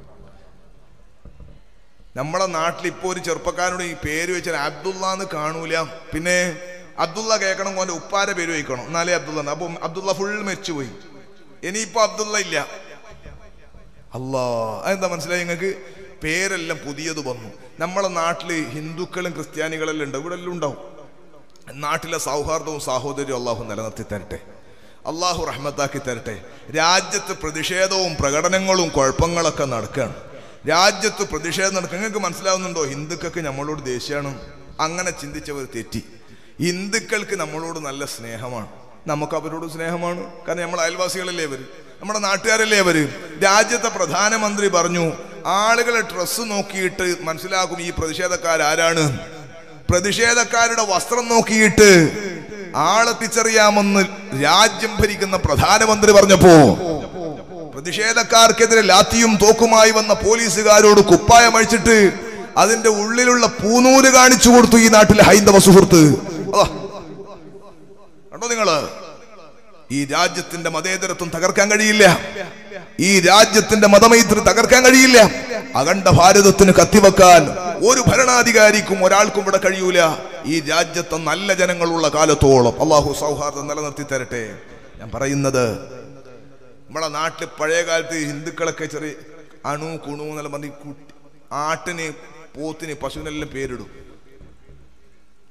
നമ്മളെ നാട്ടിൽ ഇപ്പൊ ഒരു ചെറുപ്പക്കാരോട് ഈ പേര് വെച്ചാൽ അബ്ദുള്ള എന്ന് കാണൂല പിന്നെ അബ്ദുള്ള കേൾക്കണം ഓന്റെ ഉപ്പാരെ പേര് വയ്ക്കണം എന്നാലേ അബ്ദുള്ള അപ്പൊ അബ്ദുള്ള ഫുൾ മരിച്ചുപോയി ഇനിയിപ്പോ അബ്ദുള്ള ഇല്ല അല്ലാ അതെന്താ മനസ്സിലായി നിങ്ങൾക്ക് പേരെല്ലാം പുതിയത് വന്നു നമ്മളെ നാട്ടില് ഹിന്ദുക്കളും ക്രിസ്ത്യാനികളെല്ലാം ഉണ്ട് ഇവിടെ എല്ലാം ഉണ്ടാവും നാട്ടിലെ സൗഹാർദ്ദവും സാഹോദര്യവും അള്ളാഹു നിലനിർത്തി തരട്ടെ അള്ളാഹു റഹ്മത്താക്കി തരട്ടെ രാജ്യത്ത് പ്രതിഷേധവും പ്രകടനങ്ങളും കുഴപ്പങ്ങളൊക്കെ നടക്കുകയാണ് രാജ്യത്ത് പ്രതിഷേധം നടക്കുക നിങ്ങൾക്ക് മനസ്സിലാവുന്നുണ്ടോ ഹിന്ദുക്കൾക്ക് നമ്മളോട് ദേഷ്യമാണ് അങ്ങനെ ചിന്തിച്ചവർ തെറ്റി ഹിന്ദുക്കൾക്ക് നമ്മളോട് നല്ല സ്നേഹമാണ് നമുക്ക് അവരോട് സ്നേഹമാണ് കാരണം നമ്മൾ അയൽവാസികളല്ലേ അവര് നമ്മുടെ നാട്ടുകാരല്ലേ അവര് രാജ്യത്തെ പ്രധാനമന്ത്രി പറഞ്ഞു ആളുകളെ ഡ്രസ്സ് നോക്കിയിട്ട് മനസ്സിലാക്കും ഈ പ്രതിഷേധക്കാരാരാണ് പ്രതിഷേധക്കാരുടെ വസ്ത്രം നോക്കിയിട്ട് ആളെ തിരിച്ചറിയാമെന്ന് രാജ്യം ഭരിക്കുന്ന പ്രധാനമന്ത്രി പറഞ്ഞപ്പോ പ്രതിഷേധക്കാർക്കെതിരെ ലാത്തിയും തോക്കുമായി വന്ന പോലീസുകാരോട് കുപ്പായം അഴിച്ചിട്ട് അതിന്റെ ഉള്ളിലുള്ള പൂനൂല് കാണിച്ചു കൊടുത്തു ഈ നാട്ടിലെ ഹൈന്ദവ സുഹൃത്ത് അതാ. കണ്ടോ നിങ്ങള് ഈ രാജ്യത്തിന്റെ മതേതരത്വം തകർക്കാൻ കഴിയില്ല ഈ രാജ്യത്തിന്റെ മതമൈത്രി തകർക്കാൻ കഴിയില്ല അഖണ്ഡ ഭാരതത്തിന് കത്തിവെക്കാൻ ഒരു ഭരണാധികാരിക്കും ഒരാൾക്കും ഇവിടെ കഴിയൂല ഈ രാജ്യത്തെ നല്ല ജനങ്ങളുള്ള കാലത്തോളം അള്ളാഹു സൗഹാർദ്ദം നിലനിർത്തി തരട്ടെ ഞാൻ പറയുന്നത് നമ്മളെ നാട്ടിൽ പഴയ കാലത്ത് ഹിന്ദുക്കളൊക്കെ ചെറിയ അണു കുണു എന്നെല്ലാം പറഞ്ഞ് കുട്ടി ആട്ടിന് പോത്തിന് പശുവിനെല്ലാം പേരിടും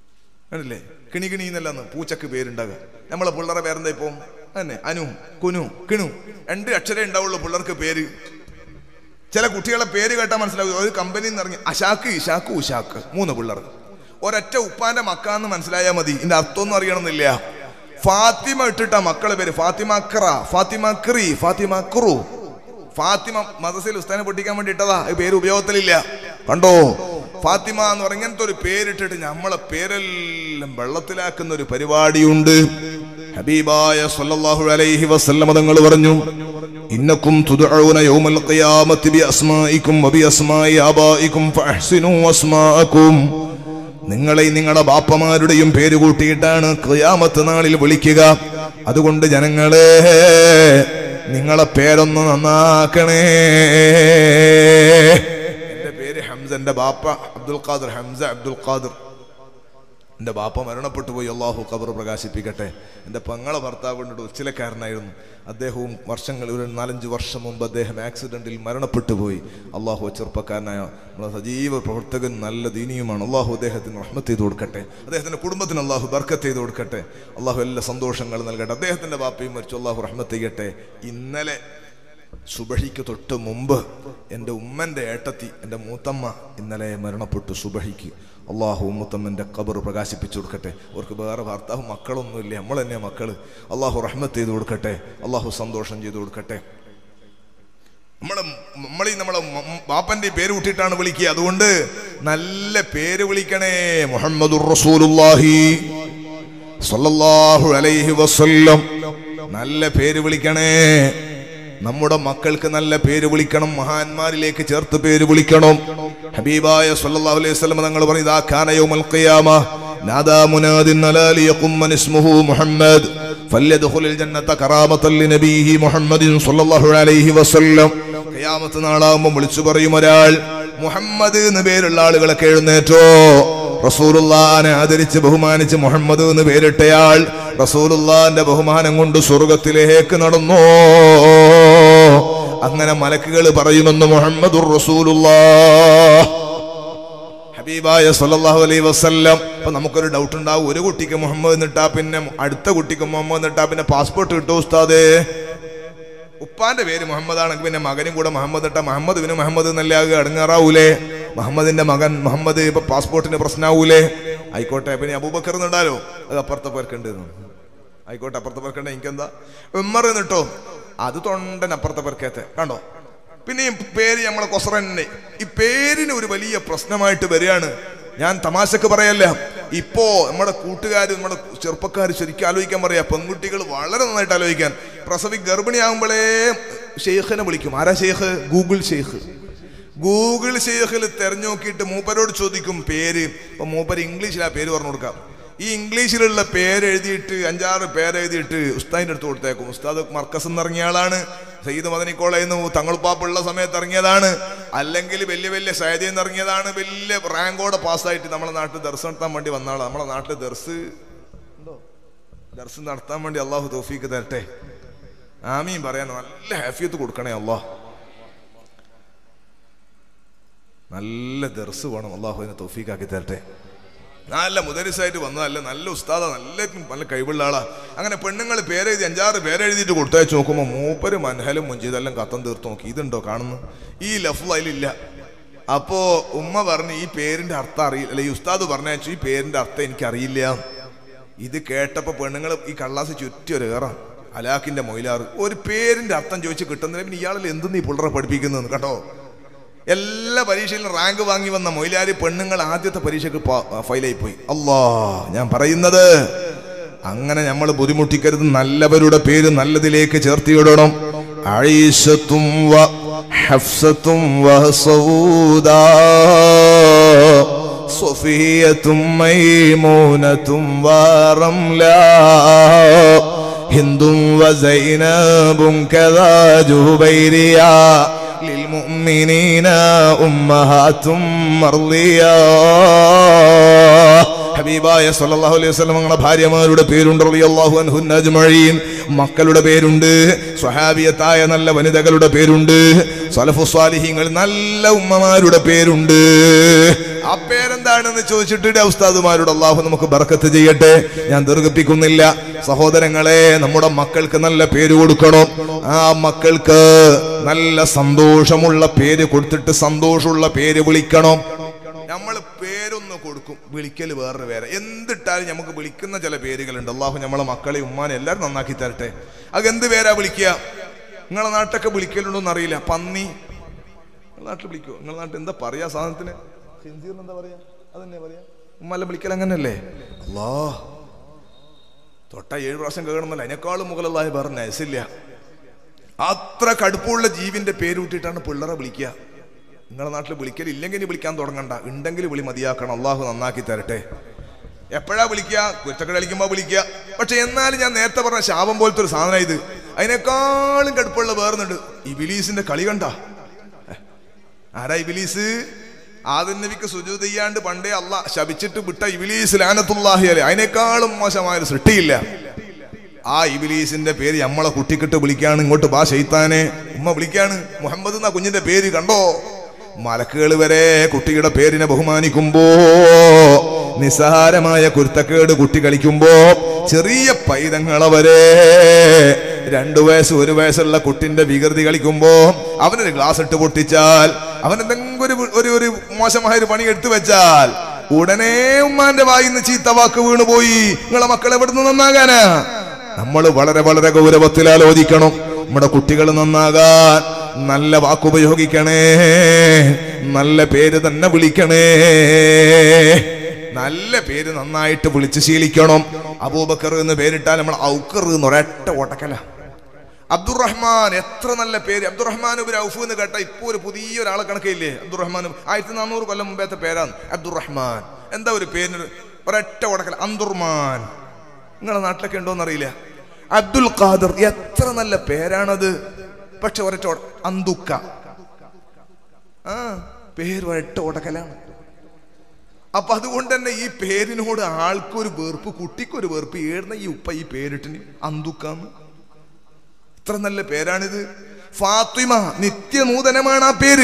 കണ്ടില്ലേ കിണി കിണി എന്നല്ലെന്ന് പൂച്ചക്ക് പേരുണ്ടാകുക നമ്മളെ പിള്ളേരെ പേരെന്താ ഇപ്പൊ തന്നെ അനു കുനു കിണു രണ്ട് അക്ഷരേ ഉണ്ടാവുള്ളൂ പിള്ളേർക്ക് പേര് ചില കുട്ടികളെ പേര് കേട്ടാൽ മനസ്സിലാവും ഒരു കമ്പനിയിൽ നിന്ന് ഇറങ്ങി അഷാക്ക് ഇഷാക്ക് ഉഷാക്ക് മൂന്ന് പിള്ളേർ ഒരൊറ്റ ഉപ്പാന്റെ മക്കാന്ന് മനസ്സിലായാൽ മതി ഇതിന്റെ അർത്ഥമൊന്നും അറിയണമെന്നില്ല ഫാത്തിമ ഇട്ടിട്ട മക്കളെ പേര് ഫാത്തിമ ക്ര ഫാത്തിമ ക്രി ഫാത്തിമ ക്രു ഫാത്തിമ മദസിൽ ഉസ്താനെ പൊട്ടിക്കാൻ വേണ്ടി ഇട്ടതാ ഈ പേര് ഉപയോഗത്തിലില്ല കണ്ടോ ഫാത്തിമ എന്ന് പറഞ്ഞ ഇങ്ങനത്തെ ഒരു പേരിട്ടിട്ട് നമ്മളെ പേരെല്ലാം വെള്ളത്തിലാക്കുന്ന ഒരു പരിപാടിയുണ്ട് ഹബീബായ സല്ലല്ലാഹു അലൈഹി വസല്ലമ തങ്ങൾ പറഞ്ഞു ഇന്നക്കും തുദഊന യൗമൽ ഖിയാമത്തി ബി അസ്മാഇക്കും വബി അസ്മാഇ ആബായിക്കും ഫഅഹ്സിനു അസ്മാഅക്കും നിങ്ങളെ നിങ്ങളുടെ ബാപ്പമാരുടെയും പേര് കൂട്ടിയിട്ടാണ് ഖിയാമത്ത് നാളിൽ വിളിക്കുക അതുകൊണ്ട് ജനങ്ങളെ നിങ്ങളെ പേരൊന്ന് നന്നാക്കണേ എന്റെ പേര് ഹംസ എന്റെ ബാപ്പ അബ്ദുൽ ഖാദർ ഹംസ അബ്ദുൽ ഖാദർ എൻ്റെ ബാപ്പ മരണപ്പെട്ടു പോയി അള്ളാഹു ഖബർ പ്രകാശിപ്പിക്കട്ടെ എൻ്റെ പെങ്ങളെ ഭർത്താവ് കൊണ്ടിട്ട് ഉച്ചിലക്കാരനായിരുന്നു അദ്ദേഹവും വർഷങ്ങൾ ഒരു നാലഞ്ച് വർഷം മുമ്പ് അദ്ദേഹം ആക്സിഡന്റിൽ മരണപ്പെട്ടു പോയി അള്ളാഹു ചെറുപ്പക്കാരനായ നമ്മുടെ സജീവ പ്രവർത്തകൻ നല്ല ദീനിയുമാണ് അള്ളാഹു അദ്ദേഹത്തിന് റഹ്മത്ത് ചെയ്ത് കൊടുക്കട്ടെ അദ്ദേഹത്തിൻ്റെ കുടുംബത്തിന് അള്ളാഹു ബർക്കത്ത് ചെയ്ത് കൊടുക്കട്ടെ അള്ളാഹു എല്ലാ സന്തോഷങ്ങൾ നൽകട്ടെ അദ്ദേഹത്തിൻ്റെ ബാപ്പയും മരിച്ചു അള്ളാഹു റഹ്മത്ത് ചെയ്യട്ടെ ഇന്നലെ സുബഹിക്ക് തൊട്ട് മുമ്പ് എൻ്റെ ഉമ്മൻ്റെ ഏട്ടത്തി എൻ്റെ മൂത്തമ്മ ഇന്നലെ മരണപ്പെട്ടു സുബഹിക്ക് അള്ളാഹു മുത്തമ്മൻ്റെ കബർ പ്രകാശിപ്പിച്ചു കൊടുക്കട്ടെ അവർക്ക് വേറെ ഭർത്താവ് മക്കളൊന്നുമില്ല നമ്മൾ തന്നെ മക്കള് അള്ളാഹു റഹ്മത്ത് ചെയ്ത് കൊടുക്കട്ടെ അള്ളാഹു സന്തോഷം ചെയ്തു കൊടുക്കട്ടെ നമ്മളെ നമ്മളീ നമ്മളെ ബാപ്പന്റെ പേര് കൂട്ടിയിട്ടാണ് വിളിക്കുക അതുകൊണ്ട് നല്ല പേര് വിളിക്കണേ മുഹമ്മദുർ റസൂലുള്ളാഹി സ്വല്ലല്ലാഹു അലൈഹി വസല്ലം നല്ല പേര് വിളിക്കണേ നമ്മുടെ മക്കൾക്ക് നല്ല പേര് വിളിക്കണം മഹാന്മാരിലേക്ക് ചേർത്ത് പേര് വിളിക്കണം ഹബീബായ സല്ലല്ലാഹു അലൈഹി വസല്ലം തങ്ങൾ പറഞ്ഞു ഇദാ കാന യൗമൽ ഖിയാമ നാദാ മുനാദിൻ അലാ ലിയഖും മൻ ഇസ്മുഹു മുഹമ്മദ് ഫല്യദ്ഖുലിൽ ജന്നത കറാമത്തൻ ലിനബിഹി മുഹമ്മദിൻ സല്ലല്ലാഹു അലൈഹി വസല്ലം ഖിയാമത്ത് നാളാകുമ്പോൾ വിളിച്ചു പറയും ഒരാൾ മുഹമ്മദ് എന്ന് പേരുള്ള ആളുകളൊക്കെ എഴുന്നേറ്റോ റസൂലുള്ളാനെ ആദരിച്ച് ബഹുമാനിച്ച് മുഹമ്മദ് എന്ന് പേരിട്ടയാൾ റസൂലുള്ളാന്റെ ബഹുമാനം കൊണ്ട് സ്വർഗത്തിലേക്ക് നടന്നു അങ്ങനെ മലക്കുകൾ പറയുമെന്ന് മുഹമ്മദുർ റസൂലുള്ളാ ഹബീബായ സല്ലല്ലാഹു അലൈഹി വസല്ലം അപ്പൊ നമുക്കൊരു ഡൗട്ട് ഉണ്ടാവും ഒരു കുട്ടിക്ക് മുഹമ്മദ് എന്നിട്ടാ പിന്നെ അടുത്ത കുട്ടിക്ക് മുഹമ്മദ് എന്നിട്ടാ പിന്നെ പാസ്പോർട്ട് കിട്ടുമോ ഉസ്താദേ ഉപ്പാന്റെ പേര് മുഹമ്മദ് ആണെങ്കിൽ പിന്നെ മകനും കൂടെ മുഹമ്മദ് ഇട്ട മുഹമ്മദ് പിന്നെ മുഹമ്മദ് എന്നല്ലേ ആകുക അടങ്ങാറാവൂലേ മുഹമ്മദിന്റെ മകൻ മുഹമ്മദ് ഇപ്പൊ പാസ്പോർട്ടിന് പ്രശ്നമാവൂലേ ആയിക്കോട്ടെ പിന്നെ അബൂബക്കർ എന്നിടാലോ അത് അപ്പുറത്തെ പേർക്കുണ്ട് ആയിക്കോട്ടെ അപ്പുറത്തെ പേർക്കുണ്ട് എനിക്കെന്താ ഉമ്മർ എന്നിട്ടോ അത് തൊണ്ടൻ അപ്പുറത്തെ പേർക്കേത്തെ കണ്ടോ പിന്നെ ഈ പേര് നമ്മളെ കൊസറന്നെ ഈ പേരിന് ഒരു വലിയ പ്രശ്നമായിട്ട് വരികയാണ് ഞാൻ തമാശക്ക് പറയല്ല ഇപ്പോ നമ്മുടെ കൂട്ടുകാർ നമ്മുടെ ചെറുപ്പക്കാർ ശരിക്കും ആലോചിക്കാൻ പറയാ പെൺകുട്ടികൾ വളരെ നന്നായിട്ട് ആലോചിക്കാൻ പ്രസവി ഗർഭിണിയാകുമ്പോഴേ ഷെയ്ഖിനെ വിളിക്കും ആരാ ഷെയ്ഖ് ഗൂഗിൾ ഷെയ്ഖ് ഗൂഗിൾ ഷെയ്ഖിൽ തെരഞ്ഞു നോക്കിയിട്ട് മൂപ്പരോട് ചോദിക്കും പേര് ഇപ്പൊ മൂപ്പര് ഇംഗ്ലീഷിൽ ആ പേര് പറഞ്ഞു കൊടുക്കാം ഈ ഇംഗ്ലീഷിലുള്ള പേര് എഴുതിയിട്ട് അഞ്ചാറ് പേര് എഴുതിയിട്ട് ഉസ്താദിന്റെ അടുത്ത് കൊടുത്തേക്കും ഉസ്താദ് മർക്കസ് എന്ന് ഇറങ്ങിയ ആളാണ് സയ്യിദ് മദനി കോളേജിൽ നിന്ന് തങ്ങളുപ്പാപ്പുള്ള സമയത്ത് ഇറങ്ങിയതാണ് അല്ലെങ്കിൽ വലിയ വലിയ സൈദിൽ നിന്ന് ഇറങ്ങിയതാണ് വലിയ റാങ്കോടെ പാസ്സായിട്ട് നമ്മളെ നാട്ടിൽ ദർസ് നടത്താൻ വേണ്ടി വന്ന ആളാണ് നമ്മളെ നാട്ടിൽ ദർസ് ഉണ്ടോ ദർസ് നടത്താൻ വേണ്ടി അള്ളാഹു തോഫീക്ക് തരട്ടെ ആമീൻ പറയാൻ നല്ല ഹാഫിയത്ത് കൊടുക്കണേ അള്ളാഹ് നല്ല ദർസ് വേണം അള്ളാഹു അതിനെ തോഫീക്കാക്കി തരട്ടെ നല്ല മുദരിസായിട്ട് വന്നതല്ല നല്ല ഉസ്താദ നല്ല നല്ല കഴിവുള്ള ആളാ അങ്ങനെ പെണ്ണുങ്ങൾ പേരെഴുതി അഞ്ചാറ് പേരെഴുതിയിട്ട് കൊടുത്തയച്ച് നോക്കുമ്പോൾ മൂപ്പര് മൻഹലും മുഞ്ചിതെല്ലാം കത്തം തീർത്ത് നോക്കി ഇതുണ്ടോ കാണുന്നു ഈ ലഫ്ല അതിലില്ല അപ്പോ ഉമ്മ പറഞ്ഞു ഈ പേരിന്റെ അർത്ഥം അറിയില്ല അല്ലെ ഈ ഉസ്താദ് പറഞ്ഞയച്ചു ഈ പേരിന്റെ അർത്ഥം എനിക്കറിയില്ല ഇത് കേട്ടപ്പോ പെണ്ണുങ്ങൾ ഈ കള്ളാസ് ചുറ്റി ഒരു ഏറ അലാഖിന്റെ മൊയിലാറ് ഒരു പേരിന്റെ അർത്ഥം ചോദിച്ച് കിട്ടുന്നില്ല പിന്നെ ഇയാളിൽ എന്തെന്ന് ഈ പിള്ളറെ പഠിപ്പിക്കുന്നത് കേട്ടോ എല്ലാ പരീക്ഷയിലും റാങ്ക് വാങ്ങി വന്ന മൊയിലാരി പെണ്ണുങ്ങൾ ആദ്യത്തെ പരീക്ഷയ്ക്ക് ഫൈലായി പോയി അല്ലാ ഞാൻ പറയുന്നത് അങ്ങനെ നമ്മൾ ബുദ്ധിമുട്ടിക്കരുത് നല്ലവരുടെ പേര് നല്ലതിലേക്ക് ചേർത്തിയിടണം അഴീശത്തും വ ഹഫ്സത്തും വ സൗദാ صفية ميمونة ورملا هند وزينب كذا جبيريا للمؤمنين أمهات مرضيا ഹബീബായ സല്ലല്ലാഹു അലൈഹി വസല്ലം ഞങ്ങളുടെ ഭാര്യമാരുടെ പേരുണ്ട് റളിയല്ലാഹു അൻഹുന്ന അജ്മഈൻ മക്കളുടെ പേരുണ്ട് സ്വഹാബിയത്തായ നല്ല വനിതകളുടെ പേരുണ്ട് സലഫു സ്വാലിഹീങ്ങൾ നല്ല ഉമ്മമാരുടെ പേരുണ്ട് ആ പേരെന്താണെന്ന് ചോദിച്ചിട്ട് ഉസ്താദുമാരോട് അള്ളാഹു നമുക്ക് ബർക്കത്ത് ചെയ്യട്ടെ ഞാൻ ദീർഘിപ്പിക്കുന്നില്ല സഹോദരങ്ങളെ നമ്മുടെ മക്കൾക്ക് നല്ല പേര് കൊടുക്കണം ആ മക്കൾക്ക് നല്ല സന്തോഷമുള്ള പേര് കൊടുത്തിട്ട് സന്തോഷമുള്ള പേര് വിളിക്കണം നമ്മൾ പേരൊന്ന് കൊടുക്കും വിളിക്കൽ വേറൊരു പേര് എന്തിട്ടാലും നമുക്ക് വിളിക്കുന്ന ചില പേരുകളുണ്ട് അള്ളാഹു നമ്മളെ മക്കളെ ഉമ്മാനെ എല്ലാവരും നന്നാക്കി തരട്ടെ അത് എന്ത് പേരാ വിളിക്കുക നിങ്ങളെ നാട്ടൊക്കെ വിളിക്കലുണ്ടോ എന്നറിയില്ല പന്നി നിങ്ങളെ നാട്ടിൽ വിളിക്കുമോ നിങ്ങളെ നാട്ടിൽ എന്താ പറയാ സാധനത്തിന് ഹിന്ദിന്ന് എന്താ പറയാ അതന്നെ പറയാ ഉമ്മാലെ വിളിക്കൽ അങ്ങനല്ലേ അല്ലാ തൊട്ട ഏഴ് പ്രാവശ്യം കേൾക്കണമെന്നല്ല അതിനേക്കാളും മുകളിലായ വേറെ നയസില്ല അത്ര കടുപ്പമുള്ള ജീവിന്റെ പേര് വിട്ടിട്ടാണ് പിള്ളേരെ വിളിക്കുക നിങ്ങളുടെ നാട്ടിൽ വിളിക്കൽ ഇല്ലെങ്കിൽ ഇനി വിളിക്കാൻ തുടങ്ങണ്ട ഉണ്ടെങ്കിൽ വിളി മതിയാക്കണം അള്ളാഹു നന്നാക്കി തരട്ടെ എപ്പോഴാ വിളിക്കുക കുറ്റക്കട കളിക്കുമ്പോ വിളിക്കുക പക്ഷെ എന്നാലും ഞാൻ നേരത്തെ പറഞ്ഞ ശാപം പോലത്തെ ഒരു സാധനം ഇത് അതിനേക്കാളും കടുപ്പമുള്ള വേറുന്നുണ്ട് ഇബിലീസിന്റെ കളി കണ്ട ആരാ ഇബിലീസ് ആദ്യ നബിക്ക് സുജൂത് ചെയ്യാണ്ട് പണ്ടേ അല്ല ശപിച്ചിട്ട് വിട്ട ഇബിലീസ് ലാനത്തുല്ലാഹി അല്ലെ അതിനേക്കാളും മോശമായൊരു സൃഷ്ടിയില്ല ആ ഇബിലീസിന്റെ പേര് നമ്മളെ കുട്ടിക്കിട്ട് വിളിക്കാണ് ഇങ്ങോട്ട് ബാ ഷെയ്ത്താനെ ഉമ്മ വിളിക്കാണ് മുഹമ്മദ് എന്ന കുഞ്ഞിന്റെ പേര് കണ്ടോ മലക്കുകൾ വരെ കുട്ടിയുടെ പേരിനെ ബഹുമാനിക്കുമ്പോ നിസ്സാരമായ കുരുത്തക്കേട് കുട്ടി കളിക്കുമ്പോ ചെറിയ പൈതങ്ങളെ വരെ രണ്ടു വയസ്സ് ഒരു വയസ്സുള്ള കുട്ടിന്റെ വികൃതി കളിക്കുമ്പോ അവനൊരു ഗ്ലാസ് ഇട്ട് പൊട്ടിച്ചാൽ അവൻ എന്തെങ്കിലും ഒരു ഒരു ഒരു മോശമായ ഒരു പണി എടുത്തു വെച്ചാൽ ഉടനെ ഉമ്മാന്റെ വായിന്ന് ചീത്ത വാക്ക് വീണുപോയി നിങ്ങളെ മക്കൾ എവിടുന്ന് നന്നാകാനാ നമ്മൾ വളരെ വളരെ ഗൗരവത്തിൽ ആലോചിക്കണം നമ്മുടെ കുട്ടികൾ നന്നാകാൻ നല്ല വാക്കുപയോഗിക്കണേ നല്ല പേര് തന്നെ വിളിക്കണേ നല്ല പേര് നന്നായിട്ട് വിളിച്ച് ശീലിക്കണം അബൂബക്കർ എന്ന് പേരിട്ടാൽ നമ്മൾ ഔക്കർ എന്ന് ഒരൊറ്റ ഓട്ടക്കല അബ്ദുറഹ്മാൻ എത്ര നല്ല പേര് അബ്ദുറഹ്മാൻ ഒരു ഔഫ് എന്ന് കേട്ട ഇപ്പൊ ഒരു പുതിയ ഒരാളെ കണക്കില്ലേ അബ്ദുറഹ്മാൻ ആയിരത്തി നാനൂറ് കൊല്ലം മുമ്പേത്തെ പേരാണ് അബ്ദുറഹ്മാൻ എന്താ ഒരു പേരിന് ഒരൊറ്റ ഓടക്കല അന്തുർമാൻ നിങ്ങളുടെ നാട്ടിലൊക്കെ ഉണ്ടോന്ന് അറിയില്ല അബ്ദുൽ ഖാദർ എത്ര നല്ല പേരാണത് പക്ഷെ ഒരൊറ്റ ഓട- അന്തുക്ക ആ പേര് ഒരൊറ്റ ഓടക്കലാണ് അപ്പൊ അതുകൊണ്ട് തന്നെ ഈ പേരിനോട് ആൾക്കൊരു വെറുപ്പ് കുട്ടിക്കൊരു വെറുപ്പ് ഏടുന്ന ഈ ഉപ്പ ഈ പേരിട്ടിന് അന്തുക്കാന്ന് ഇത്ര നല്ല പേരാണിത് ഫാത്തിമ നിത്യനൂതനമാണ് ആ പേര്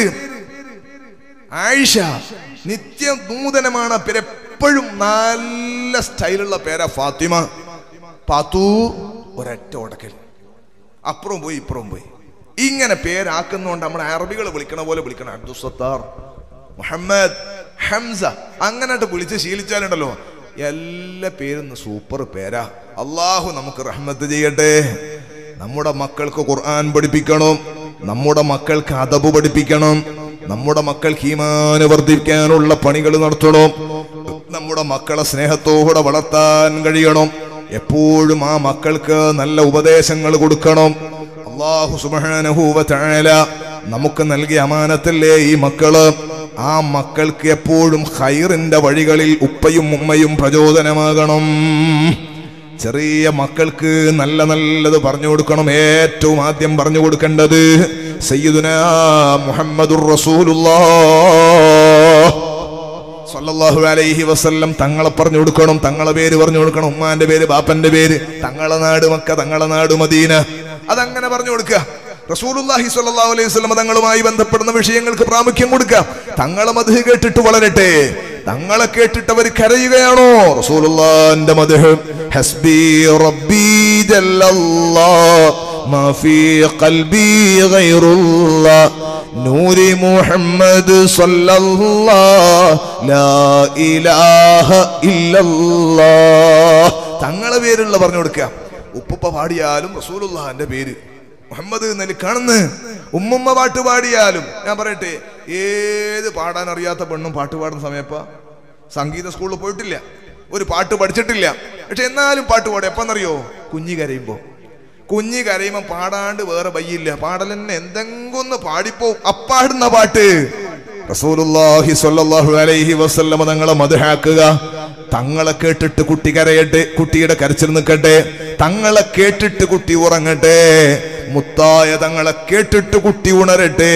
ആയിഷ നിത്യ നൂതനമാണ് ആ പേര് എപ്പോഴും നല്ല സ്റ്റൈലുള്ള പേരാ ഫാത്തിമ പാത്തൂ ഒരൊറ്റ ഉടക്കൽ അപ്പുറം പോയി ഇപ്പുറം പോയി ഇങ്ങനെ പേരാക്കുന്നതുകൊണ്ട് നമ്മൾ അറബികൾ വിളിക്കണ പോലെ വിളിക്കണം അബ്ദുൽ സത്താർ മുഹമ്മദ് ഹംസ അങ്ങനെയായിട്ട് വിളിച്ച് ശീലിച്ചാലുണ്ടല്ലോ എല്ലാ പേരും സൂപ്പർ പേരാ അള്ളാഹു നമുക്ക് റഹ്മത്ത് ചെയ്യട്ടെ നമ്മുടെ മക്കൾക്ക് ഖുർആൻ പഠിപ്പിക്കണം നമ്മുടെ മക്കൾക്ക് അതബ് പഠിപ്പിക്കണം നമ്മുടെ മക്കൾക്ക് ഈമാന് വർദ്ധിക്കാനുള്ള പണികൾ നടത്തണം നമ്മുടെ മക്കളെ സ്നേഹത്തോടെ വളർത്താൻ കഴിയണം എപ്പോഴും ആ മക്കൾക്ക് നല്ല ഉപദേശങ്ങൾ കൊടുക്കണം അള്ളാഹു സുബ്ഹാനഹു തആല നമുക്ക് നൽകിയ അമാനത്തല്ലേ ഈ മക്കള് ആ മക്കൾക്ക് എപ്പോഴും ഹൈറിന്റെ വഴികളിൽ ഉപ്പയും ഉമ്മയും പ്രചോദനമാകണം ചെറിയ മക്കൾക്ക് നല്ല നല്ലത് പറഞ്ഞു കൊടുക്കണം ഏറ്റവും ആദ്യം പറഞ്ഞു കൊടുക്കേണ്ടത് സയ്യിദുന മുഹമ്മദുർ റസൂലുള്ളാഹ് സല്ലല്ലാഹു അലൈഹി വസല്ലം തങ്ങളെ പറഞ്ഞു കൊടുക്കണം തങ്ങളെ പേര് പറഞ്ഞു കൊടുക്കണം ഉമ്മാന്റെ പേര് ബാപ്പന്റെ പേര് തങ്ങളെ നാട് മക്ക തങ്ങളെ നാട് മദീന അതങ്ങനെ പറഞ്ഞു കൊടുക്കുക റസൂലുള്ളാഹി സ്വല്ലല്ലാഹു അലൈഹി വസല്ലം തങ്ങളുമായി ബന്ധപ്പെടുന്ന വിഷയങ്ങൾക്ക് പ്രാമുഖ്യം കൊടുക്കുക തങ്ങളെ മധു കേട്ടിട്ട് വളരട്ടെ തങ്ങളെ കേട്ടിട്ട് അവർ കരയുകയാണോ റസൂലുള്ളാന്റെ മധു ഹസ്ബി റബ്ബി ജല്ലല്ലാഹ് മാ ഫീ ഖൽബി ഗൈറുല്ലാഹ് നൂരി മുഹമ്മദ് സല്ലല്ലാഹ് ലാ ഇലാഹ ഇല്ലല്ലാഹ് തങ്ങളെ പേരുള്ള പറഞ്ഞു കൊടുക്കുക ഉപ്പുപ്പ പാടിയാലും റസൂലുള്ളാഹിന്റെ പേര് മുഹമ്മദ് എന്നതിൽ കാണുന്നു ഉമ്മുമ്മ പാട്ട് പാടിയാലും ഞാൻ പറയട്ടെ ഏത് പാടാൻ അറിയാത്ത പെണ്ണും പാട്ട് പാടുന്ന സമയപ്പ സംഗീത സ്കൂളിൽ പോയിട്ടില്ല ഒരു പാട്ട് പഠിച്ചിട്ടില്ല പക്ഷെ എന്നാലും പാട്ട് പാടും എപ്പെന്നറിയോ കുഞ്ഞി കരയുമ്പോ കുഞ്ഞി കരയുമ്പോ പാടാണ്ട് വേറെ വയ്യില്ല പാടൽ തന്നെ എന്തെങ്കിലും ഒന്ന് പാടിപ്പോ അപ്പാടുന്ന പാട്ട് റസൂലുള്ളാഹി സ്വല്ലല്ലാഹു അലൈഹി വസല്ലമ തങ്ങളെ മധുഹാക്കുക തങ്ങളെ കേട്ടിട്ട് കുട്ടി കരയട്ടെ കുട്ടിയുടെ കരച്ചിൽ നിൽക്കട്ടെ തങ്ങളെ കേട്ടിട്ട് കുട്ടി ഉറങ്ങട്ടെ മുത്തായ തങ്ങളെ കേട്ടിട്ട് കുട്ടി ഉണരട്ടെ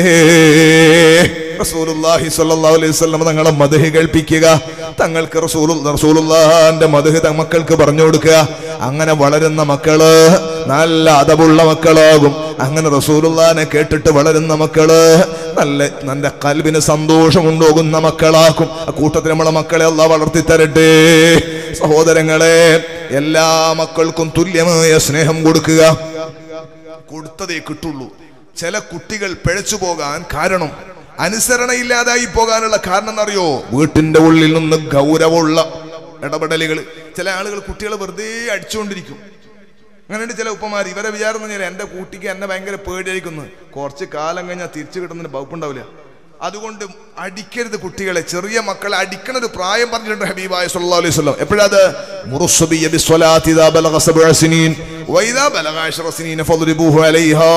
റസൂലുള്ളാഹി സ്വല്ലല്ലാഹു അലൈഹി വസല്ലം തങ്ങളെ മദഹ് കേൾപ്പിക്കുക തങ്ങൾക്ക് റസൂലു റസൂലുള്ളാഹിന്റെ മദഹ് ത- മക്കൾക്ക് പറഞ്ഞു കൊടുക്കുക അങ്ങനെ വളരുന്ന മക്കള് നല്ല അതവുള്ള മക്കളാകും അങ്ങനെ റസൂലുള്ളാഹിനെ കേട്ടിട്ട് വളരുന്ന മക്കള് നല്ല നല്ല കൽവിന് സന്തോഷമുണ്ടാകുന്ന മക്കളാക്കും ആ കൂട്ടത്തിൽ നമ്മളെ മക്കളെ അല്ല വളർത്തി തരട്ടെ സഹോദരങ്ങളെ എല്ലാ മക്കൾക്കും തുല്യമായ സ്നേഹം കൊടുക്കുക കൊടുത്തതേ കിട്ടുള്ളൂ ചില കുട്ടികൾ പിഴച്ചു പോകാൻ കാരണം അനുസരണയില്ലാതായി പോകാനുള്ള കാരണം എന്നറിയോ വീട്ടിന്റെ ഉള്ളിൽ നിന്ന് ഗൗരവമുള്ള ഇടപെടലുകൾ ചില ആളുകൾ കുട്ടികളെ വെറുതെ അടിച്ചുകൊണ്ടിരിക്കും അങ്ങനെയുണ്ട് ചില ഉപ്പമാർ ഇവരെ വിചാരം എന്ന് പറഞ്ഞാൽ എന്റെ കുട്ടിക്ക് എന്നെ ഭയങ്കര പേടിയായിരിക്കുന്നു കുറച്ച് കാലം കഴിഞ്ഞാൽ തിരിച്ചു കിട്ടുന്നതിന് വകുപ്പുണ്ടാവില്ല അതുകൊണ്ട് അടിക്കരുത് കുട്ടികളെ ചെറിയ മക്കളെ അടിക്കണ ഒരു പ്രായം പറഞ്ഞിട്ടുണ്ട് ഹബീബായ സല്ലല്ലാഹു അലൈഹി വസല്ലം എപ്പോഴത് മുറുസ്സബിയ ബിസ്വലാത്തി ഇദാ ബലഗ സബ്അ സിനീൻ വഇദാ ബലഗ അശ്റ സിനീൻ ഫദ്രിബൂഹു അലൈഹാ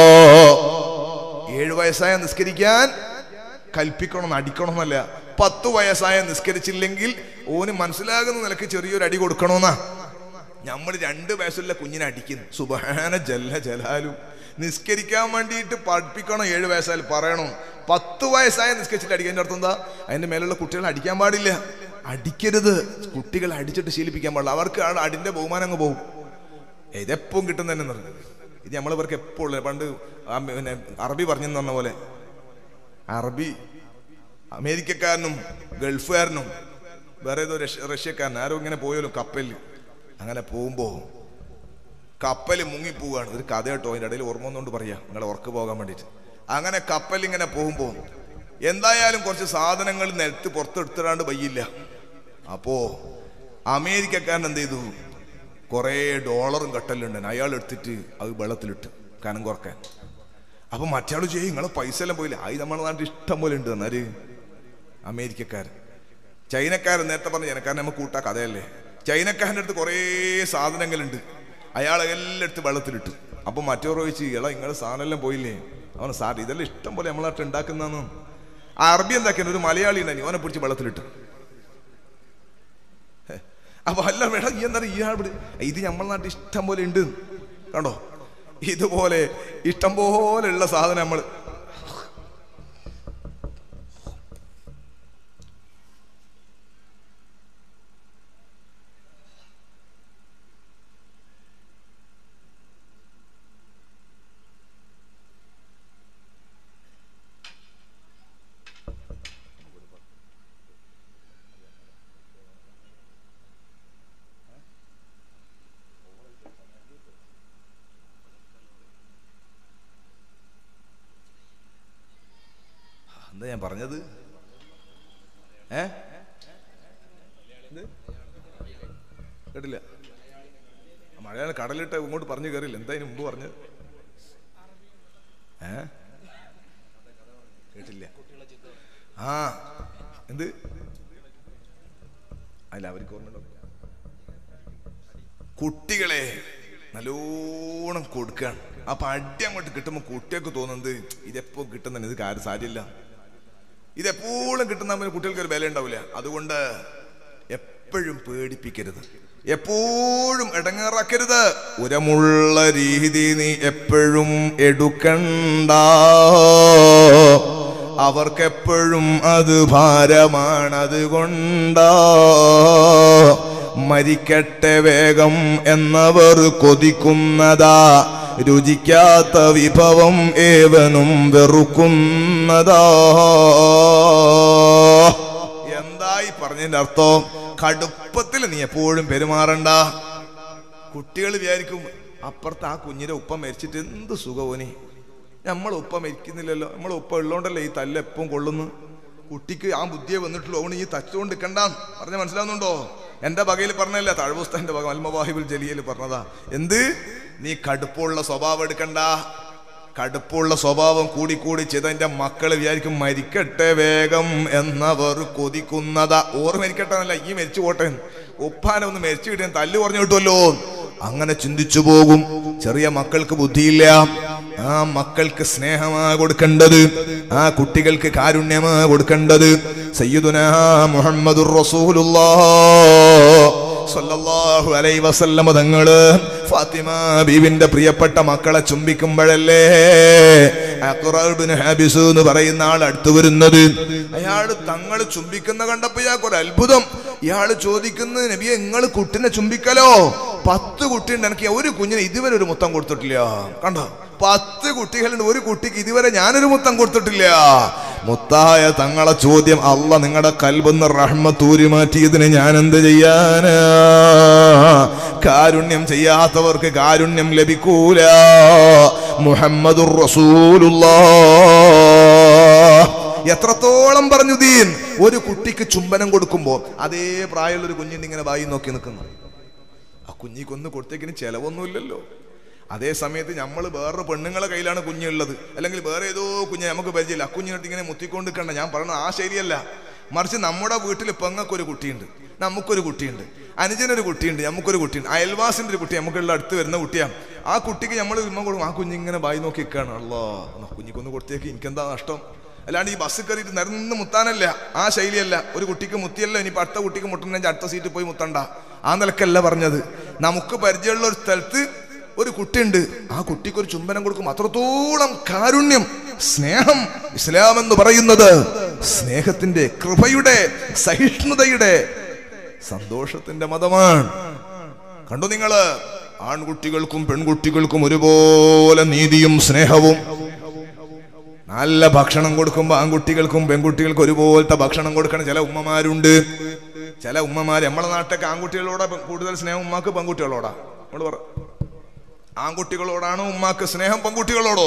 ഏഴ് വയസ്സായ നിസ്കരിക്കാൻ കൽപ്പിക്കണം അടിക്കണം എന്നല്ല പത്ത് വയസ്സായ നിസ്കരിച്ചില്ലെങ്കിൽ ഓന് മനസ്സിലാകുന്ന നിലക്ക് ചെറിയൊരു അടി കൊടുക്കണമെന്നാ നമ്മൾ രണ്ട് വയസ്സുള്ള കുഞ്ഞിനെ അടിക്കുന്നു സുബഹാന ജല്ല ജലാലും നിസ്കരിക്കാൻ വേണ്ടിയിട്ട് പഠിപ്പിക്കണം ഏഴ് വയസ്സായാലും പറയണം പത്ത് വയസ്സായ നിസ്കരിച്ചിട്ട് അടിക്കാൻ അർത്ഥം എന്താ അതിന്റെ മേലുള്ള കുട്ടികളെ അടിക്കാൻ പാടില്ല അടിക്കരുത് കുട്ടികളെ അടിച്ചിട്ട് ശീലിപ്പിക്കാൻ പാടില്ല അവർക്ക് ആ അടിന്റെ ബഹുമാനം അങ്ങ് പോകും ഇതെപ്പോഴും കിട്ടുന്നതന്നെ പറഞ്ഞു ഇത് നമ്മൾ ഇവർക്ക് എപ്പോഴും പണ്ട് ആ പിന്നെ അറബി പറഞ്ഞു തന്ന പോലെ അറബി അമേരിക്കക്കാരനും ഗൾഫുകാരനും വേറെ ഏതോ റഷ്യ റഷ്യക്കാരൻ ആരോ ഇങ്ങനെ പോയല്ലോ കപ്പലിൽ അങ്ങനെ പോകുമ്പോ കപ്പൽ മുങ്ങിപ്പോവാണ് ഒരു കഥ കേട്ടോ അതിൻ്റെ ഇടയിൽ ഓർമ്മ ഒന്നുകൊണ്ട് പറയാം നിങ്ങളെ ഉറക്ക് പോകാൻ വേണ്ടിയിട്ട് അങ്ങനെ കപ്പൽ ഇങ്ങനെ പോകുമ്പോ എന്തായാലും കുറച്ച് സാധനങ്ങൾ നിലത്ത് പുറത്തെടുത്തിടാണ്ട് വയ്യില്ല അപ്പോ അമേരിക്കക്കാരൻ എന്ത് ചെയ്തു കുറേ ഡോളറും കട്ടലുണ്ട് അയാൾ എടുത്തിട്ട് അത് വെള്ളത്തിലിട്ട് കനം കുറക്കാൻ അപ്പൊ മറ്റയാൾ ചെയ്യും നിങ്ങളെ പൈസ എല്ലാം പോയില്ല അത് നമ്മുടെ നാട്ടിൽ ഇഷ്ടം പോലെ ഉണ്ട് എന്നാല് അമേരിക്കക്കാരൻ ചൈനക്കാരൻ നേരത്തെ പറഞ്ഞ ചൈനക്കാരൻ നമുക്ക് കൂട്ടാ കഥയല്ലേ ചൈനക്കാരൻ്റെ അടുത്ത് കുറേ സാധനങ്ങളുണ്ട് അയാൾ എല്ലാം എടുത്ത് വെള്ളത്തിലിട്ട് അപ്പൊ മറ്റവർ ചോദിച്ചു ഇള നിങ്ങളെ സാധനം എല്ലാം പോയില്ലേ അവൻ സാർ ഇതെല്ലാം ഇഷ്ടം പോലെ നമ്മളെ നാട്ടിൽ ഉണ്ടാക്കുന്നതെന്ന് ആ അറബി എന്താക്കിയാണ് ഒരു മലയാളി ഉണ്ടായി അവനെ പിടിച്ച് വെള്ളത്തിലിട്ട് അപ്പൊ അല്ല മേഡം ഈ എന്താ ഇയാൾ ഇവിടെ ഇത് നമ്മളെ നാട്ടിൽ ഇഷ്ടം പോലെ ഉണ്ട് കണ്ടോ ഇതുപോലെ ഇഷ്ടം പോലെ ഉള്ള സാധനം നമ്മൾ എന്താ ഞാൻ പറഞ്ഞത് ഏ എന്ത്? കേട്ടില്ല മലയാളം കടലിട്ട് ഇങ്ങോട്ട് പറഞ്ഞു കയറില്ല എന്താ ഇതിന് മുമ്പ് പറഞ്ഞത് ഏ കേട്ടില്ല ആ എന്ത് അല്ല അവർക്ക് ഓർമ്മ കുട്ടികളെ നല്ലോണം കൊടുക്കുകയാണ് അപ്പൊ അടി അങ്ങോട്ട് കിട്ടുമ്പോൾ കുട്ടികൾക്ക് തോന്നുന്നത് ഇതെപ്പോ കിട്ടുന്ന ഇത് കാര്യം സാരില്ല ഇതെപ്പോഴും കിട്ടുന്ന നമ്മൾ കുട്ടികൾക്ക് ഒരു വില ഉണ്ടാവില്ല അതുകൊണ്ട് എപ്പോഴും പേടിപ്പിക്കരുത് എപ്പോഴും ഇടങ്ങേറാക്കരുത് ഉരമുള്ള രീതി നീ എപ്പോഴും എടുക്കണ്ട അവർക്കെപ്പോഴും അത് ഭാരമാണ് അതുകൊണ്ടാ മരിക്കട്ടെ വേഗം എന്നവർ കൊതിക്കുന്നതാ രുചിക്കാത്ത വിഭവം ഏവനും വെറുക്കുന്നതാ എന്തായി പറഞ്ഞതിന്റെ അർത്ഥം കടുപ്പത്തിൽ നീ എപ്പോഴും പെരുമാറണ്ട കുട്ടികൾ വിചാരിക്കും അപ്പുറത്ത് ആ കുഞ്ഞിന്റെ ഉപ്പ മരിച്ചിട്ട് എന്ത് സുഖവോനി നമ്മൾ ഉപ്പ മരിക്കുന്നില്ലല്ലോ നമ്മൾ ഉപ്പ ഉള്ളോണ്ടല്ലേ ഈ തല്ല് എപ്പം കൊള്ളുന്നു കുട്ടിക്ക് ആ ബുദ്ധിയെ വന്നിട്ടുള്ളൂ അവന് ഈ തച്ചുകൊണ്ട് നിൽക്കണ്ട പറഞ്ഞ മനസ്സിലാവുന്നുണ്ടോ എന്റെ വകയിൽ പറഞ്ഞല്ല താഴ്വസ്താന്റെ വക അൽമവാഹിബുൽ ജലിയൽ പറഞ്ഞതാ എന്ത് നീ കടുപ്പുള്ള സ്വഭാവം എടുക്കണ്ട കടുപ്പുള്ള സ്വഭാവം കൂടി കൂടി ചെയ്ത എന്റെ മക്കള് വിചാരിക്കും മരിക്കട്ടെ വേഗം എന്നവർ കൊതിക്കുന്നതാ ഓർ മരിക്കട്ടെ എന്നല്ല ഈ മരിച്ചു പോട്ടെ ഉപ്പാനെ ഒന്ന് മരിച്ചു കിട്ടിയാൽ തല്ല് പറഞ്ഞു കിട്ടുമല്ലോ അങ്ങനെ ചിന്തിച്ചു പോകും ചെറിയ മക്കൾക്ക് ബുദ്ധിയില്ല ആ മക്കൾക്ക് സ്നേഹമാ കൊടുക്കേണ്ടത് ആ കുട്ടികൾക്ക് കാരുണ്യമാ കൊടുക്കേണ്ടത് സയ്യിദുന മുഹമ്മദുർ റസൂലുള്ളാഹ് സല്ലല്ലാഹു അലൈഹി വസല്ലമ തങ്ങള് ഫാത്തിമ ബീവിന്റെ പ്രിയപ്പെട്ട മക്കളെ ചുംബിക്കുമ്പോഴല്ലേ അഖ്റ ഇബ്നു ഹാബിസ് എന്ന് പറയുന്ന ആൾ അടുത്തു വരുന്നത് അയാള് തങ്ങൾ ചുംബിക്കുന്ന കണ്ടപ്പോ ഇയാൾക്ക് ഒരു അത്ഭുതം ഇയാള് ചോദിക്കുന്നത് നബിയെ നിങ്ങൾ കുട്ടിനെ ചുംബിക്കലോ പത്ത് കുട്ടിയുണ്ട് എനിക്ക് ഒരു കുഞ്ഞിന് ഇതുവരെ ഒരു മുത്തം കൊടുത്തിട്ടില്ല കണ്ടോ പത്ത് കുട്ടികളുണ്ട് ഒരു കുട്ടിക്ക് ഇതുവരെ ഞാനൊരു മുത്തം കൊടുത്തിട്ടില്ല മുത്തായ തങ്ങളെ ചോദ്യം അല്ല നിങ്ങളുടെ കൽബെന്ന് റഹ്മത്തൂരി മാറ്റിയതിന് ഞാൻ എന്ത് ചെയ്യാനാ കാരുണ്യം ചെയ്യാത്തവർക്ക് കാരുണ്യം ലഭിക്കൂല മുഹമ്മദുർ റസൂലുള്ള എത്രത്തോളം പറഞ്ഞു ദീൻ ഒരു കുട്ടിക്ക് ചുംബനം കൊടുക്കുമ്പോൾ അതേ പ്രായമുള്ള ഒരു കുഞ്ഞിന്റെ ഇങ്ങനെ വായി നോക്കി നിൽക്കുന്നു ആ കുഞ്ഞിക്കൊന്ന് കൊടുത്തേക്കിന് ചെലവൊന്നുമില്ലല്ലോ അതേ സമയത്ത് നമ്മൾ വേറെ പെണ്ണുങ്ങളെ കയ്യിലാണ് കുഞ്ഞുള്ളത് അല്ലെങ്കിൽ വേറെ ഏതോ കുഞ്ഞ് നമുക്ക് പരിചയമില്ല ആ കുഞ്ഞിനടുത്ത് ഇങ്ങനെ മുത്തിക്കൊണ്ട് കണ്ട ഞാൻ പറയണ ആ ശരിയല്ല മറിച്ച് നമ്മുടെ വീട്ടിൽ പെങ്ങൾക്കൊരു കുട്ടിയുണ്ട് നമുക്കൊരു കുട്ടിയുണ്ട് അനുജനൊരു കുട്ടിയുണ്ട് നമുക്കൊരു കുട്ടിയുണ്ട് അയൽവാസിന്റെ ഒരു കുട്ടി നമുക്കുള്ള അടുത്ത് വരുന്ന കുട്ടിയാണ് ആ കുട്ടിക്ക് നമ്മൾ ഉമ്മ കൊടുക്കും ആ കുഞ്ഞിങ്ങനെ ബായി നോക്കി നിൽക്കുകയാണ് അല്ലോ കുഞ്ഞിക്കൊന്ന് കൊടുത്തേക്ക് എനിക്കെന്താ നഷ്ടം അല്ലാണ്ട് ഈ ബസ് കയറിയിട്ട് നിരന്ന് മുത്താനല്ല ആ ശൈലിയല്ല ഒരു കുട്ടിക്ക് മുത്തിയല്ല ഇനി അടുത്ത കുട്ടിക്ക് മുട്ടുന്നെങ്കിൽ അടുത്ത സീറ്റിൽ പോയി മുത്തണ്ട ആ നിലക്കല്ല പറഞ്ഞത് നമുക്ക് പരിചയമുള്ള ഒരു സ്ഥലത്ത് ഒരു കുട്ടിയുണ്ട് ആ കുട്ടിക്ക് ഒരു ചുംബനം കൊടുക്കും അത്രത്തോളം കാരുണ്യം സ്നേഹം ഇസ്ലാം എന്ന് പറയുന്നത് സ്നേഹത്തിന്റെ കൃപയുടെ സഹിഷ്ണുതയുടെ സന്തോഷത്തിന്റെ മതമാണ് കണ്ടു നിങ്ങള് ആൺകുട്ടികൾക്കും പെൺകുട്ടികൾക്കും ഒരുപോലെ നീതിയും സ്നേഹവും നല്ല ഭക്ഷണം കൊടുക്കുമ്പോൾ ആൺകുട്ടികൾക്കും പെൺകുട്ടികൾക്കും ഒരുപോലത്തെ ഭക്ഷണം കൊടുക്കണം ചില ഉമ്മമാരുണ്ട് ചില ഉമ്മമാര് നമ്മളെ നാട്ടിലൊക്കെ ആൺകുട്ടികളോടാ പെ- കൂടുതൽ സ്നേഹം ഉമ്മാക്ക് പെൺകുട്ടികളോടാ നമ്മൾ പറ ആൺകുട്ടികളോടാണോ ഉമ്മാക്ക് സ്നേഹം പെൺകുട്ടികളോടോ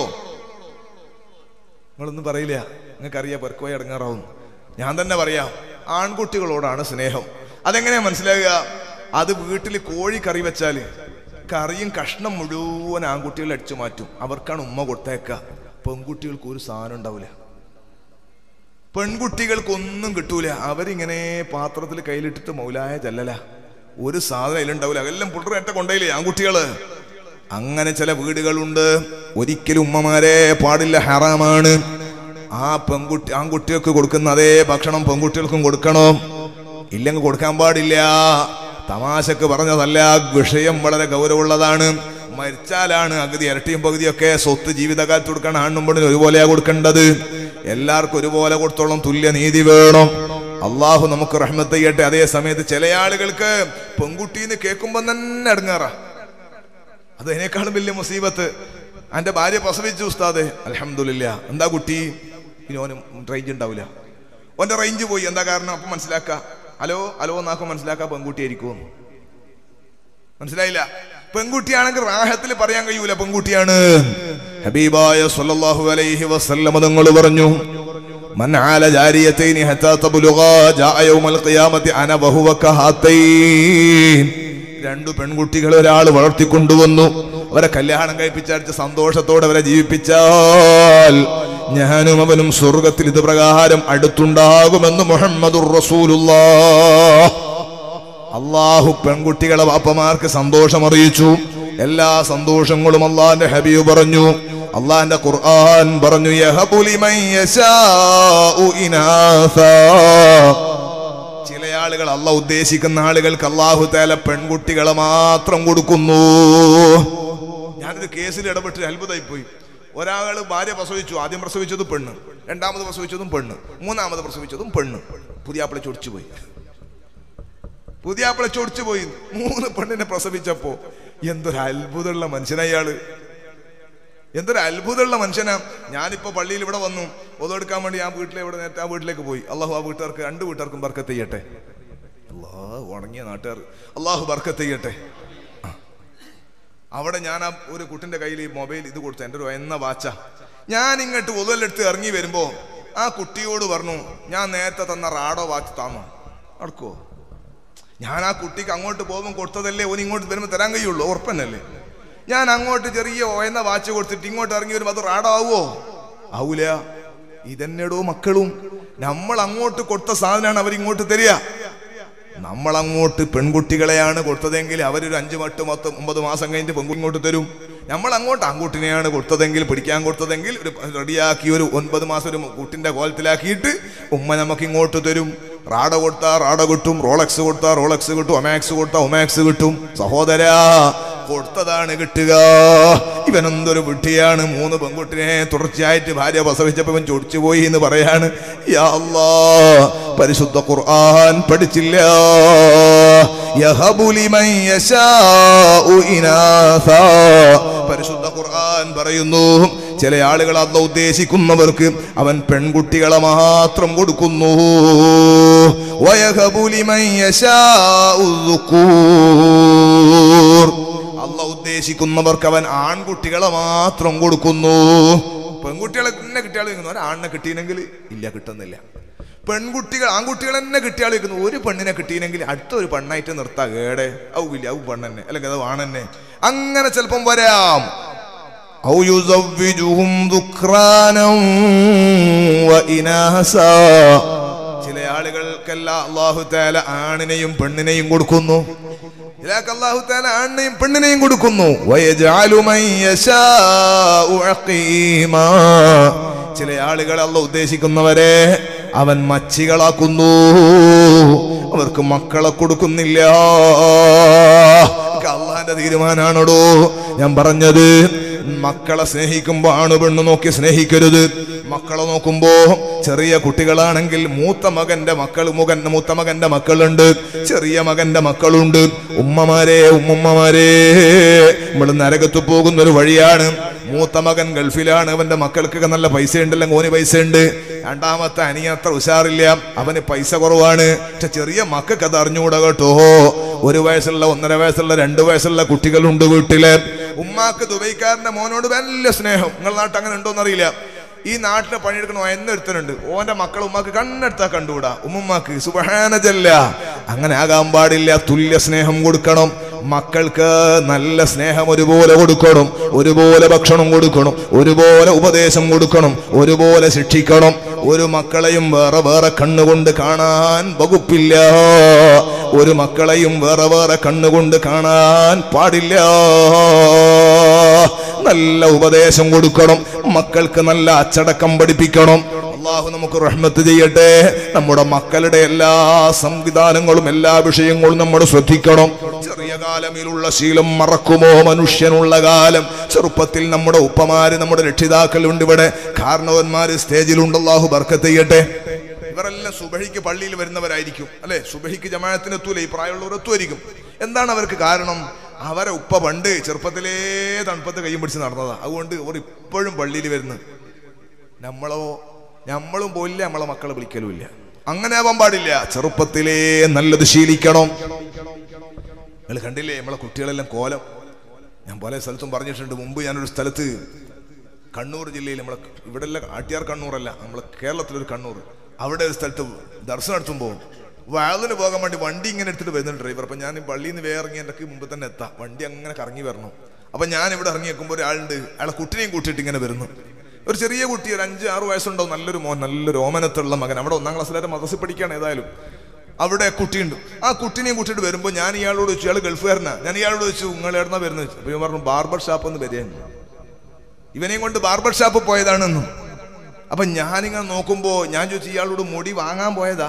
നിങ്ങളൊന്നും പറയില്ല നിങ്ങൾക്കറിയാം പെർക്കോയി ഇടങ്ങാറാവും ഞാൻ തന്നെ പറയാം ആൺകുട്ടികളോടാണ് സ്നേഹം അതെങ്ങനെയാ മനസ്സിലാകുക അത് വീട്ടിൽ കോഴി കറി വെച്ചാൽ കറിയും കഷ്ണം മുഴുവൻ ആൺകുട്ടികൾ അടിച്ചു മാറ്റും അവർക്കാണ് ഉമ്മ കൊടുത്തേക്കുക പെൺകുട്ടികൾക്ക് ഒരു സാധനം ഉണ്ടാവില്ല പെൺകുട്ടികൾക്കൊന്നും കിട്ടൂല അവരിങ്ങനെ പാത്രത്തിൽ കയ്യിലിട്ടിട്ട് മൗലായ ചെല്ലല ഒരു സാധനം അതിലുണ്ടാവില്ല അതെല്ലാം പുള്ളറേറ്റ കൊണ്ടേയില്ലേ ആൺകുട്ടികള് അങ്ങനെ ചില വീടുകളുണ്ട് ഒരിക്കലും ഉമ്മമാരെ പാടില്ല ഹറാമാണ് ആ പെൺകുട്ടി ആൺകുട്ടികൾക്ക് കൊടുക്കുന്ന അതേ ഭക്ഷണം പെൺകുട്ടികൾക്കും കൊടുക്കണം ഇല്ലെങ്കിൽ കൊടുക്കാൻ പാടില്ല തമാശക്ക് പറഞ്ഞതല്ല വിഷയം വളരെ ഗൗരവമുള്ളതാണ് മരിച്ചാലാണ് അഗതി ഇരട്ടിയും പകുതിയൊക്കെ സ്വത്ത് ജീവിതകാലത്ത് കൊടുക്കണം ആണ്ണും പെണ്ണിനും ഒരുപോലെയാ കൊടുക്കേണ്ടത് എല്ലാവർക്കും ഒരുപോലെ കൊടുത്തോളം തുല്യ നീതി വേണം അള്ളാഹു നമുക്ക് റഹ്മത്ത് ചെയ്യട്ടെ അതേ സമയത്ത് ചില ആളുകൾക്ക് പെൺകുട്ടീന്ന് കേൾക്കുമ്പോൾ തന്നെ ഇടങ്ങാറാ അത് അതിനേക്കാളും വലിയ മുസീബത്ത് എന്റെ ഭാര്യ പ്രസവിച്ചു ഉസ്താദ് അലഹമില്ല എന്താ കുട്ടി ഇനി ഓന് റേഞ്ച് ഉണ്ടാവില്ല ഓന്റെ റേഞ്ച് പോയി എന്താ കാരണം അപ്പൊ മനസ്സിലാക്ക ഹലോ ഹലോ എന്നാക്കും മനസ്സിലാക്ക പെൺകുട്ടിയായിരിക്കും മനസ്സിലായില്ല പെൺകുട്ടിയാണെങ്കിൽ റാഹത്തിൽ പറയാൻ കഴിയൂല പെൺകുട്ടിയാണ് ഹബീബായ സല്ലല്ലാഹു അലൈഹി വസല്ലം തങ്ങൾ പറഞ്ഞു മൻ ആല ജാരിയതൈനി ഹത്താ തബ്ലുഗാ ജാഅ യൗമൽ ഖിയാമത്തി അന വഹുവ കഹാത്തൈൻ രണ്ടു പെൺകുട്ടികൾ ഒരാൾ വളർത്തിക്കൊണ്ടുവന്നു അവരെ കല്യാണം കഴിപ്പിച്ചടിച്ച് സന്തോഷത്തോടെ അവരെ ജീവിപ്പിച്ചാൽ ഞാനും അവനും സ്വർഗത്തിൽ ഇത് പ്രകാരം അടുത്തുണ്ടാകുമെന്ന് മുഹമ്മദുർ റസൂലുള്ളാഹ് അള്ളാഹു പെൺകുട്ടികളെ വാപ്പമാർക്ക് സന്തോഷം അറിയിച്ചു എല്ലാ സന്തോഷങ്ങളും അള്ളാന്റെ ഹബീബ് പറഞ്ഞു അള്ളാന്റെ ഖുർആൻ പറഞ്ഞു യഹബു ലിമൻ യശാഉ ഇനാസാ. ചില ആളുകൾ അല്ല ഉദ്ദേശിക്കുന്ന ആളുകൾക്ക് അള്ളാഹു തേല പെൺകുട്ടികളെ മാത്രം കൊടുക്കുന്നു ഞാനൊരു കേസിൽ ഇടപെട്ട് അത്ഭുതമായി പോയി ഒരാൾ ഭാര്യ പ്രസവിച്ചു ആദ്യം പ്രസവിച്ചത് പെണ്ണ് രണ്ടാമത് പ്രസവിച്ചതും പെണ്ണ് മൂന്നാമത് പ്രസവിച്ചതും പെണ്ണ് പുതിയാപ്പിള ചൊടിച്ചു പോയി പുതിയാപ്പിള ചൊടിച്ചു പോയി മൂന്ന് പെണ്ണിനെ പ്രസവിച്ചപ്പോ എന്തൊരു അത്ഭുതമുള്ള മനുഷ്യനയാള് എന്തൊരു അത്ഭുതമുള്ള മനുഷ്യനാ ഞാനിപ്പോ പള്ളിയിൽ ഇവിടെ വന്നു ഒതെടുക്കാൻ വേണ്ടി ആ വീട്ടിലെ ഇവിടെ നേരത്തെ ആ വീട്ടിലേക്ക് പോയി അള്ളാഹു ആ വീട്ടുകാർക്ക് രണ്ട് വീട്ടുകാർക്കും ബർക്കത്ത് ചെയ്യട്ടെ അള്ളാഹ് ഉണങ്ങിയ നാട്ടുകാർ അള്ളാഹു ബർക്കത്ത് ചെയ്യട്ടെ ആ. അവിടെ ഞാൻ ആ ഒരു കുട്ടിന്റെ കയ്യിൽ ഈ മൊബൈൽ ഇത് കൊടുത്തു എൻ്റെ ഒരു എന്ന വാച്ച ഞാൻ ഇങ്ങോട്ട് ഒതുവല്ലെടുത്ത് ഇറങ്ങി വരുമ്പോ ആ കുട്ടിയോട് പറഞ്ഞു ഞാൻ നേരത്തെ തന്ന റാഡോ വാച്ച് താന്നോ നടക്കുവോ ഞാൻ ആ കുട്ടിക്ക് അങ്ങോട്ട് പോകുമ്പോൾ കൊടുത്തതല്ലേ ഓൻ ഇങ്ങോട്ട് വരുമ്പോൾ തരാൻ കഴിയുള്ളൂ ഉറപ്പന്നല്ലേ ഞാൻ അങ്ങോട്ട് ചെറിയ ഓയെന്ന വാച്ച് കൊടുത്തിട്ട് ഇങ്ങോട്ട് ഇറങ്ങി വരുമ്പോൾ അത് റാഡാവോ ആവൂല ഇതെന്നെടോ മക്കളും നമ്മൾ അങ്ങോട്ട് കൊടുത്ത സാധനമാണ് അവർ ഇങ്ങോട്ട് തരിക നമ്മൾ അങ്ങോട്ട് പെൺകുട്ടികളെയാണ് കൊടുത്തതെങ്കിൽ അവരൊരു അഞ്ച് മട്ട് മൊത്തം ഒമ്പത് മാസം കഴിഞ്ഞിട്ട് പെൺകുട്ടി ഇങ്ങോട്ട് തരും നമ്മൾ അങ്ങോട്ട് ആൺകുട്ടിനെയാണ് കൊടുത്തതെങ്കിൽ പിടിക്കാൻ കൊടുത്തതെങ്കിൽ ഒരു റെഡിയാക്കി ഒരു ഒൻപത് മാസം ഒരു കുട്ടിന്റെ കോലത്തിലാക്കിയിട്ട് ഉമ്മ നമുക്ക് ഇങ്ങോട്ട് തരും റാഡ കൊടുത്താ റാഡ കിട്ടും റോളക്സ് കൊടുത്താ റോളക്സ് കിട്ടും ഒമാക്സ് കൊടുത്താ ഒമാക്സ് കിട്ടും സഹോദരാ കൊടുത്തതാണ് കിട്ടുക ഇവനെന്തൊരു വിട്ടിയാണ് മൂന്ന് പെൺകുട്ടിനെ തുടർച്ചയായിട്ട് ഭാര്യ പ്രസവിച്ചപ്പോ ഇവൻ ചൊടിച്ചു പോയി എന്ന് പറയാണ് യാ അല്ലാ പരിശുദ്ധ ഖുർആൻ പഠിച്ചില്ല യഹബു ലിമൻ യശാഉ ഇനാഥാ പരിശുദ്ധ ഖുർആൻ പറയുന്നു ചില ആളുകൾ അല്ല ഉദ്ദേശിക്കുന്നവർക്ക് അവൻ പെൺകുട്ടികളെ മാത്രം കൊടുക്കുന്നു വയഹബു ലിമൻ യശാഉ ദുക്കൂർ. അല്ല ഉദ്ദേശിക്കുന്നവർക്ക് അവൻ ആൺകുട്ടികളെ മാത്രം കൊടുക്കുന്നു പെൺകുട്ടികളെ തന്നെ കിട്ടിയാൽ വെക്കുന്നു ഒരാണിനെ കിട്ടിയില്ലെങ്കിൽ ഇല്ല കിട്ടുന്നില്ല പെൺകുട്ടികൾ ആൺകുട്ടികൾ തന്നെ കിട്ടിയാൽ വെക്കുന്നു ഒരു പെണ്ണിനെ കിട്ടിയില്ലെങ്കിൽ അടുത്ത ഒരു പെണ്ണായിട്ട് നിർത്താ കേടെ ഔവില്ല ഔ പെണ്ണെന്നെ അല്ലെങ്കിൽ അത് ആണെന്നെ അങ്ങനെ ചിലപ്പം വരാം ഔ യുസവ്വിജുഹും ദുക്റാനം വഇനാസാ. ചില ആളുകൾക്കെല്ലാം അള്ളാഹു താല ആണിനെയും പെണ്ണിനെയും കൊടുക്കുന്നു ചിലക്ക് അള്ളാഹു താല ആണിനെയും പെണ്ണിനെയും കൊടുക്കുന്നു വയജഅലു മൻ യശാഉ അഖീമാ. ചില ആളുകൾ അല്ല ഉദ്ദേശിക്കുന്നവരെ അവൻ മച്ചികളാക്കുന്നു അവർക്ക് മക്കളെ കൊടുക്കുന്നില്ല ഇതൊക്കെ അള്ളാന്റെ തീരുമാനാണോടോ ഞാൻ പറഞ്ഞത് മക്കളെ സ്നേഹിക്കുമ്പോ ആണ് പെണ്ണ് നോക്കി സ്നേഹിക്കരുത് മക്കളെ നോക്കുമ്പോ ചെറിയ കുട്ടികളാണെങ്കിൽ മൂത്ത മകന്റെ മക്കൾ മുകൻ മൂത്ത മകന്റെ മക്കളുണ്ട് ചെറിയ മകന്റെ മക്കളുണ്ട് ഉമ്മമാരെ ഉമ്മുമ്മമാരെ നമ്മൾ നരകത്ത് പോകുന്ന ഒരു വഴിയാണ് മൂത്ത മകൻ ഗൾഫിലാണ് അവന്റെ മക്കൾക്കൊക്കെ നല്ല പൈസ ഉണ്ടല്ലോ ഓന് പൈസ ഉണ്ട് രണ്ടാമത്തെ അനിയൻ അത്ര ഉഷാറില്ല അവന് പൈസ കുറവാണ് പക്ഷെ ചെറിയ മക്കൾക്ക് അത് അറിഞ്ഞുകൂടാ കേട്ടോ ഒരു വയസ്സുള്ള ഒന്നര വയസ്സുള്ള രണ്ട് വയസ്സുള്ള കുട്ടികളുണ്ട് വീട്ടില് ഉമ്മാക്ക് ദുബൈക്കാരന്റെ മോനോട് വലിയ സ്നേഹം നിങ്ങളുടെ നാട്ടിൽ അങ്ങനെ ഉണ്ടോന്ന് അറിയില്ല ഈ നാട്ടിലെ പണിയെടുക്കണ എന്നൊരുത്തനുണ്ട് ഓന്റെ മക്കൾ ഉമ്മാക്ക് കണ്ണെടുത്താ കണ്ടുകൂടാ ഉമ്മാക്ക് സുബഹാനജല്ല അങ്ങനെ ആകാൻ പാടില്ല തുല്യ സ്നേഹം കൊടുക്കണം മക്കൾക്ക് നല്ല സ്നേഹം ഒരുപോലെ കൊടുക്കണം ഒരുപോലെ ഭക്ഷണം കൊടുക്കണം ഒരുപോലെ ഉപദേശം കൊടുക്കണം ഒരുപോലെ ശിക്ഷിക്കണം ഒരു മക്കളെയും വേറെ വേറെ കണ്ണുകൊണ്ട് കാണാൻ വകുപ്പില്ല ഒരു മക്കളെയും വേറെ വേറെ കണ്ണുകൊണ്ട് കാണാൻ പാടില്ല നല്ല ഉപദേശം കൊടുക്കണം മക്കൾക്ക് നല്ല അച്ചടക്കം പഠിപ്പിക്കണം അള്ളാഹു നമുക്ക് റഹ്മത്ത് ചെയ്യട്ടെ നമ്മുടെ മക്കളുടെ എല്ലാ സംവിധാനങ്ങളും എല്ലാ വിഷയങ്ങളും നമ്മൾ ശ്രദ്ധിക്കണം ചെറിയ കാലമിലുള്ള ശീലം മറക്കുമോ മനുഷ്യനുള്ള കാലം ചെറുപ്പത്തിൽ നമ്മുടെ ഉപ്പമാര് നമ്മുടെ രക്ഷിതാക്കളുണ്ട് ഇവിടെ കാരണവന്മാര് സ്റ്റേജിലുണ്ട് അള്ളാഹു ബർക്കത്ത് ചെയ്യട്ടെ ഇവരെല്ലാം സുബഹിക്ക് പള്ളിയിൽ വരുന്നവരായിരിക്കും അല്ലെ സുബഹിക്ക് ജമാഅത്തിന് എത്തൂല ഈ പ്രായമുള്ളവർ എത്തുമായിരിക്കും എന്താണ് അവർക്ക് കാരണം അവരെ ഉപ്പ പണ്ട് ചെറുപ്പത്തിലേ തണുപ്പത്ത് കയ്യും പിടിച്ച് നടന്നതാ അതുകൊണ്ട് അവർ ഇപ്പോഴും പള്ളിയിൽ വരുന്നു നമ്മളോ നമ്മളും പോലില്ല നമ്മളെ മക്കളെ വിളിക്കലും ഇല്ല അങ്ങനെ ആവാൻ പാടില്ല ചെറുപ്പത്തിലേ നല്ലത് ശീലിക്കണം നിങ്ങൾ കണ്ടില്ലേ നമ്മളെ കുട്ടികളെല്ലാം കോലം ഞാൻ പല സ്ഥലത്തും പറഞ്ഞിട്ടുണ്ട് മുമ്പ് ഞാനൊരു സ്ഥലത്ത് കണ്ണൂർ ജില്ലയിൽ നമ്മളെ ഇവിടെ അല്ല ആട്ടിയാർ കണ്ണൂറല്ല നമ്മളെ കേരളത്തിലൊരു കണ്ണൂർ അവിടെ ഒരു സ്ഥലത്ത് ദർശനം നടത്തുമ്പോൾ വയലിന് പോകാൻ വേണ്ടി വണ്ടി ഇങ്ങനെ എടുത്തിട്ട് വരുന്നുണ്ട് ഡ്രൈവർ അപ്പൊ ഞാൻ ഈ പള്ളിയിൽ നിന്ന് വേറെ ഇറങ്ങി എൻ്റെ മുമ്പ് തന്നെ എത്താം വണ്ടി അങ്ങനെ കറങ്ങി വരണം അപ്പൊ ഞാൻ ഇവിടെ ഇറങ്ങി വെക്കുമ്പോൾ ഒരാളുണ്ട് അയാളെ കുട്ടിനെയും കൂട്ടിയിട്ട് ഇങ്ങനെ വരുന്നു ഒരു ചെറിയ കുട്ടി ഒരു അഞ്ച് ആറ് വയസ്സുണ്ടാവും നല്ലൊരു മോൻ നല്ലൊരു ഓമനത്തുള്ള മകൻ അവിടെ ഒന്നാം ക്ലാസ്സിലായിട്ട് മദ്രസ പഠിക്കുകയാണ് ഏതായാലും അവിടെ കുട്ടിയുണ്ട് ആ കുട്ടിനെയും കൂട്ടിയിട്ട് വരുമ്പോൾ ഞാൻ ഇയാളോട് വെച്ചു ഇയാൾ ഗൾഫുകാരനാ ഞാൻ ഇയാളോട് വെച്ചു നിങ്ങൾ എവിടുന്ന വരുന്നത് അപ്പൊ ഇവൻ പറഞ്ഞു ബാർബർ ഷാപ്പ് എന്ന് വരികയാണ് ഇവനെയും കൊണ്ട് ബാർബർ ഷാപ്പ് പോയതാണെന്നും അപ്പൊ ഞാനിങ്ങനെ നോക്കുമ്പോ ഞാൻ ചോദിച്ചു ഇയാളോട് മുടി വാങ്ങാൻ പോയതാ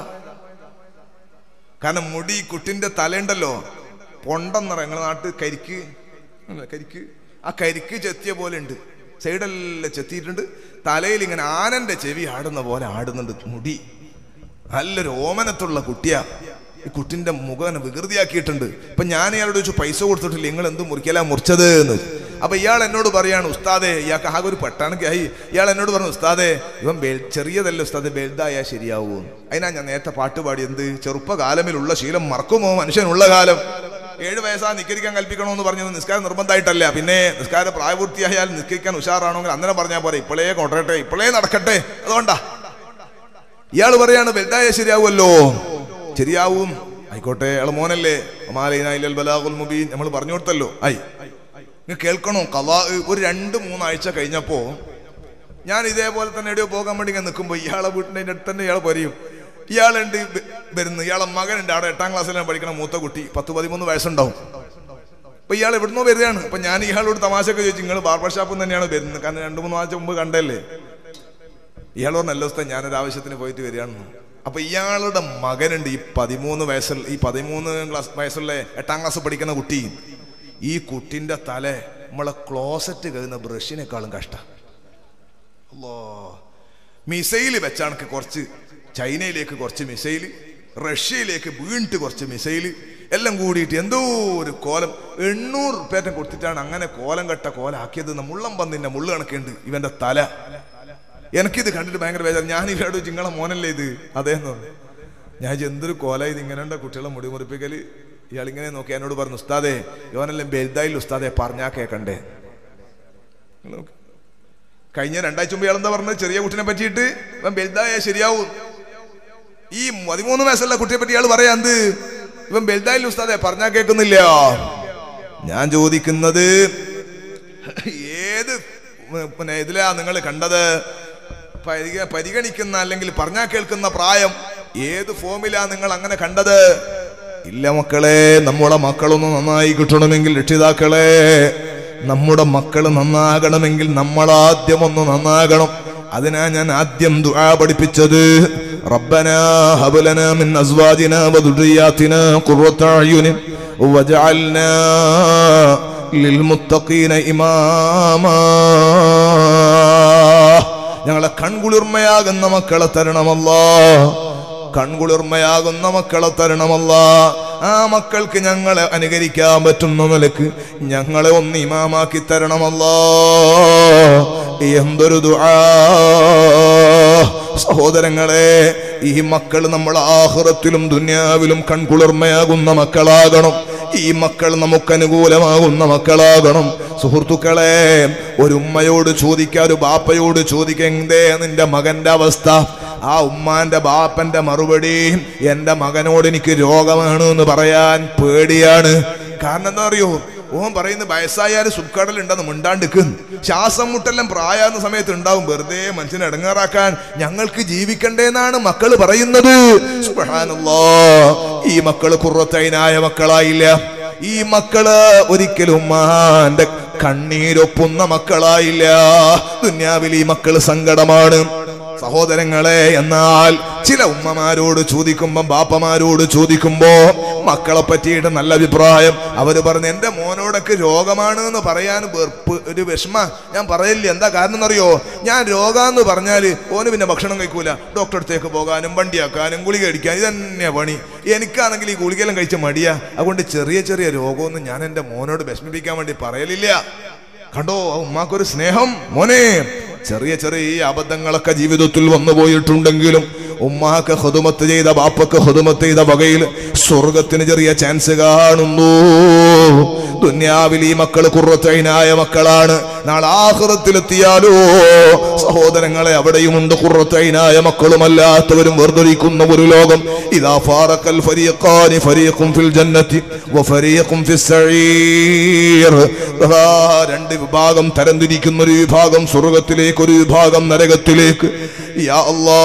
കാരണം മുടി കുട്ടിന്റെ തലയുണ്ടല്ലോ പൊണ്ടെന്നറ ഞങ്ങളുടെ നാട്ടിൽ കരിക്ക് അല്ല, കരിക്ക് ആ കരിക്ക് ചെത്തിയ പോലെ ഉണ്ട് സൈഡെല്ലാം ചെത്തിയിട്ടുണ്ട് തലയിൽ ഇങ്ങനെ ആനന്റെ ചെവി ആടുന്ന പോലെ ആടുന്നുണ്ട് മുടി നല്ലൊരു ഓമനത്തുള്ള കുട്ടിയാ ഈ കുട്ടിന്റെ മുഖം വികൃതിയാക്കിയിട്ടുണ്ട് ഇപ്പൊ ഞാൻ ഇയാളോട് ചോദിച്ചു പൈസ കൊടുത്തിട്ടില്ല നിങ്ങൾ എന്ത് മുറിക്കലാ മുറിച്ചത് എന്ന് അപ്പൊ ഇയാൾ എന്നോട് പറയാണ് ഉസ്താദെ ഇയാൾക്ക് ആകെ ഒരു പട്ടാണൊക്കെ ആയി ഇയാൾ എന്നോട് പറഞ്ഞു ഉസ്താദെ ഇവൻ ബെൽ ചെറിയതല്ല ഉസ്താദെ ബെൽദായാ ശരിയാവൂ അതിനാ ഞാൻ നേരത്തെ പാട്ട് പാടി എന്ത് ചെറുപ്പകാലമിലുള്ള ശീലം മറക്കുമോ മനുഷ്യനുള്ള കാലം ഏഴ് വയസ്സാ നിസ്കരിക്കാൻ കൽപ്പിക്കണമെന്ന് പറഞ്ഞത് നിസ്കാരം നിർബന്ധമായിട്ടല്ല പിന്നെ നിസ്കാരം പ്രായപൂർത്തിയായാൽ നിസ്കരിക്കാൻ ഉഷാറാണെങ്കിൽ അന്നേരം പറഞ്ഞാൽ പോരെ ഇപ്പോഴേ കൊണ്ടരട്ടെ ഇപ്പോഴേ നടക്കട്ടെ അതുകൊണ്ടാ ഇയാൾ പറയാണ് വലുതായ ശരിയാവുമല്ലോ ശരിയാവും ആയിക്കോട്ടെ അയാൾ മോനല്ലേ ഒമാലൈനായില്ലൽ ബലാഗുൽ മുബീൻ നമ്മൾ പറഞ്ഞു കൊടുത്തല്ലോ ആയി നിങ്ങൾ കേൾക്കണോ കലാ ഒരു രണ്ട് മൂന്നാഴ്ച കഴിഞ്ഞപ്പോ ഞാൻ ഇതേപോലെ തന്നെ എവിടെയോ പോകാൻ വേണ്ടി ഇങ്ങനെ നിൽക്കുമ്പോൾ ഇയാളെ വീട്ടിൻ്റെ അടുത്ത് തന്നെ ഇയാൾ പറയും ഇയാളുണ്ട് വ- വരുന്നു ഇയാളെ മകനുണ്ട് അവിടെ എട്ടാം ക്ലാസ്സിലാണ് പഠിക്കണ മൂത്ത കുട്ടി പത്ത് പതിമൂന്ന് വയസ്സുണ്ടാവും അപ്പൊ ഇയാൾ എവിടുന്നോ വരുന്നതാണ് അപ്പൊ ഞാൻ ഇയാളോട് തമാശയൊക്കെ ചോദിച്ചു നിങ്ങൾ ബാർബർ ഷാപ്പിൽ തന്നെയാണ് വരുന്നത് കാരണം രണ്ട് മൂന്ന് ആഴ്ച മുമ്പ് കണ്ടല്ലേ ഇയാൾ പറഞ്ഞ എല്ലാ ദിവസത്തെ ഞാനൊരു ആവശ്യത്തിന് പോയിട്ട് വരികയാണെന്ന് അപ്പൊ ഇയാളുടെ മകനുണ്ട് ഈ പതിമൂന്ന് വയസ്സുള്ള ഈ പതിമൂന്ന് ക്ലാസ് വയസ്സുള്ള എട്ടാം ക്ലാസ് പഠിക്കുന്ന കുട്ടി ഈ കുട്ടിന്റെ തല നമ്മളെ ക്ലോസറ്റ് കഴിയുന്ന ബ്രഷിനേക്കാളും കഷ്ടം അല്ലോ മിസൈൽ വെച്ചാണ് കുറച്ച് ചൈനയിലേക്ക് കുറച്ച് മിസൈൽ റഷ്യയിലേക്ക് വീണിട്ട് കുറച്ച് മിസൈൽ എല്ലാം കൂടിയിട്ട് എന്തോ ഒരു കോലം എണ്ണൂറ് റുപ്യേറ്റം കൊടുത്തിട്ടാണ് അങ്ങനെ കോലം കെട്ട കോലാക്കിയത് മുള്ളം പന്നിന്റെ മുള്ളു കണക്കുണ്ട് ഇവന്റെ തല എനിക്കിത് കണ്ടിട്ട് ഭയങ്കര ബേജാറ് ഞാൻ ഇവരോട് ചിങ്ങളെ മോനല്ലേ ഇത് അതേന്ന് പറഞ്ഞു ഞാൻ വിചാരിച്ചു, എന്തൊരു കോല ഇത് ഇങ്ങനെ ഉണ്ടോ കുട്ടികളെ മുടി മുറിപ്പിക്കല് ഇയാൾ ഇങ്ങനെ നോക്കി എന്നോട് പറഞ്ഞു ഉസ്താദേ ഇവനെല്ലാം ബെൽദായിൽ ഉസ്താദെ പറഞ്ഞാ കേക്കണ്ടേ നോക്ക്. കഴിഞ്ഞ രണ്ടാഴ്ച മുമ്പ് ഇയാൾ എന്താ പറഞ്ഞത് ചെറിയ കുട്ടിനെ പറ്റിയിട്ട് ഇവൻ വലുതായ ശരിയാവും ഈ പതിമൂന്ന് വയസ്സുള്ള കുട്ടിയെ പറ്റി ഇയാൾ പറയാ എന്ത് ഇവൻ വലുതായില്ല ഉസ്താദെ പറഞ്ഞാ കേൾക്കുന്നില്ല ഞാൻ ചോദിക്കുന്നത് ഏത് പിന്നെ ഇതിലാ നിങ്ങൾ കണ്ടത് പരിഗ- പരിഗണിക്കുന്ന അല്ലെങ്കിൽ പറഞ്ഞാ കേൾക്കുന്ന പ്രായം ഏത് ഫോമിലാ നിങ്ങൾ അങ്ങനെ കണ്ടത് ഇല്ല മക്കളെ നമ്മുടെ മക്കളൊന്ന് നന്നായി കിട്ടണമെങ്കിൽ രക്ഷിതാക്കളെ നമ്മുടെ മക്കൾ നന്നാകണമെങ്കിൽ നമ്മൾ ആദ്യം ഒന്ന് നന്നാകണം അതിനാ ഞാൻ ആദ്യം ദുആ പഠിപ്പിച്ചത് റബ്ബനാ ഹബലനാ മിൻ അസ്വാജിനാ വദുരിയാതിനാ ഖുർറത അയുനി വജഅൽനാ ലിൽമുത്തഖീന ഇമാമാ ഞങ്ങളെ കൺകുളിർമയാകുന്ന മക്കളെ തരണമല്ലാ കൺകുളിർമയാകുന്ന മക്കളെ തരണമല്ല ആ മക്കൾക്ക് ഞങ്ങളെ അനുകരിക്കാൻ പറ്റുന്ന നിലക്ക് ഞങ്ങളെ ഒന്ന് ഇമാമാക്കി തരണമല്ല എന്തൊരു ദുആ സഹോദരങ്ങളെ ഈ മക്കൾ നമ്മൾ ആഹ്റത്തിലും ദുന്യാവിലും കൺകുളിർമയാകുന്ന മക്കളാകണം ഈ മക്കൾ നമുക്ക് അനുകൂലമാകുന്ന മക്കളാകണം സുഹൃത്തുക്കളെ ഒരു ഉമ്മയോട് ചോദിക്കുക ഒരു ബാപ്പയോട് ചോദിക്കുക എന്തേ നിന്റെ മകന്റെ അവസ്ഥ ആ ഉമ്മാന്റെ ബാപ്പന്റെ മറുപടി എന്റെ മകനോട് എനിക്ക് രോഗമാണ് എന്ന് പറയാൻ പേടിയാണ് കാരണം എന്താ അറിയോ ഓൻ പറയുന്ന വയസ്സായാലും സുഖക്കടൽ ഉണ്ടെന്ന് മിണ്ടാണ്ടിക്കും ശ്വാസം മുട്ടെല്ലാം പ്രായാകുന്ന സമയത്ത് ഉണ്ടാവും വെറുതെ മനുഷ്യനെ ഇടങ്ങാറാക്കാൻ ഞങ്ങൾക്ക് ജീവിക്കണ്ടേന്നാണ് മക്കള് പറയുന്നത് സുബ്ഹാനല്ലാ. ഈ മക്കള് കുറത്തൈനായ മക്കളായില്ല ഈ മക്കള് ഒരിക്കലും ഉമ്മാന്റെ കണ്ണീരൊപ്പുന്ന മക്കളായില്ല ദുന്യാവിൽ ഈ മക്കള് സങ്കടമാണ് സഹോദരങ്ങളെ എന്നാൽ ചില ഉമ്മമാരോട് ചോദിക്കുമ്പോ ബാപ്പമാരോട് ചോദിക്കുമ്പോ മക്കളെ പറ്റിയിട്ട് നല്ല അഭിപ്രായം അവര് പറഞ്ഞു എന്റെ മോനോടൊക്കെ രോഗമാണ് എന്ന് പറയാൻ വെറുപ്പ് ഒരു വിഷമ ഞാൻ പറയില്ല എന്താ കാരണം എന്നറിയോ ഞാൻ രോഗാന്ന് പറഞ്ഞാല് ഓന് പിന്നെ ഭക്ഷണം കഴിക്കൂല ഡോക്ടറെ അടുത്തേക്ക് പോകാനും വണ്ടിയാക്കാനും ഗുളിക അടിക്കാനും ഇതന്നെ പണി എനിക്കാണെങ്കിൽ ഈ ഗുളികയെല്ലാം കഴിച്ച മടിയാ അതുകൊണ്ട് ചെറിയ ചെറിയ രോഗമൊന്നും ഞാൻ എന്റെ മോനോട് വിഷമിപ്പിക്കാൻ വേണ്ടി പറയലില്ല കണ്ടോ ആ ഉമ്മാക്കൊരു സ്നേഹം മോനെ ചെറിയ ചെറിയ അബദ്ധങ്ങളൊക്കെ ജീവിതത്തിൽ വന്നു പോയിട്ടുണ്ടെങ്കിലും ഉമ്മാക്ക് ഹുതുമത്ത് ചെയ്ത ബാപ്പക്ക് ഹുതുമത്ത് ചെയ്ത വകയിൽ സ്വർഗത്തിന് ചെറിയ ചാൻസ് കാണുന്നു ദുന്യാവിൽ ഈ മക്കൾ കുറത്തൈനായ മക്കളാണ് നാളെ ആഹൃത്തിലെത്തിയാലോ സഹോദരങ്ങളെ അവിടെയുമുണ്ട് കുറത്തൈനായ മക്കളുമല്ലാത്തവരും വേർതിരിക്കുന്ന ഒരു ലോകം ഇതാ ഫാറക്കൽ ഫരീഖാനി ഫരീഖും ഫിൽ ജന്നത്തി വഫരീഖും ഫിസ് സഈർ ദാ രണ്ട് വിഭാഗം തരംതിരിക്കുന്ന ഒരു വിഭാഗം സ്വർഗത്തിലേക്ക് ഒരു വിഭാഗം നരകത്തിലേക്ക് യാ അല്ലാ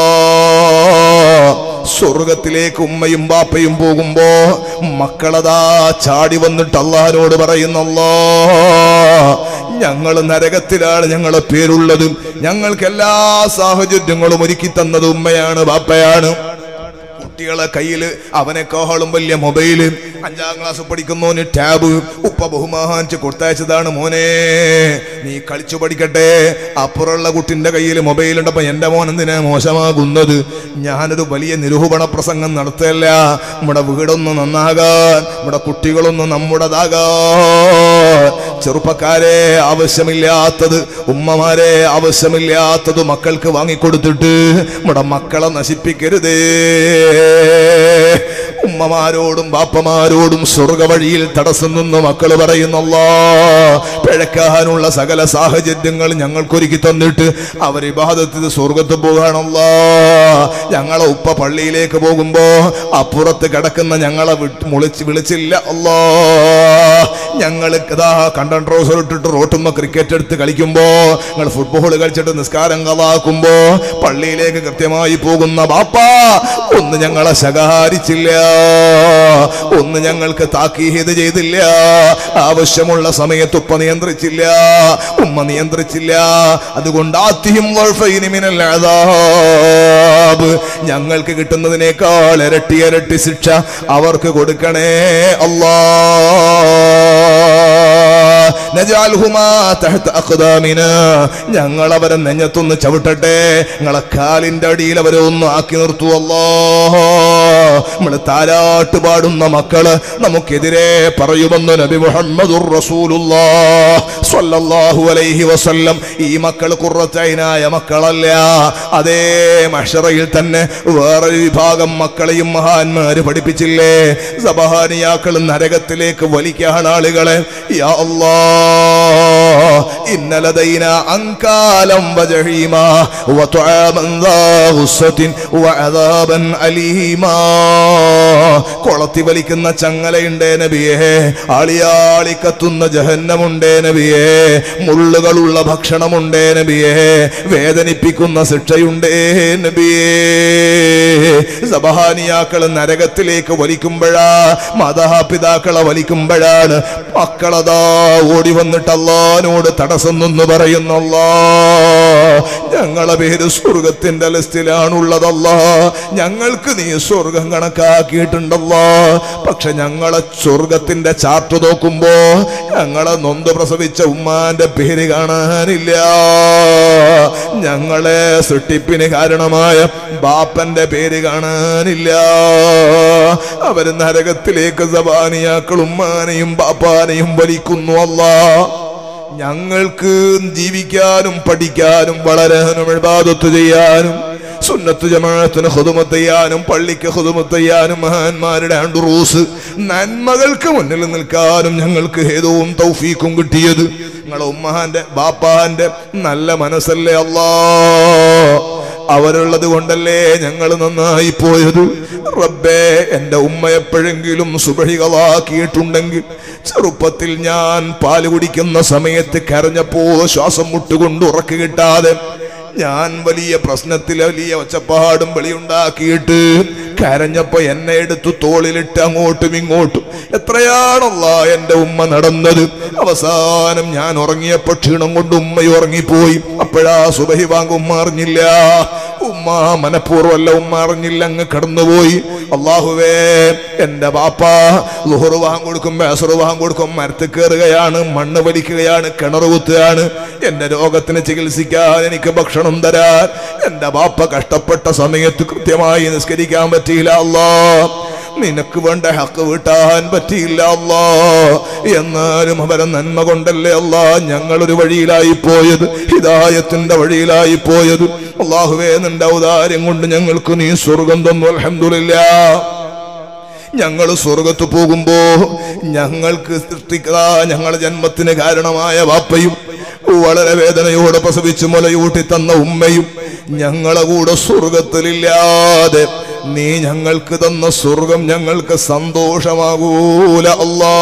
സ്വർഗത്തിലേക്ക് ഉമ്മയും ബാപ്പയും പോകുമ്പോ മക്കളതാ ചാടി വന്നിട്ട് അള്ളഹാനോട് പറയുന്നല്ലോ ഞങ്ങൾ നരകത്തിലാണ് ഞങ്ങളെ പേരുള്ളത് ഞങ്ങൾക്ക് എല്ലാ സാഹചര്യങ്ങളും ഒരുക്കി തന്നത് ഉമ്മയാണ് ബാപ്പയാണ് കുട്ടികളെ കയ്യിൽ അവനെക്കാളും വലിയ മൊബൈല് അഞ്ചാം ക്ലാസ് പഠിക്കുന്നോന് ടാബ് ഉപ്പ ബഹുമാനിച്ച് കൊടുത്തയച്ചതാണ് മോനെ നീ കളിച്ചു പഠിക്കട്ടെ അപ്പുറമുള്ള കുട്ടിന്റെ കയ്യിൽ മൊബൈൽ ഉണ്ടപ്പോ എന്റെ മോൻ എന്തിനാ മോശമാകുന്നത് ഞാനൊരു വലിയ നിരൂപണ പ്രസംഗം നടത്തല്ല നമ്മുടെ വീടൊന്ന് നന്നാകാൻ നമ്മുടെ കുട്ടികളൊന്ന് നമ്മുടേതാകാൻ ചെറുപ്പക്കാരെ ആവശ്യമില്ലാത്തത് ഉമ്മമാരെ ആവശ്യമില്ലാത്തത് മക്കൾക്ക് വാങ്ങിക്കൊടുത്തിട്ട് നമ്മുടെ മക്കളെ നശിപ്പിക്കരുതേ ഉമ്മമാരോടും ബാപ്പമാരോടും സ്വർഗ വഴിയിൽ തടസ്സം നിന്ന് മക്കൾ പറയുന്നല്ലോ പിഴക്കാനുള്ള സകല സാഹചര്യങ്ങൾ ഞങ്ങൾക്കൊരുക്കി തന്നിട്ട് അവർ ഇബാദത്തിന് സ്വർഗത്ത് പോകാണല്ലോ ഞങ്ങളെ ഉപ്പ പള്ളിയിലേക്ക് പോകുമ്പോ അപ്പുറത്ത് കിടക്കുന്ന ഞങ്ങളെ വിട്ട് മുളിച്ച് വിളിച്ചില്ല അല്ലോ ഞങ്ങൾ ഇതാ കണ്ടൻ ട്രൗസർ ഇട്ടിട്ട് റോട്ടുമ്പോ ക്രിക്കറ്റ് എടുത്ത് കളിക്കുമ്പോ നിങ്ങൾ ഫുട്ബോൾ കളിച്ചിട്ട് നിസ്കാരം കലാക്കുമ്പോ പള്ളിയിലേക്ക് കൃത്യമായി പോകുന്ന ബാപ്പ ഒന്ന് ഞങ്ങളെ ശകാരിച്ചില്ല ഒന്ന് ഞങ്ങൾക്ക് താക്കീത് ചെയ്തില്ല ആവശ്യമുള്ള സമയത്ത് ഉപ്പ നിയന്ത്രിച്ചില്ല ഉമ്മ നിയന്ത്രിച്ചില്ല അതുകൊണ്ട് ആത്തിയും വൾഫൈനി മിനൽ അദാബ്. ഞങ്ങൾക്ക് കിട്ടുന്നതിനേക്കാൾ ഇരട്ടി ഇരട്ടി ശിക്ഷ അവർക്ക് കൊടുക്കണേ അല്ലാ നജാൽഹുമാ തഹ്ത അഖ്ദാമിന ഞങ്ങൾ അവരെ നെഞ്ഞത്തൊന്ന് ചവിട്ടട്ടെ നിങ്ങളെ കാലിന്റെ അടിയിൽ അവരെ ഒന്ന് ആക്കി നിർത്തുവല്ലോ നമ്മള് താരാട്ട് പാടുന്ന മക്കള് നമുക്കെതിരെ പറയുമെന്ന് നബി മുഹമ്മദുർ റസൂലുള്ളാഹ് സ്വല്ലല്ലാഹു അലൈഹി വസല്ലം ഈ മക്കൾ കുറച്ചൈനായ മക്കളല്ല അതേ മഷറയിൽ തന്നെ വേറൊരു വിഭാഗം മക്കളെയും മഹാന്മാര് പഠിപ്പിച്ചില്ലേ സബഹാനിയാക്കൾ നരകത്തിലേക്ക് വലിക്കാണ് ആളുകളെ യാ അല്ലാ ഇന്ന ലദൈന അൻകാലം വജഹീമാ വതുആമൻ ദാ ഗുസ്സത്തിൻ വഅദാബൻ അലീമാ കൊളത്തി വലിക്കുന്ന ചങ്ങലയുണ്ടേ നബിയേ ആളിയാളി കത്തുന്ന ജഹന്നമുണ്ടേ നബിയേ മുള്ളുകളുള്ള ഭക്ഷണമുണ്ടേ നബിയേ വേദനിപ്പിക്കുന്ന ശിക്ഷയുണ്ടേ നബിയേ സബഹാനിയാക്കൾ നരകത്തിലേക്ക് വലിക്കുമ്പോഴാ മാതാപിതാക്കളെ വലിക്കുമ്പോഴാണ് മക്കളതാ ഓടി വന്നിട്ട് അള്ളാനോട് തടസ്സം നിന്ന് പറയുന്നല്ലോ ഞങ്ങളെ പേര് സ്വർഗത്തിന്റെ ലിസ്റ്റിലാണുള്ളതല്ല ഞങ്ങൾക്ക് നീ സ്വർഗം കണക്കാക്കിയിട്ടുണ്ടല്ലോ പക്ഷെ ഞങ്ങളെ സ്വർഗത്തിന്റെ ചാർട്ട് നോക്കുമ്പോ ഞങ്ങളെ നൊന്ത് പ്രസവിച്ച ഉമ്മാന്റെ പേര് കാണാനില്ല ഞങ്ങളെ സൃഷ്ടിപ്പിന് കാരണമായ ബാപ്പന്റെ പേര് കാണാനില്ല അവര് നരകത്തിലേക്ക് സബാനിയാക്കൾ ഉമ്മാനെയും ബാപ്പാനെയും വലിക്കുന്നു അല്ല ഞങ്ങൾക്ക് ജീവിക്കാനും പഠിക്കാനും വളരാനും എഴുതാദത്ത് ചെയ്യാനും സുന്നത്ത് ജമാഅത്തിന് ഹുദുമത്ത് ചെയ്യാനും പള്ളിക്ക് ഹുദുമത്ത് ചെയ്യാനും മഹാന്മാരുടെ ആണ്ടുറൂസ് നന്മകൾക്ക് മുന്നിൽ നിൽക്കാനും ഞങ്ങൾക്ക് ഹേതുവും തൗഫീക്കും കിട്ടിയത് നിങ്ങളെ ഉമ്മാന്റെ ബാപ്പാന്റെ നല്ല മനസ്സല്ലേ അല്ലാ അവരുള്ളത് കൊണ്ടല്ലേ ഞങ്ങൾ നന്നായി പോയത് റബ്ബേ എന്റെ ഉമ്മ എപ്പോഴെങ്കിലും സുബഹികളാക്കിയിട്ടുണ്ടെങ്കിൽ ചെറുപ്പത്തിൽ ഞാൻ പാല് കുടിക്കുന്ന സമയത്ത് കരഞ്ഞപ്പോ ശ്വാസം മുട്ടുകൊണ്ട് ഉറക്ക് കിട്ടാതെ ഞാൻ വലിയ പ്രശ്നത്തിൽ വലിയ ഒച്ചപ്പാടും വെളിയുണ്ടാക്കിയിട്ട് കരഞ്ഞപ്പോ എന്നെ എടുത്തു തോളിലിട്ട് അങ്ങോട്ടും ഇങ്ങോട്ടും എത്രയാണല്ല എന്റെ ഉമ്മ നടന്നത് അവസാനം ഞാൻ ഉറങ്ങിയപ്പോ ക്ഷീണം കൊണ്ട് ഉമ്മ ഉറങ്ങിപ്പോയി അപ്പോഴാ സുബഹി വാങ്ങും ഉമ്മ അറിഞ്ഞില്ല ഉമ്മ മനഃപൂർവ്വമല്ല ഉമ്മ അറിഞ്ഞില്ല അങ്ങ് കടന്നുപോയി അള്ളാഹുവേ എന്റെ ബാപ്പ ലുഹറ് വാങ്ങാൻ കൊടുക്കും ബേസറ് വാങ്ങാൻ കൊടുക്കും മരത്ത് കയറുകയാണ് മണ്ണ് വലിക്കുകയാണ് കിണർ കുത്തുകയാണ് എന്റെ രോഗത്തിന് ചികിത്സിക്കാൻ എനിക്ക് ഭക്ഷണം തരാൻ എന്റെ ബാപ്പ കഷ്ടപ്പെട്ട സമയത്ത് കൃത്യമായി നിസ്കരിക്കാൻ പറ്റിയില്ല അല്ലാ നിനക്ക് വേണ്ട ഹക്ക് വീട്ടാൻ പറ്റിയില്ല അല്ലാ എന്നാലും അവരെ നന്മ കൊണ്ടല്ലേ അല്ലാ ഞങ്ങളൊരു വഴിയിലായി പോയത് ഹിദായത്തിന്റെ വഴിയിലായി പോയത് അള്ളാഹുവേ നിന്റെ ഔദാര്യം കൊണ്ട് ഞങ്ങൾക്ക് നീ സ്വർഗം തന്നു അൽഹംദുലില്ലാ ഞങ്ങൾ സ്വർഗത്ത് പോകുമ്പോ ഞങ്ങൾക്ക് സൃഷ്ടിക്കുക ഞങ്ങളുടെ ജന്മത്തിന് കാരണമായ വാപ്പയും വളരെ വേദനയോടെ പ്രസവിച്ച് മുലയൂട്ടി തന്ന ഉമ്മയും ഞങ്ങളെ കൂടെ സ്വർഗത്തിലില്ലാതെ നീ ഞങ്ങൾക്ക് തന്ന സ്വർഗം ഞങ്ങൾക്ക് സന്തോഷമാകൂല അല്ലാ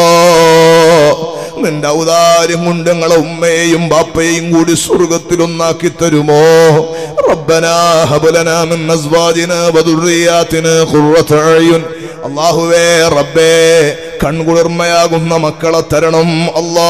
നിന്റെ ഔദാര്യം കൊണ്ട് ഞങ്ങളെ ഉമ്മയെയും ബാപ്പയെയും കൂടി സ്വർഗത്തിലൊന്നാക്കി തരുമോ റബ്ബനാ ഹബലനാ മിൻ അസ്വാജിനാ വദുർരിയാതിനാ ഖുർറത അയുൻ അല്ലാഹുവേ റബ്ബേ കൺകുളിർമയാകുന്ന മക്കളെ തരണം അല്ലാ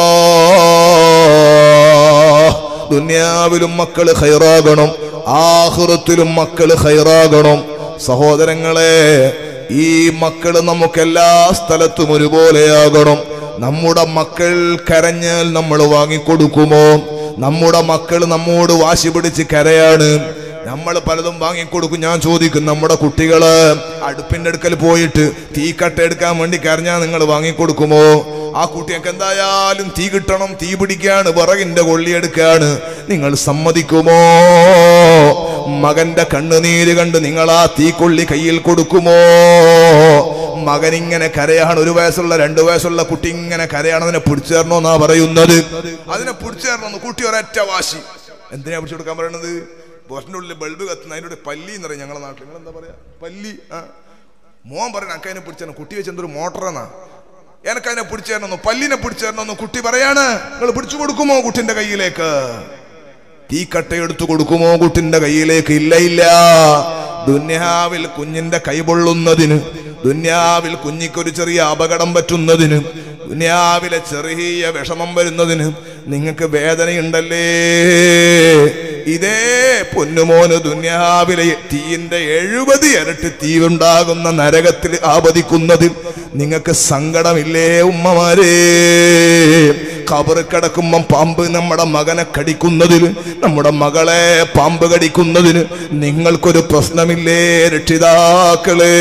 ദുനിയാവിലും മക്കള് ഹൈറാകണം ആഹുറത്തിലും മക്കള് ഹൈറാകണം സഹോദരങ്ങളെ ഈ മക്കള് നമുക്ക് എല്ലാ സ്ഥലത്തും ഒരുപോലെയാകണം നമ്മുടെ മക്കൾ കരഞ്ഞാൽ നമ്മൾ വാങ്ങിക്കൊടുക്കുമോ നമ്മുടെ മക്കൾ നമ്മോട് വാശി പിടിച്ച് കരയാണ് നമ്മൾ പലതും വാങ്ങിക്കൊടുക്കും ഞാൻ ചോദിക്കും നമ്മുടെ കുട്ടികള് അടുപ്പിന്റെ അടുക്കൽ പോയിട്ട് തീക്കട്ട എടുക്കാൻ വേണ്ടി കരഞ്ഞാൽ നിങ്ങൾ വാങ്ങിക്കൊടുക്കുമോ ആ കുട്ടിയൊക്കെ എന്തായാലും തീ കിട്ടണം തീ പിടിക്കാണ് വിറകിന്റെ കൊള്ളിയെടുക്കാണ് നിങ്ങൾ സമ്മതിക്കുമോ മകന്റെ കണ്ണുനീര് കണ്ട് നിങ്ങൾ ആ തീക്കൊള്ളി കയ്യിൽ കൊടുക്കുമോ മകൻ ഇങ്ങനെ കരയാണ് ഒരു വയസ്സുള്ള രണ്ടു വയസ്സുള്ള കുട്ടി ഇങ്ങനെ കരയാണ് അതിനെ പിടിച്ചു തരണമെന്നാ പറയുന്നത് അതിനെ പിടിച്ചു തരണമെന്ന് കുട്ടി ഒരൊറ്റ വാശി എന്തിനാ പിടിച്ചു കൊടുക്കാൻ പറയണത് ബോസിന്റെ ഉള്ളിൽ ബൾബ് കത്തുന്ന അതിൻ്റെ പല്ലി എന്ന് പറയും ഞങ്ങളുടെ നാട്ടിൽ നിങ്ങൾ എന്താ പറയാ പല്ലി ആ മോൻ പറയണ അക്കതിനെ പിടിച്ചു കുട്ടി വെച്ച് എന്തൊരു മോട്ടറാന്നാ എനക്കതിനെ പിടിച്ചു തരണമെന്നു പല്ലിനെ പിടിച്ചു തരണമെന്നു കുട്ടി പറയാണ് നിങ്ങൾ പിടിച്ചു കൊടുക്കുമോ കുട്ടിന്റെ കയ്യിലേക്ക് തീക്കട്ട എടുത്തു കൊടുക്കുമോ കുട്ടിന്റെ കയ്യിലേക്ക് ഇല്ല ഇല്ല ദുന്യാവിൽ കുഞ്ഞിന്റെ കൈ പൊള്ളുന്നതിന് ദുന്യാവിൽ കുഞ്ഞിക്കൊരു ചെറിയ അപകടം പറ്റുന്നതിന് ദുന്യാവിലെ ചെറിയ വിഷമം വരുന്നതിന് നിങ്ങൾക്ക് വേദനയുണ്ടല്ലേ ഇതേ പൊന്നുമോന് ദുന്യാവിലെ തീയിന്റെ എഴുപത് ഇരട്ടി തീവുണ്ടാകുന്ന നരകത്തിൽ ആപതിക്കുന്നത് നിങ്ങൾക്ക് സങ്കടമില്ലേ ഉമ്മമാരേ കബറ് കിടക്കുമ്പം പാമ്പ് നമ്മുടെ മകനെ കടിക്കുന്നതിന് നമ്മുടെ മകളെ പാമ്പ് കടിക്കുന്നതിന് നിങ്ങൾക്കൊരു പ്രശ്നമില്ലേ രക്ഷിതാക്കളേ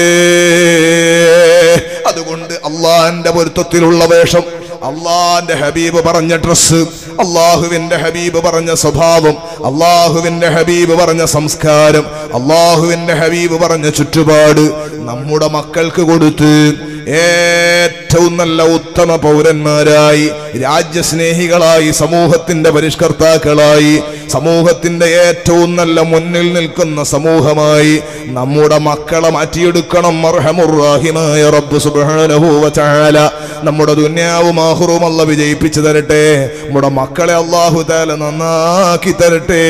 അതുകൊണ്ട് അള്ളാന്റെ പൊരുത്തത്തിലുള്ള വേഷം അള്ളാന്റെ ഹബീബ് പറഞ്ഞ ഡ്രസ്സ് അള്ളാഹുവിന്റെ ഹബീബ് പറഞ്ഞ സ്വഭാവം അള്ളാഹുവിന്റെ ഹബീബ് പറഞ്ഞ സംസ്കാരം അള്ളാഹുവിന്റെ ഹബീബ് പറഞ്ഞ ചുറ്റുപാട് നമ്മുടെ മക്കൾക്ക് കൊടുത്ത് ഏറ്റവും നല്ല ഉത്തമ പൗരന്മാരായി രാജ്യസ്നേഹികളായി സമൂഹത്തിന്റെ പരിഷ്കർത്താക്കളായി സമൂഹത്തിന്റെ ഏറ്റവും നല്ല മുന്നിൽ നിൽക്കുന്ന സമൂഹമായി നമ്മുടെ മക്കളെ മാറ്റിയെടുക്കണം മർഹമുറാഹിമായ റബ്ബ് സുബ്ഹാനഹു വ തആല നമ്മുടെ ദുന്യാവും ആഹുറും അല്ല വിജയിപ്പിച്ചു തരട്ടെ നമ്മുടെ മക്കളെ അള്ളാഹു താല നന്നാക്കി തരട്ടെ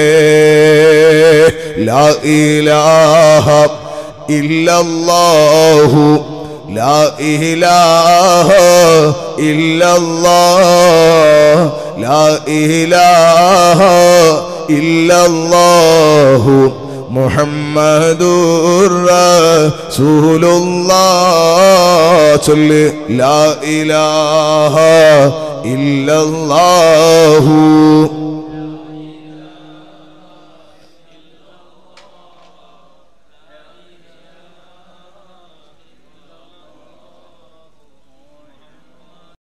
ലാ ഇലാഹ ഇല്ലല്ലാഹു لا إله إلا الله لا إله إلا الله محمد رسول الله صل لا إله إلا الله